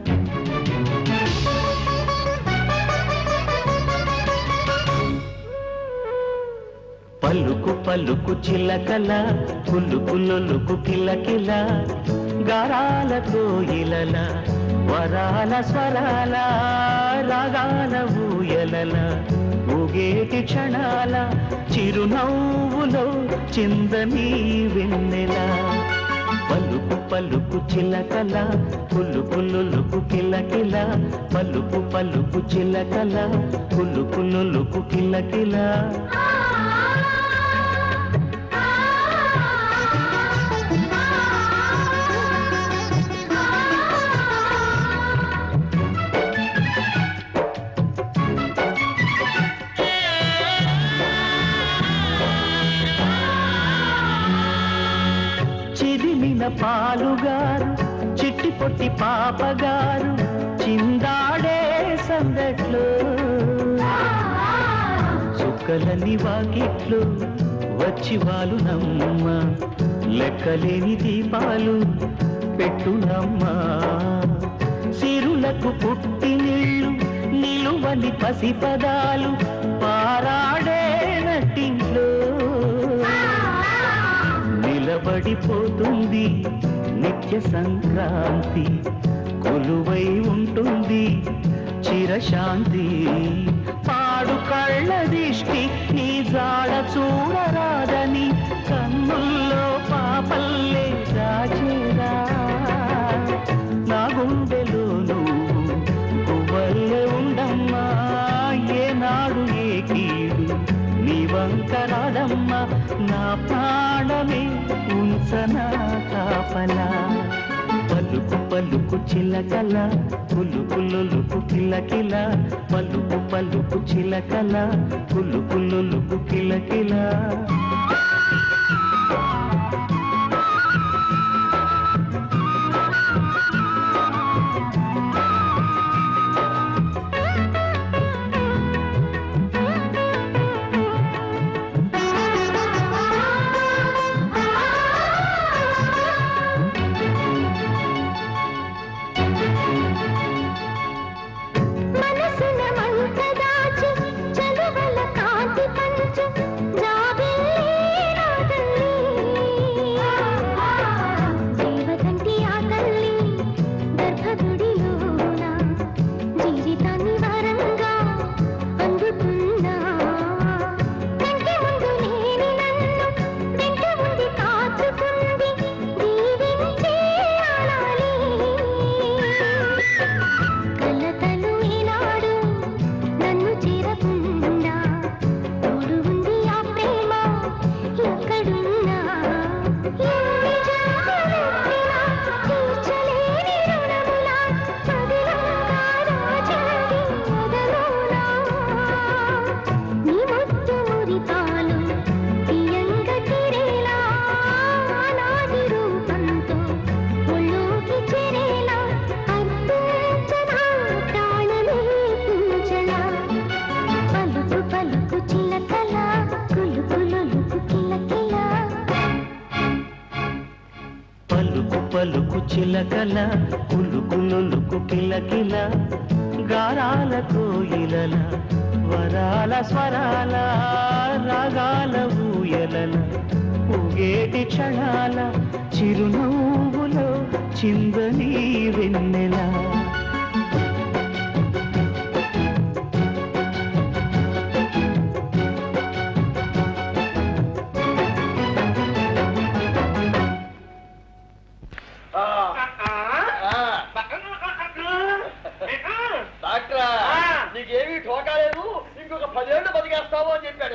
L: పలుకు పలుకు చిలకల కులు కుల్లుకు కిలకిల గారాల కోయిలల వరాల స్వరాల రాగాల ఊయలల ఊగేటి క్షణాల చిరునవ్వులో చిందని వెన్నెల పలుకు పలుకు చిలకల పులుకు నులుకు కిలకిల పలుకు పలుకు చిలకల పులుకు నులుకు కిలకిల చిదిమిన పాలుగారు చిట్టి పొట్టి పాపగారు చిందాడే సందట్లు చుక్కలని వాకిట్లు వచ్చి వాళ్ళు నమ్మ లెక్కలేని దీపాలు పెట్టునమ్మా సిరులకు పుట్టి నీళ్ళు నిలువని పసిపదాలు పారాడే నట్టింట్లో నిలబడిపోతుంది నిత్య సంక్రాంతి కొలువై ఉంటుంది చిరశాంతి పాడు కళ్ళ దిష్టి నీ జాడ చూడరాదని కన్నుల్లో పాపల్లే దాచేరా నా గుండెలో నువ్వు పువ్వల్లే ఉండమ్మా ఏనాడు ఏ కీడు నీ వంకరాడమ్మా నా ప్రాణమే ఉంచనా కాపలా పలుకు పలుకు చిలకల పులుకు లొలుకు కిలకిల పలుకు పలుకు చిలకల పులుకు లొలుకు కిలకిల
N: మనసున మంట దాచి చలువల కాంతి పంచు జాబిల్లి రాగల్లి దేవతంటి ఆ తల్లి గర్భగుడిలోన జీవితాన్ని వరంగా అందుకున్నా కంటి ముందు లేని నన్ను వెంట ఉంది కాచుకుంది దీవించే ఆడాలి కలతలు ఈనాడు నన్ను చేరకుండా తోడు ఉంది ఆ ప్రేమ ఎక్కడున్నా ఎన్ని జన్మలెత్తినా తీర్చలేని రుణములా పదిలంగా దాచినది మొదలోనా నీ ముద్దు మురిపాలు తీయంగ తీరేలా నాది రూపంతో ఒళ్ళోకి చేరేలా అర్పించనా ప్రాణమే పూజలా పలుకు పలుకు చిలకల కులుకు లొలుకు కిలకిల
L: పలుకు పలుకు చిలకల కులుకు లొలుకు కిలకిల గారాల కోయిలల వరాల స్వరాల రాగాల ఊయలల ఊగేటి క్షణాల చిరునవ్వులో చిందని వెన్నెల
O: డాక్టరా నీకేమీ ఠోకాలేదు ఇంకొక పదేళ్ళు బతికేస్తావు అని చెప్పాడు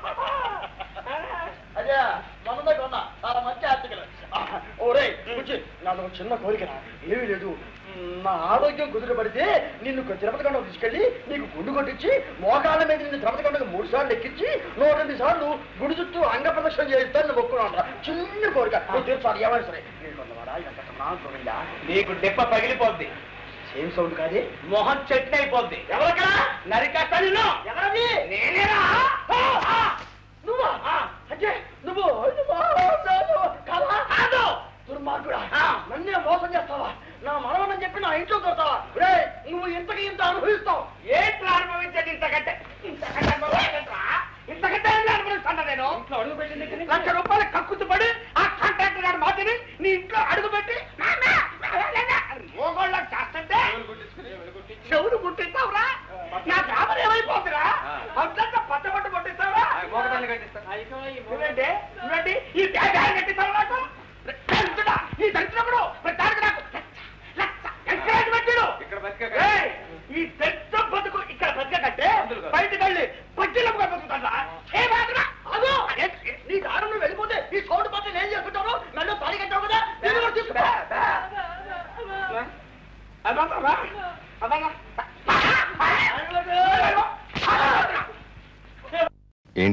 O: అదే మొన్న కొన్నా చాలా మంచి ఆర్టికల్ ఓరే కూర్చి నాది ఒక చిన్న కోరికరా ఏమీ లేదు మ్, నా ఆరోగ్యం కుదురపడితే నిన్ను తిరుపతి కొండకు తీసుకెళ్లి నీకు గుండు కొట్టించి మోకాళ్ళ మీద నిన్ను తిరుపతి కొండకు మూడు సార్లు ఎక్కించి నూట ఎనిమిది సార్లు గుడి చుట్టూ అంగ ప్రదక్షిణ చేయిస్తాను మొక్కున్నాను చిన్న కోరిక నువ్వు తీర్చాలి ఏమైనా సరే నీకు ఉన్నవాడా? ఇదంతా నాకు ఉందా? నీకు దెబ్బ పగిలిపోద్ది సేమ్ సౌండ్ కాదే మొహం చట్నీ అయిపోద్ది ఎవరక్కడ నరికేస్తా నిన్ను ఎవరది నేనేరా ఆ, ఆ, నువ్వా ఆ, అజ్జే నువ్వు నువ్వు నువ్వు కాదా? కాదు దుర్మార్గుడా నన్నే మోసం చేస్తావా నా మనవనని చెప్పి నా ఇంట్లో కొడతావా రే నువ్వు ఇంతకి ఇంత అనుభవిస్తావు ఏంటి అనుభవించేది ఇంతకంటే ఇంతకంటే అనుభవించట్రా? ఇంతకంటే ఏం అనుభవిస్తాను నేను ఇంట్లో అడుగు పెట్టింది లక్ష రూపాయలు కక్కుతు పడి ఆ కాంట్రాక్టర్ గారి మాటని నీ ఇంట్లో అడుగు పెట్టి మోగోళ్ళకి చేస్తుంటే చెవులు గుట్టిస్తావురా నా గ్రామం ఏమైపోతుందిరా అంతంతా పచ్చబట్టు కొట్టిస్తావురా నువ్వేంటి నువ్వేంటి ఈ బ్యాగ్ కట్టిస్తావు నాకు పెంచుడా? ఈ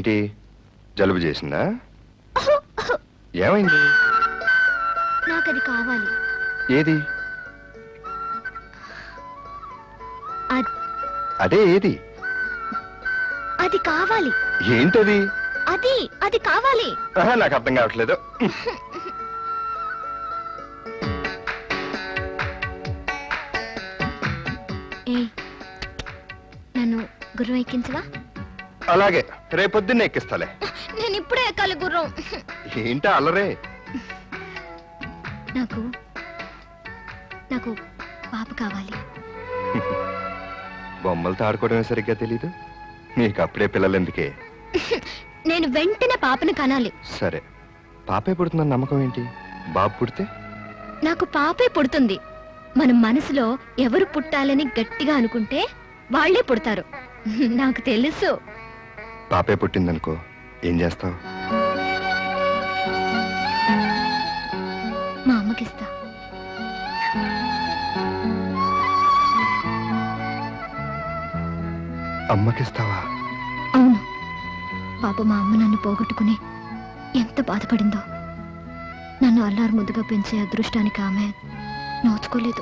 J: ఏంటి జలుబు చేసిందా ఏమైంది
G: నాకది కావాలి
J: ఏది
G: అద్-
J: అదే ఏది
G: అది కావాలి
J: ఏంటది
G: అది అది కావాలి
J: ఆహా, నాకు అర్థం కావట్లేదు
G: ఏ నన్ను గుర్రం ఎక్కించవా
J: అలాగే రేపొద్దున్నే ఎక్కిస్తాలే
G: నేను ఇప్పుడే ఎక్కాలి గుర్రం
J: ఏంటా అల్లరే
G: నాకు నాకు పాప కావాలి
J: బొమ్మలతో ఆడుకోవడమే సరిగ్గా తెలీదు నీకు అప్పుడే పిల్లలు ఎందుకే
G: నేను వెంటనే పాపను కనాలి
J: సరే పాపే పుడుతుందని నమ్మకం ఏంటి బాబు పుడితే
G: నాకు పాపే పుడుతుంది మన మనసులో ఎవరు పుట్టాలని గట్టిగా అనుకుంటే వాళ్ళే పుడతారు నాకు తెలుసు
J: పాపే పుట్టిందనుకో ఏం చేస్తావు
G: మా అమ్మకిస్తా
J: అమ్మకిస్తావా
G: అవును పాప మా అమ్మ నన్ను పోగొట్టుకుని ఎంత బాధపడిందో నన్ను అల్లారు ముద్దుగా పెంచే అదృష్టానికి ఆమె నోచుకోలేదు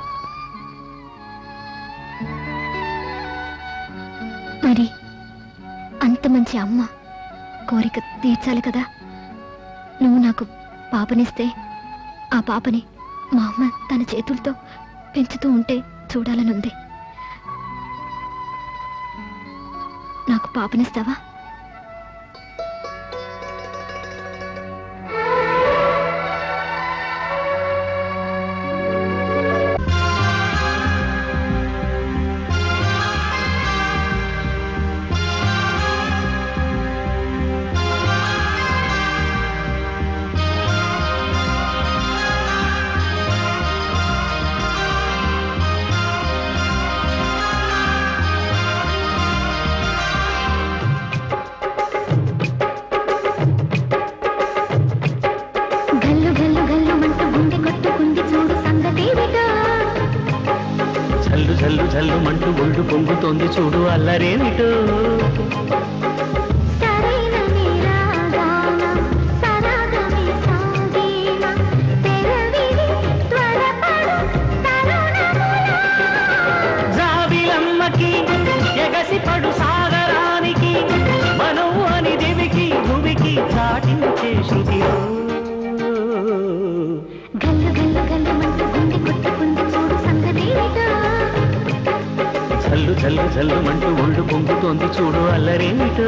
G: మరి అంత మంచి అమ్మ కోరిక తీర్చాలి కదా నువ్వు నాకు పాపనిస్తే ఆ పాపని మా అమ్మ తన చేతులతో పెంచుతూ ఉంటే చూడాలనుంది నాకు పాపనిస్తావా గల్లు గల్లు గల్లు మంటూ గుండె కొట్టుకుంది చూడు సంగతేమిటో
L: జల్లు జల్లు జల్లు మంటూ ఒళ్ళు పొంగుతోంది చూడు అల్లరేమిటో
N: సరైన నిరాగానం సరాగమే సాగేన తెరవిడి త్వరపడు తరుణములో
L: జాబిలమ్మకి ఎగసి పడు సాగరానికి మనవు అని దివికి భూమికి చాటించే శృతిలో
N: గల్లు గల్లు గల్లు మంటూ గుండె కొట్టుకుంది చూడు సంగతేమిటో
L: జల్లు జల్లు జల్లు మంటూ ఒళ్ళు పొంగుతోంది చూడు అల్లరేమిటో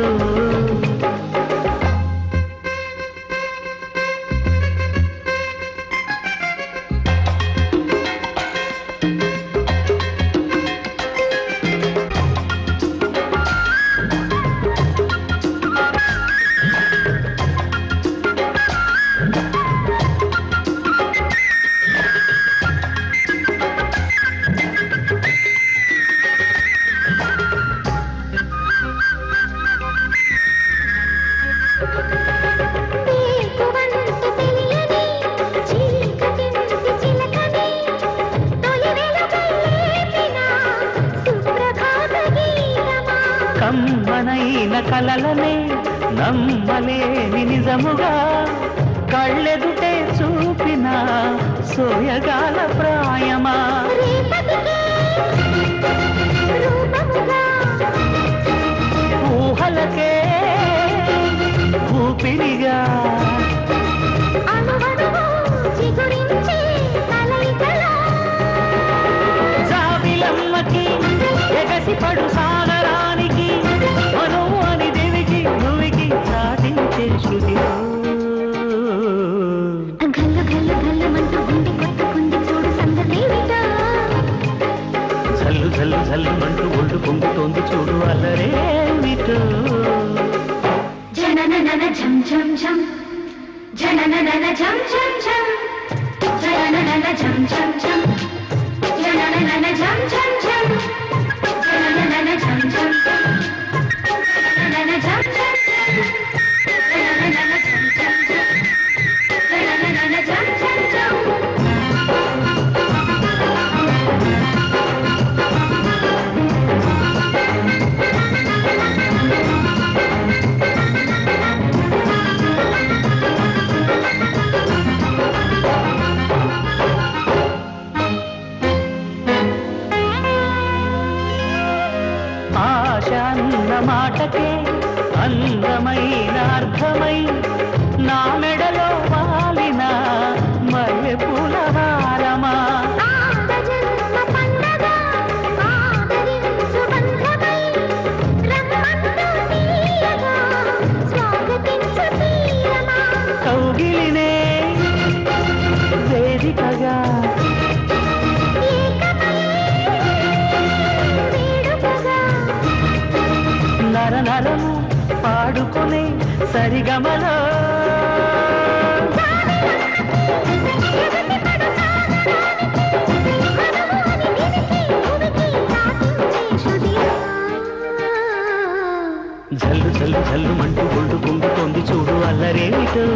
N: నీకువంత తెలియని చీకటింటి చిలకని తొలి వెలుగైలేపిన సుప్రభాత గీతమా
L: కమ్మనైన కలలనే నమ్మలేని నిజముగా కళ్ళెదుటే చూపిన సోయగాల ప్రాయమా ఊహలకే ఊపిరిగా
N: చిగురించే కలయికలో
L: జాబిలమ్మకి ఎగసి పడు సాగరానికి మనవు అని దేవికి భూమికి సాధించే శృతిలో
N: గల్లు గల్లు గల్లు మంటూ గుండె కొట్టుకుంది చూడు సంగతేమిటో
L: జల్లు జల్లు జల్లు మంటూ ఒళ్ళు పొంగుతోంది చూడు అల్లరేమిటో
N: జననన ఝం ఝం ఝం జననన ఝం ఝం ఝం జననన ఝం ఝం ఝం జననన ఝం ఝం ఝం జననన ఝం ఝం ఝం జననన ఝం ఝం ఝం జననన ఝం ఝం ఝం జననన ఝం ఝం ఝం
L: జల్లు బంధమై నా మెడలో వాలిన మల్లె పూల వారమా కౌగిలినే వేదికగా నర నరము పాడుకునే సరిగమలో జల్లు జల్లు జల్లు మంటూ ఒళ్ళు పొంగుతోంది చూడు అల్లరేమిటో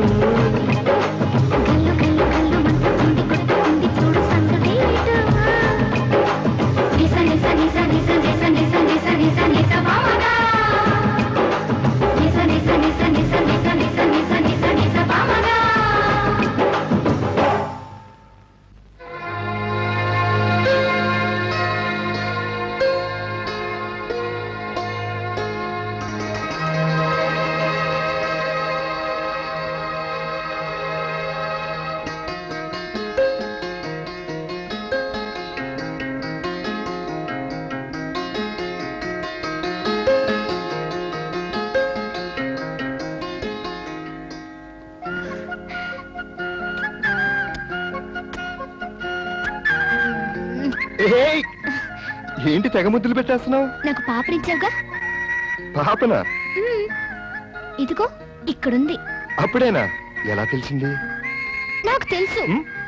J: ఏయ్! ఏంటి తెగ ముద్దులు పెట్టేస్తున్నావు
G: నాకు పాపనిచ్చావుగా
J: పాపనా
G: మ్మ్. ఇదిగో ఇక్కడుంది
J: అప్పుడేనా ఎలా తెలిసింది
G: నాకు తెలుసు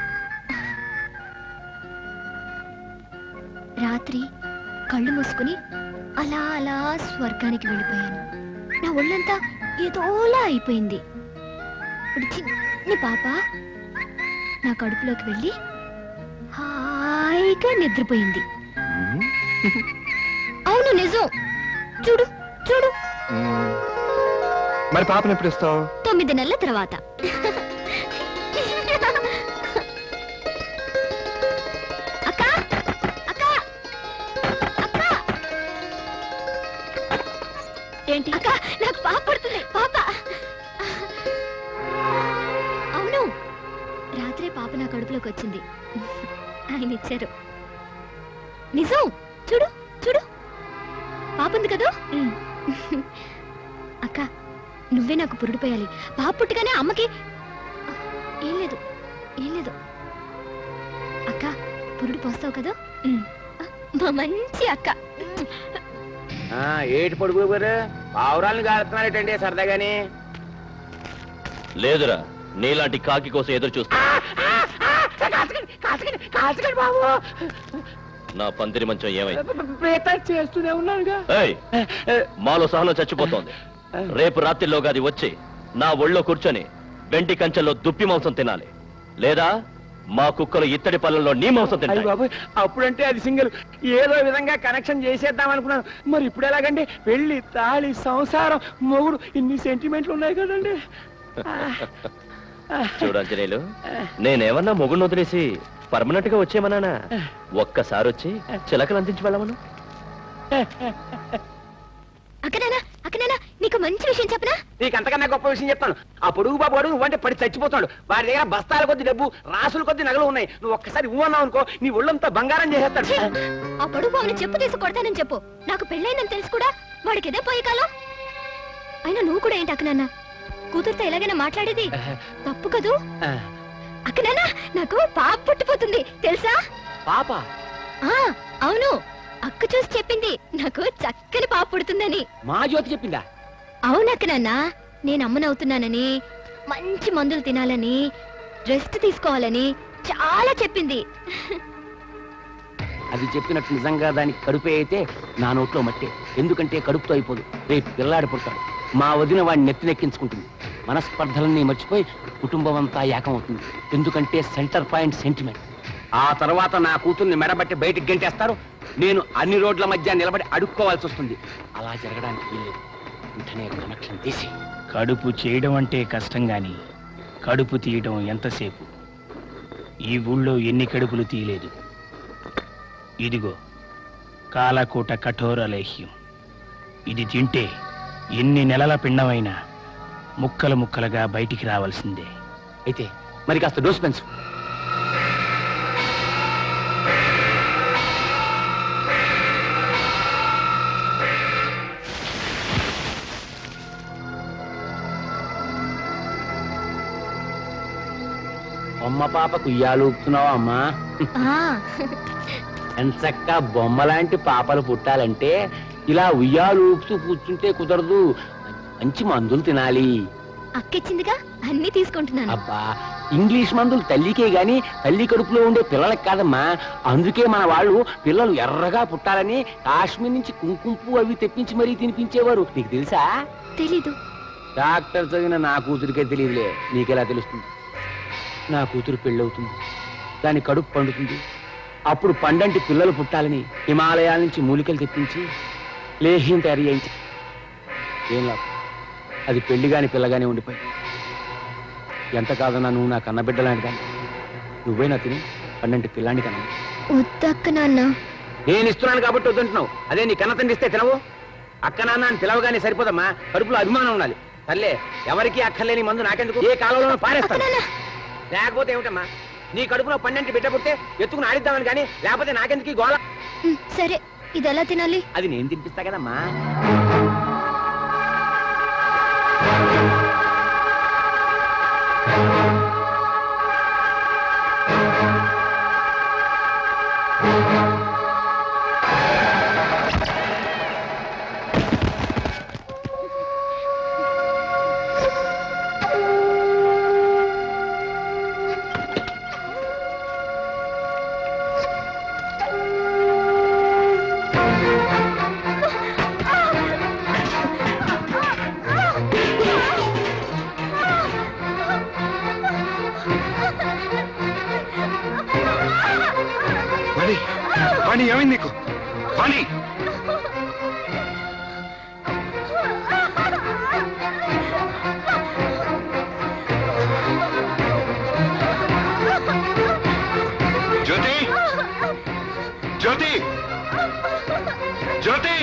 G: రాత్రి కళ్ళు మూసుకుని అలా అలా స్వర్గానికి వెళ్ళిపోయాను నా ఒళ్ళంతా ఏదోలా అయిపోయింది ఇప్పుడు చిన్ని పాప నా కడుపులోకి వెళ్ళి హాయిగా నిద్రపోయింది అవును నిజం చూడు చూడు
J: మ్మ్. మరి పాపను ఎప్పుడు ఇస్తావు
G: తొమ్మిది నెలల తర్వాత అక్క అక్క అక్క ఏంటి అక్క నాకు పాప పడుతుంది పాప అవును రాత్రే పాప నా కడుపులోకి వచ్చింది ఆయన ఇచ్చారు నిజం చూడు చూడు పాప ఉంది కదా అక్క నువ్వే నాకు పురుడు పోయాలి పాప పుట్టగానే అమ్మకి ఏం లేదు ఏం లేదు అక్క పురుడు పోస్తావు కదా మా మంచి అక్క
F: ఆ, ఏటి పొడుగు గారు పావురాలను కాలుతున్నారేటండి సరదాగాని
H: లేదురా నీలాంటి కాకి కోసం ఎదురు చూస్తా
O: కాచకండి బాబు
H: నా పందిరి మంచం ఏమైంది
O: ప్రయత్నం చేస్తూనే ఉన్నానుగా
H: ఏయ్ మాలో సహనం చచ్చిపోతోంది రేపు రాత్రిలోగా అది వచ్చి నా ఒళ్ళో కూర్చొని వెండి కంచెల్లో దుప్పి మాంసం తినాలి లేదా మా కుక్కలు ఇత్తడి పళ్ళల్లో నీ మాంసం
F: అయ్య
H: తింటాయి
F: బాబు అప్పుడంటే అది సింగిల్ ఏదో విధంగా కనెక్షన్ చేసేద్దాం అనుకున్నాను మరి ఇప్పుడు ఎలాగండి పెళ్లి తాళి సంసారం మొగుడు ఇన్ని సెంటిమెంట్లు ఉన్నాయి కదండి
H: చూడు అంజనేయులు నేనేమన్నా మొగుడిని వదిలేసి పర్మనెంట్ గా వచ్చేమన్నానా ఒక్కసారి వచ్చి చిలకలు అందించి వెళ్ళమను
G: అక్కనేనా అక్కనేనా నీకు మంచి విషయం చెప్పనా
F: నీకు అంతకన్నా గొప్ప విషయం చెప్తాను ఆ పొడుగు బాబు వాడు నువ్వంటే పడి చచ్చిపోతాడు వాడి దగ్గర బస్తాల కొద్ది డబ్బు రాసుల కొద్ది నగలు ఉన్నాయి నువ్వు ఒక్కసారి ఊ అన్నావు అనుకో నీ ఒళ్ళంతా బంగారం చేసేస్తాడు
G: ఆ పొడుగు బావుని చెప్పు తీసి కొడతానని చెప్పు నాకు పెళ్ళైందని తెలుసు కూడా వాడికి ఇదే పోయే కాలం అయినా నువ్వు కూడా ఏంటి అక్కనన్నా కూతురుతో ఎలాగైనా మాట్లాడేది తప్పు కదూ అక్కనన్నా నాకు పాప పుట్టిపోతుంది తెలుసా
F: పాప
G: ఆ అవును అక్క చూసి చెప్పింది నాకు చక్కని పాప పుడుతుందని
F: మా జ్యోతి చెప్పిందా
G: అవునక్కనన్నా నేను అమ్మనవుతున్నానని మంచి మందులు తినాలని రెస్ట్ తీసుకోవాలని చాలా చెప్పింది
F: అది చెప్పినట్టు నిజంగా దానికి కడుపే అయితే నా నోట్లో మట్టే ఎందుకంటే కడుపుతో అయిపోదు రేపు పిల్లాడి పుడతాడు మా వదిన వాడిని నెత్తినెక్కించుకుంటుంది మనస్పర్ధలన్నీ మర్చిపోయి కుటుంబం అంతా ఏకమవుతుంది ఎందుకంటే సెంటర్ పాయింట్ సెంటిమెంట్ ఆ తర్వాత నా కూతుర్ని మెడబట్టి బయటికి గెంటేస్తారు నేను అన్ని రోడ్ల మధ్య నిలబడి అడుక్కోవాల్సి వస్తుంది అలా జరగడానికి వీల్లేదు వెంటనే కనెక్షన్ తీసి
Q: కడుపు చేయడం అంటే కష్టం గాని కడుపు తీయడం ఎంతసేపు ఈ ఊళ్ళో ఎన్ని కడుపులు తీయలేదు ఇదిగో కాలకూట కఠోర లేహ్యం ఇది తింటే ఎన్ని నెలల పిండమైనా ముక్కలు ముక్కలుగా బయటికి రావాల్సిందే
F: అయితే మరి కాస్త డోస్ పెంచు
A: బొమ్మ పాపకు ఉయ్యాలు ఊపుతున్నావా అమ్మా ఎంచక్క బొమ్మలాంటి పాపలు పుట్టాలంటే ఇలా ఉయ్యాలు ఊపుతూ కూర్చుంటే కుదరదు మంచి మందులు తినాలి
G: అక్కిచ్చిందిగా అన్నీ తీసుకుంటున్నాను
A: అబ్బా ఇంగ్లీష్ మందులు తల్లికే గాని తల్లి కడుపులో ఉండే పిల్లలకు కాదమ్మా అందుకే మన వాళ్ళు పిల్లలు ఎర్రగా పుట్టాలని కాశ్మీర్ నుంచి కుంకుంపు అవి తెప్పించి మరీ తినిపించేవారు నీకు తెలుసా
G: తెలీదు
A: డాక్టర్ చదివిన నా కూతురికే తెలియదులే నీకెలా తెలుస్తుంది నా కూతురు పెళ్ళవుతుంది దాని కడుపు పండుతుంది అప్పుడు పండంటి పిల్లలు పుట్టాలని హిమాలయాల నుంచి మూలికలు తెప్పించి లేహ్యం తయారు చేయించి ఏం లాభం అది పెళ్లిగాని పిల్లగానే ఉండిపోయి ఎంత కాదన్నా నువ్వు నా కన్నబిడ్డ లాంటిదాన్ని నువ్వైనా తిని పండంటి పిల్లాంటి కన్నా
G: వద్దక్క నాన్న
A: నేను ఇస్తున్నాను కాబట్టి వద్దంటున్నావు అదే నీ కన్న తండ్రి ఇస్తే తినవు అక్క నాన్న అని పిలవగానే సరిపోదమ్మా కడుపులో అభిమానం ఉండాలి తల్లే ఎవరికి అక్కర్లేని మందు నాకెందుకు ఏ కాలంలో పారేస్తాను లేకపోతే ఏమిటమ్మా నీ కడుపులో పన్నెండు బిడ్డ పుట్టే ఎత్తుకుని ఆడిద్దామని కానీ లేకపోతే నాకెందుకు ఈ గోళ
G: ఉమ్, సరే ఇది ఎలా తినాలి
A: అది నేను తినిపిస్తా కదమ్మా
J: వాణి వాణి ఏమైంది నీకు వాణి జ్యోతి జ్యోతి జ్యోతి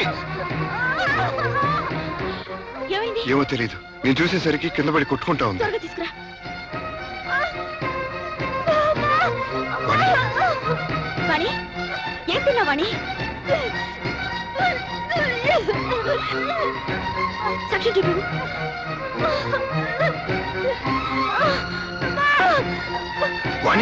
U: ఏమైంది
J: ఏమో తెలీదు నేను చూసేసరికి కింద పడి కొట్టుకుంటా ఉంది
U: త్వరగా తీసుకురా వాణి ఏం తిన్నావు వాణి సాక్షి చూడు
J: వాణి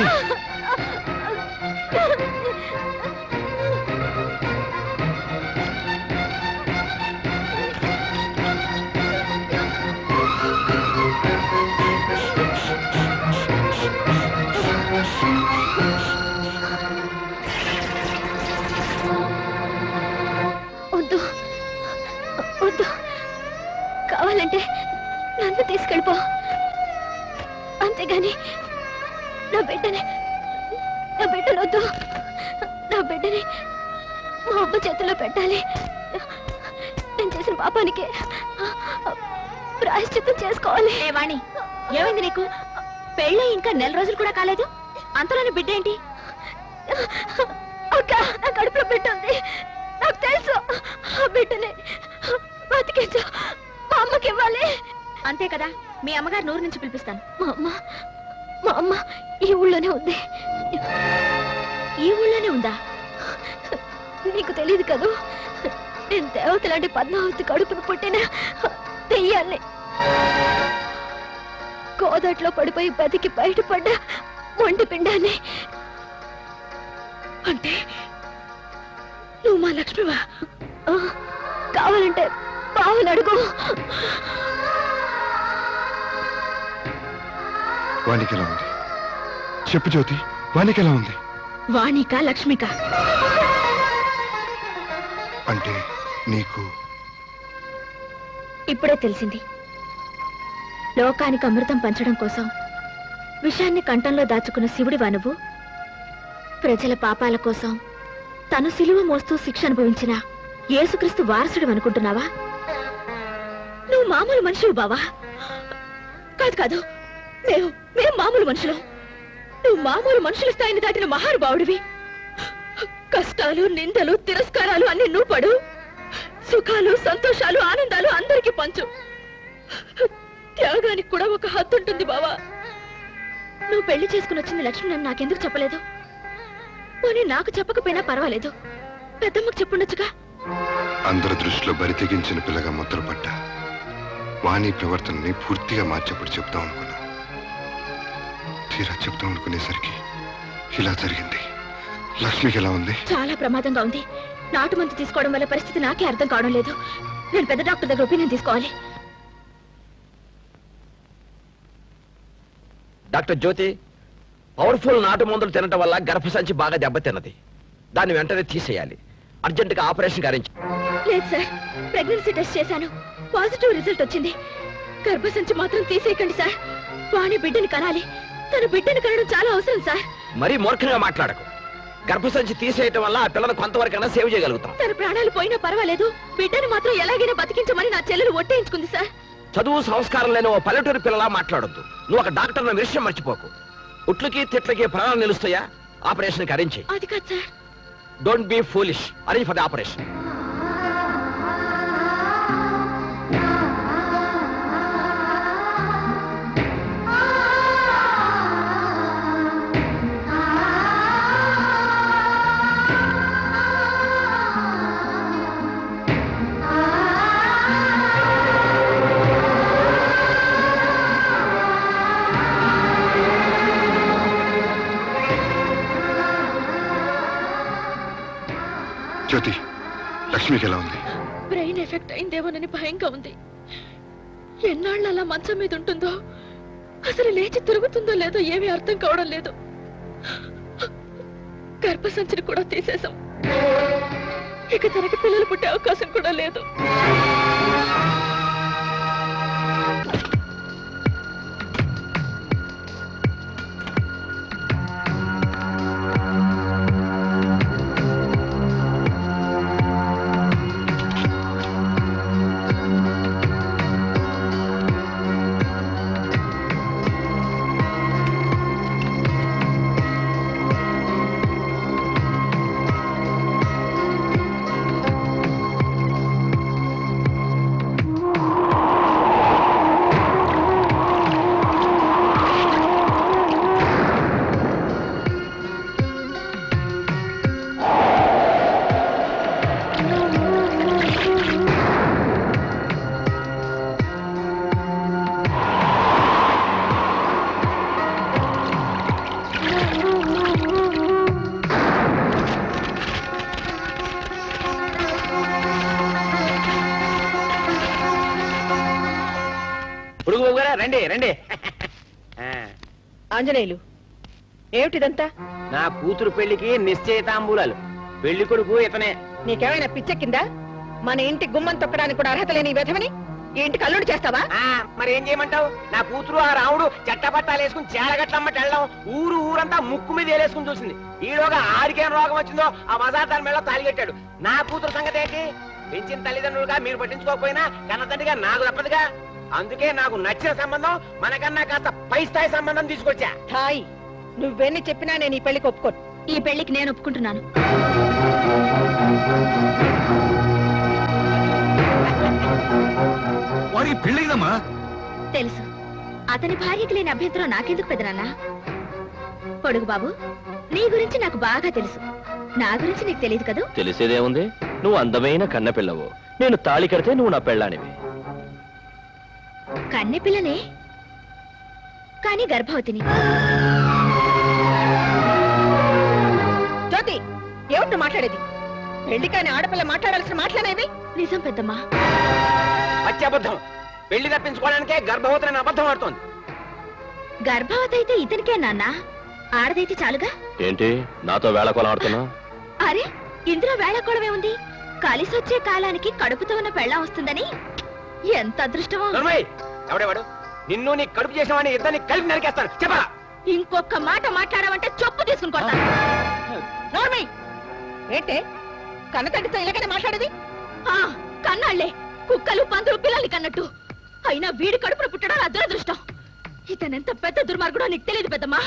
G: వద్దు వద్దు కావాలంటే నన్ను తీసుకెళ్ళిపో అంతేగాని నా బిడ్డని నా బిడ్డను వద్దు నా బిడ్డని మా అమ్మ చేతిలో పెట్టాలి నేను చేసిన పాపానికి ప్రాయశ్చిత్తం చేసుకోవాలి వాణి ఏమైంది నీకు పెళ్ళి ఇంకా నెల రోజులు కూడా కాలేదు అంతలోని బిడ్డ ఏంటి అక్క నా కడుపులో బిడ్డ ఉంది నాకు తెలుసు ఆ బిడ్డని బతికించు మా అమ్మకి ఇవ్వాలి అంతే కదా మీ అమ్మగారు నూరు నుంచి పిలిపిస్తాను మా అమ్మ మా అమ్మ ఈ ఊళ్ళోనే ఉంది ఈ ఊళ్ళోనే ఉందా నీకు తెలియదు కదూ నేను దేవత లాంటి పద్మావతి కడుపును పుట్టిన దెయ్యాన్ని గోదట్లో పడిపోయి బతికి బయటపడ్డ ఒంటి పిండాన్ని అంటే నువ్వు మా లక్ష్మివా ఆ, కావాలంటే బావని అడుగు
J: వానికి ఎలా ఉంది చెప్పు జ్యోతి వానికి ఎలా ఉంది
G: వాణిక లక్ష్మిక
J: అంటే నీకు
G: ఇప్పుడే తెలిసింది లోకానికి అమృతం పంచడం కోసం విషాన్ని కంఠంలో దాచుకున్న శివుడివా నువ్వు ప్రజల పాపాల కోసం తను సిలువ మోస్తూ శిక్ష అనుభవించిన యేసుక్రీస్తు వారసుడు అనుకుంటున్నావా నువ్వు మామూలు మనిషివి బావా కాదు కాదు మేము మేము మామూలు మనుషులు నువ్వు మామూలు మనుషుల స్థాయిని దాటిన మహానుభావుడివి కష్టాలు నిందలు తిరస్కారాలు అన్ని నువ్వు పడు సుఖాలు సంతోషాలు ఆనందాలు అందరికీ పంచు త్యాగానికి కూడా ఒక హద్దు ఉంటుంది బావా నువ్వు పెళ్లి చేసుకుని వచ్చింది లక్ష్మి నన్ను నాకెందుకు చెప్పలేదు పోనీ నాకు చెప్పకపోయినా పర్వాలేదు పెద్దమ్మకు చెప్పుండొచ్చుగా
J: అందరి దృష్టిలో బరి తెగించిన పిల్లగా ముద్రపడ్డా వాణి ప్రవర్తనని పూర్తిగా మార్చేప్పుడు చెప్దాం అనుకున్నా తీరా చెప్దాం అనుకునేసరికి ఇలా జరిగింది లక్ష్మికి ఎలా ఉంది
G: చాలా ప్రమాదంగా ఉంది నాటు మందు తీసుకోవడం వల్ల పరిస్థితి నాకే అర్థం కావడం లేదు నేను పెద్ద డాక్టర్ దగ్గర ఒపీనియన్ తీసుకోవాలి
A: డాక్టర్ జ్యోతి పవర్ఫుల్ నాటు మందులు తినటం వల్ల గర్భసంచి బాగా దెబ్బతిన్నది దాన్ని వెంటనే తీసేయాలి అర్జెంటుగా ఆపరేషన్ గారించి
G: లేదు సార్ ప్రెగ్నెన్సీ టెస్ట్ చేశాను పాజిటివ్ రిజల్ట్ వచ్చింది గర్భసంచి మాత్రం తీసేయకండి సార్ వాణి బిడ్డని కనాలి తన బిడ్డని కనడం చాలా అవసరం సార్
A: మరీ మూర్ఖంగా మాట్లాడకు గర్భసంచి తీసేయటం వల్ల ఆ పిల్లను కొంతవరకైనా సేవ్ చేయగలుగుతాం
G: తన ప్రాణాలు పోయినా పర్వాలేదు బిడ్డని మాత్రం ఎలాగైనా బతికించమని నా చెల్లెలు ఒట్టేయించుకుంది సార్
A: చదువు సంస్కారం లేని ఓ పల్లెటూరు పిల్లలా మాట్లాడొద్దు నువ్వు ఒక డాక్టర్ విషయం మర్చిపోకు ఉట్లకి తిట్లకి ప్రాణాలు నిలుస్తాయా ఆపరేషన్ అరేంజ్ చేయి
G: అది కాదు sir
A: don't be foolish arrange for the operation
J: Jyothi లక్ష్మికి ఎలా ఉంది
G: బ్రెయిన్ ఎఫెక్ట్ అయిందేమోనని భయంగా ఉంది ఎన్నాళ్ళు అలా మంచం మీద ఉంటుందో అసలు లేచి తిరుగుతుందో లేదో ఏమీ అర్థం కావడం లేదు గర్భసంచిని కూడా తీసేశాం ఇక తనకి పిల్లలు పుట్టే అవకాశం కూడా లేదు
A: పురుగు బాబు గారా రండి రండి
D: ఆంజనేయులు ఏమిటిదంతా
A: నా కూతురు పెళ్లికి నిశ్చయితాంబూలాలు పెళ్లి కొడుకు ఇతనే
D: నీకేమైనా పిచ్చెక్కిందా మన ఇంటి గుమ్మం తొక్కడానికి కూడా అర్హత లేని ఈ విధవని ఈ ఇంటికి అల్లుడు చేస్తావా
F: ఆ, మరి ఏం చేయమంటావు నా కూతురు ఆ రాముడు చట్టపట్టాలు వేసుకుని చేలగట్లమ్మటి వెళ్ళడం ఊరు ఊరంతా ముక్కు మీద వేలేసుకుని చూసింది ఈలోగా ఆరికేం రోగం వచ్చిందో ఆ మజార్ దాని మెళ్ళ తాలిగట్టాడు నా కూతురు సంగతి ఏంటి పెంచిన తల్లిదండ్రులుగా మీరు పట్టించుకోకపోయినా కన్నతండ్రిగా నాకు తప్పదుగా అందుకే నాకు నచ్చిన సంబంధం మనకన్నా కాస్త పై స్థాయి సంబంధం తీసుకొచ్చా
D: హాయ్ నువ్వెన్ని చెప్పినా నేను ఈ పెళ్లికి ఒప్పుకోను
G: ఈ పెళ్లికి నేను ఒప్పుకుంటున్నాను
T: వారికి పెళ్ళైందమ్మా
G: తెలుసు అతని భార్యకి లేని అభ్యంతరం నాకెందుకు పెదనాన్న పొడుగు బాబు నీ గురించి నాకు బాగా తెలుసు నా గురించి నీకు తెలియదు కదూ
H: తెలిసేదేముంది నువ్వు అందమైన కన్నెపిల్లవు నేను తాళి కడితే నువ్వు నా పెళ్ళానివి
G: కన్నె పిల్లనే కానీ గర్భవతిని
D: జ్యోతి ఏమిటి నువ్వు మాట్లాడేది పెళ్లి కాని ఆడపిల్ల మాట్లాడాల్సిన మాట్లాడేవి
G: నిజం పెద్దమ్మా
F: అత్యబద్ధం పెళ్లి తప్పించుకోవడానికే గర్భవతిని అబద్ధం ఆడుతోంది
G: గర్భవతి అయితే ఇతనికే నాన్న ఆడదైతే చాలుగా
H: ఏంటి నాతో వేళకోలం ఆడుతున్నావు
G: అరే ఇందులో వేళకోళమే ఉంది కలిసి వచ్చే కాలానికి కడుపుతో ఉన్న పెళ్ళం వస్తుందని ఎంత అదృష్టమో
F: నర్మయ్ ఎవడేవాడు నిన్ను నీ కడుపు చేసామని ఇద్దరిని కలిపి నరికేస్తాను చెప్పరా
G: ఇంకొక మాట మాట్లాడమంటే చొప్పు తీసుకుని కొడతాను
D: నోర్మై ఏంటే కన్నతండ్రితో ఇలాగనే మాట్లాడేది
G: ఆ, కన్నాళ్లే కుక్కలు పందులు పిల్లల్ని కన్నట్టు అయినా వీడి కడుపున పుట్టడం నా దురదృష్టం ఇతనెంత పెద్ద దుర్మార్గుడో నీకు తెలియదు పెద్దమ్మా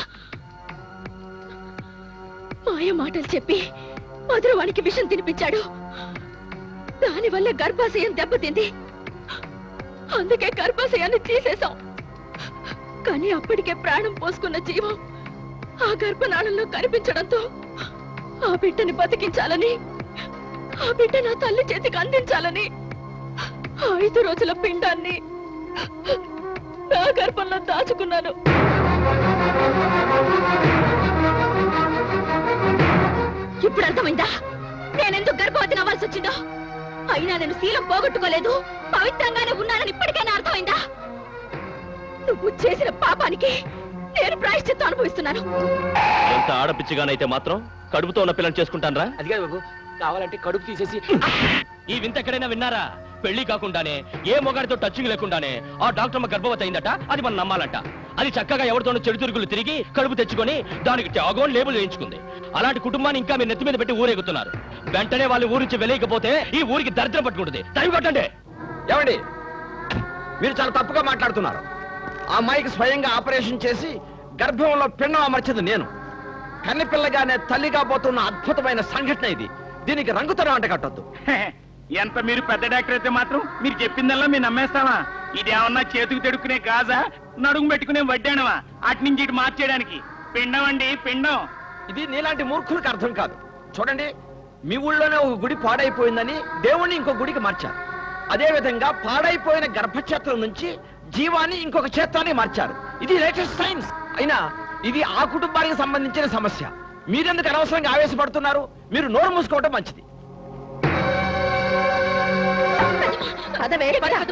G: మాయ మాటలు చెప్పి మధురవానికి విషం తినిపించాడు దానివల్ల గర్భాశయం దెబ్బతింది
D: అందుకే గర్భాశయాన్ని తీసేశాం కానీ అప్పటికే ప్రాణం పోసుకున్న జీవం ఆ గర్భనాళంలో కనిపించడంతో ఆ బిడ్డని బతికించాలని ఆ బిడ్డ నా తల్లి చేతికి అందించాలని ఆ ఐదు రోజుల పిండాన్ని నా గర్భంలో దాచుకున్నాను ఇప్పుడు అర్థమైందా నేనెందుకు గర్భవతిని అవ్వాల్సి వచ్చిందో అయినా నేను శీలం పోగొట్టుకోలేదు పవిత్రంగానే ఉన్నానని ఇప్పటికైనా అర్థమైందా నువ్వు చేసిన పాపానికి నేను ప్రాయశ్చిత్తం అనుభవిస్తున్నాను
H: ఎంత ఆడపిచ్చిగానైతే మాత్రం కడుపుతో ఉన్న పిల్లని చేసుకుంటానరా
A: అది కాదు బాబు కావాలంటే కడుపు తీసేసి
H: ఈ వింత ఎక్కడైనా విన్నారా పెళ్లి కాకుండానే ఏ మొగాడితో టచింగ్ లేకుండానే ఆ డాక్టర్ గర్భవతి అయిందట అది మనం నమ్మాలంట అది చక్కగా ఎవరితోనూ చెడు తిరుగులు తిరిగి కడుపు తెచ్చుకొని దానికి త్యాగం లేబుల్ వేయించుకుంది అలాంటి కుటుంబాన్ని ఇంకా మీరు నెత్తి మీద పెట్టి ఊరేగుతున్నారు వెంటనే వాళ్ళు ఊరించి వెలేయకపోతే ఈ ఊరికి దరిద్రం పట్టుకుంటుంది టైం కొట్టండి
F: ఏమండి మీరు చాలా తప్పుగా మాట్లాడుతున్నారు ఆ అమ్మాయికి స్వయంగా ఆపరేషన్ చేసి గర్భంలో పిండం అమర్చింది నేను కన్నెపిల్లగానే తల్లి కాబోతున్న అద్భుతమైన సంఘటన ఇది దీనికి రంగుతనం అంట కట్టొద్దు
Q: ఎంత మీరు పెద్ద డాక్టర్ అయితే మాత్రం మీరు చెప్పిందల్లా మేము నమ్మేస్తామా ఇదేమన్నా చేతికి తెడుక్కునే గాజా నడుము పెట్టుకునే వడ్డానవా అటు నుంచి ఇటు మార్చేయడానికి పిండం అండి పిండం
F: ఇది నీలాంటి మూర్ఖులకు అర్థం కాదు చూడండి మీ ఊళ్ళోనే ఒక గుడి పాడైపోయిందని దేవుణ్ణి ఇంకో గుడికి మార్చారు అదే విధంగా పాడైపోయిన గర్భక్షేత్రం నుంచి జీవాన్ని ఇంకొక క్షేత్రాన్ని మార్చారు ఇది లేటెస్ట్ సైన్స్ అయినా ఇది ఆ కుటుంబానికి సంబంధించిన సమస్య మీరెందుకు అనవసరంగా ఆవేశపడుతున్నారు మీరు నోరు మూసుకోవడం మంచిది
D: పదవే పద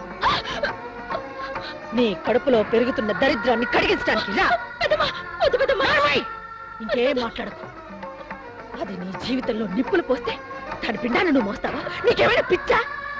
D: నీ కడుపులో పెరుగుతున్న దరిద్రాన్ని కడిగించడానికి రా నడవయ్. ఇంకేం మాట్లాడకు అది నీ జీవితంలో నిప్పులు పోస్తే దాని పిండాన్ని నువ్వు మోస్తావా నీకేమైనా పిచ్చా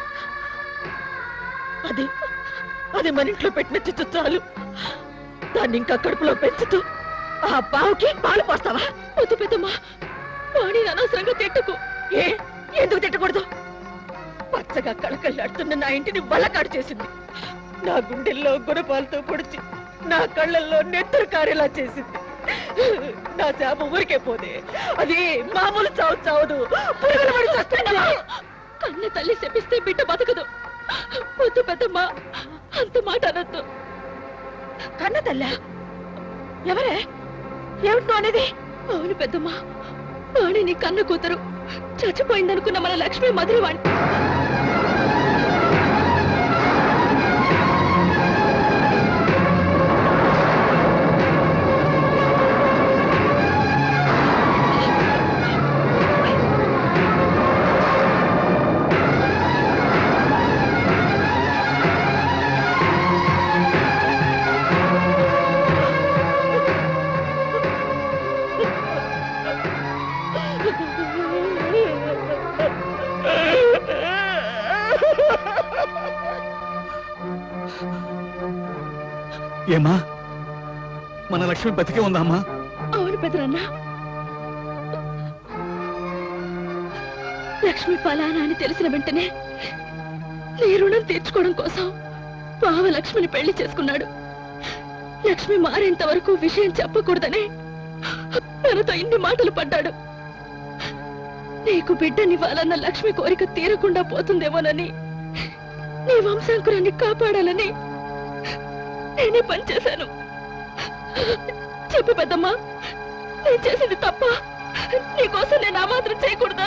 D: అది అది మన ఇంట్లో పెట్టిన చిత్రాలు దాన్ని ఇంకా కడుపులో పెంచుతూ ఆ బావుకి పాలు పోస్తావా వద్దు పెద్దమ్మా వాణి అనవసరంగా తిట్టుకు ఏ ఎందుకు తిట్టకూడదు పచ్చగా కళకళ్ళాడుతున్న నా ఇంటిని బలకాడు చేసింది నా గుండెల్లో గుణపాలతో పొడిచి నా కళ్ళల్లో నెత్తురు కారేలా చేసింది నా శాప ఊరికే పోదే అది మామూలు చావు చావదు పురుగుల పడి చస్తుందా? కన్న తల్లి శపిస్తే బిడ్డ బతకదు వద్దు పెద్దమ్మ అంత మాట అనొద్దు కన్న తల్ల ఎవరే ఏమిటి నువ్వు అనేది అవును పెద్దమ్మ వాణి నీ కన్న కూతురు చచ్చిపోయిందనుకున్న మన లక్ష్మి మధురవాణి
T: ఏమా మన లక్ష్మి బతికే ఉందమ్మా
D: అవును పెదరన్న లక్ష్మి ఫలానా అని తెలిసిన వెంటనే నీ రుణం తీర్చుకోవడం కోసం బావ లక్ష్మిని పెళ్లి చేసుకున్నాడు లక్ష్మి మారేంత వరకు విషయం చెప్పకూడదని తనతో ఇన్ని మాటలు పడ్డాడు నీకు బిడ్డనివ్వాలన్న లక్ష్మి కోరిక తీరకుండా పోతుందేమోనని నీ వంశాంకురాన్ని కాపాడాలని నేనే పనిచేశాను చెప్పు పెద్దమ్మా నేను చేసింది తప్ప నీకోసం నేను ఆ మాత్రం చేయకూడదా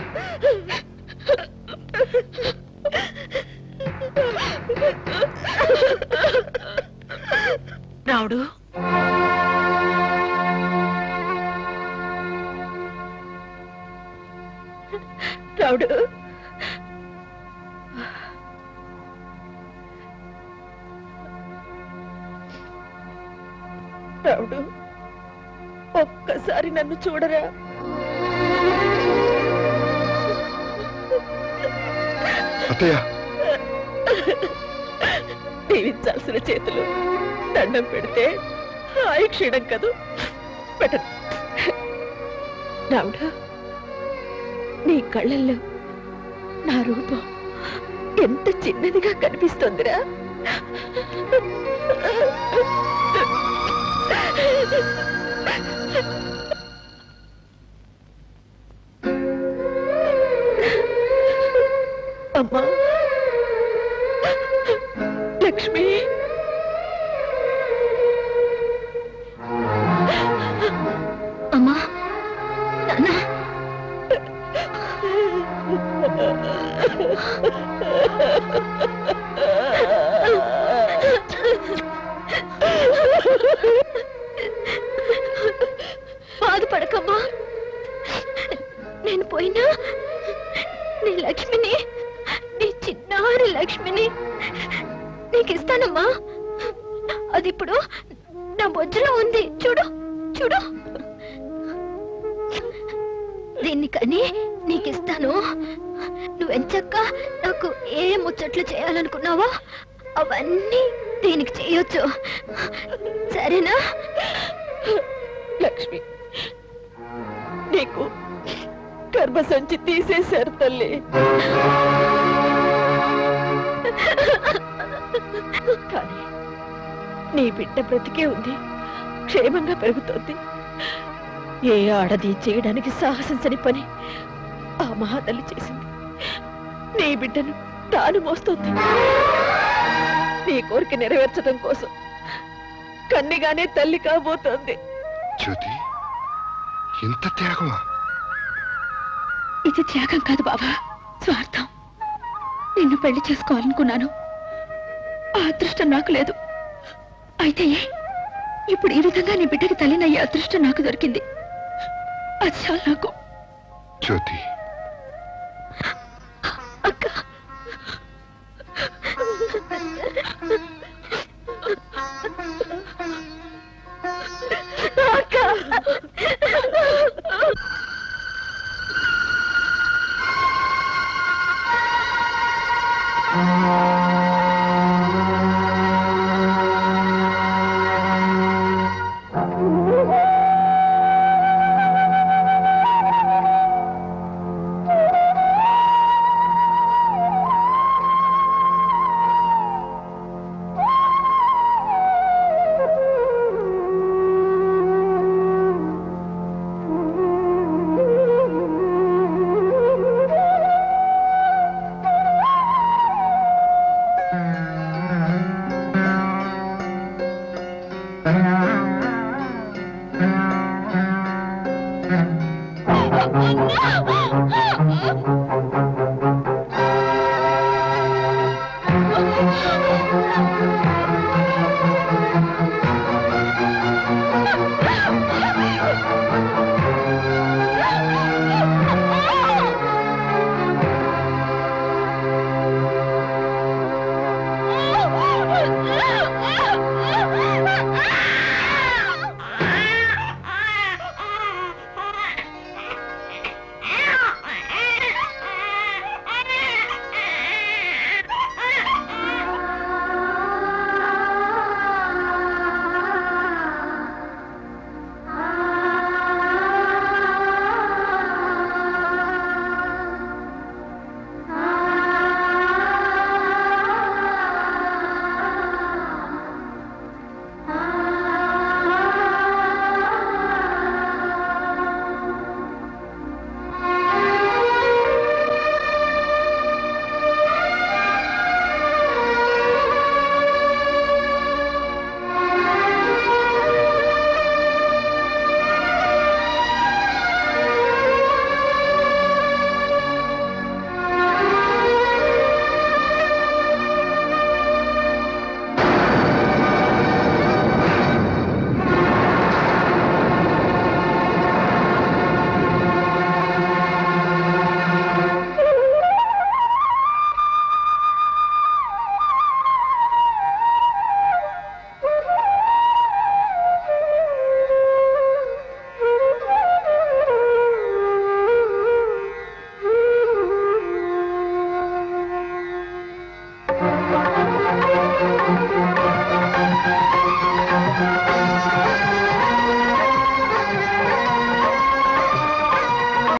D: రావుడు రావుడు రావుడు ఒక్కసారి నన్ను చూడరా
J: అత్తయ్య
D: దీవించాల్సిన చేతులు దండం పెడితే హాయి క్షీణం కదూ పెట్టదు రావుడు నీ కళ్ళల్లో నా రూపం ఎంత చిన్నదిగా కనిపిస్తోందిరా అమ్మా
G: పోయినా నీ లక్ష్మిని నీ చిన్నారి లక్ష్మిని నీకు ఇస్తానమ్మా అది ఇప్పుడు నా బొజ్జలో ఉంది చూడు చూడు దీన్ని కని నీకిస్తాను నువ్వెంచక్క నాకు ఏ ముచ్చట్లు చేయాలనుకున్నావో అవన్నీ దీనికి చేయొచ్చు సరేనా
D: లక్ష్మి నీకు గర్భసంచి తీసేశారు తల్లి కానీ నీ బిడ్డ బ్రతికే ఉంది క్షేమంగా పెరుగుతోంది ఏ ఆడది చేయడానికి సాహసించని పని ఆ మహాతల్లి చేసింది నీ బిడ్డను తాను మోస్తోంది నీ కోరిక నెరవేర్చడం కోసం కన్నిగానే తల్లి కాబోతోంది
J: జ్యోతి ఎంత త్యాగమా
B: ఇది త్యాగం కాదు బాబా స్వార్థం నిన్ను పెళ్లి చేసుకోవాలనుకున్నాను ఆ అదృష్టం నాకు లేదు అయితే ఇప్పుడు ఈ విధంగా నీ బిడ్డకి తల్లినయ్యే అదృష్టం నాకు దొరికింది అది చాలు నాకు
J: జ్యోతి
N: Thank you.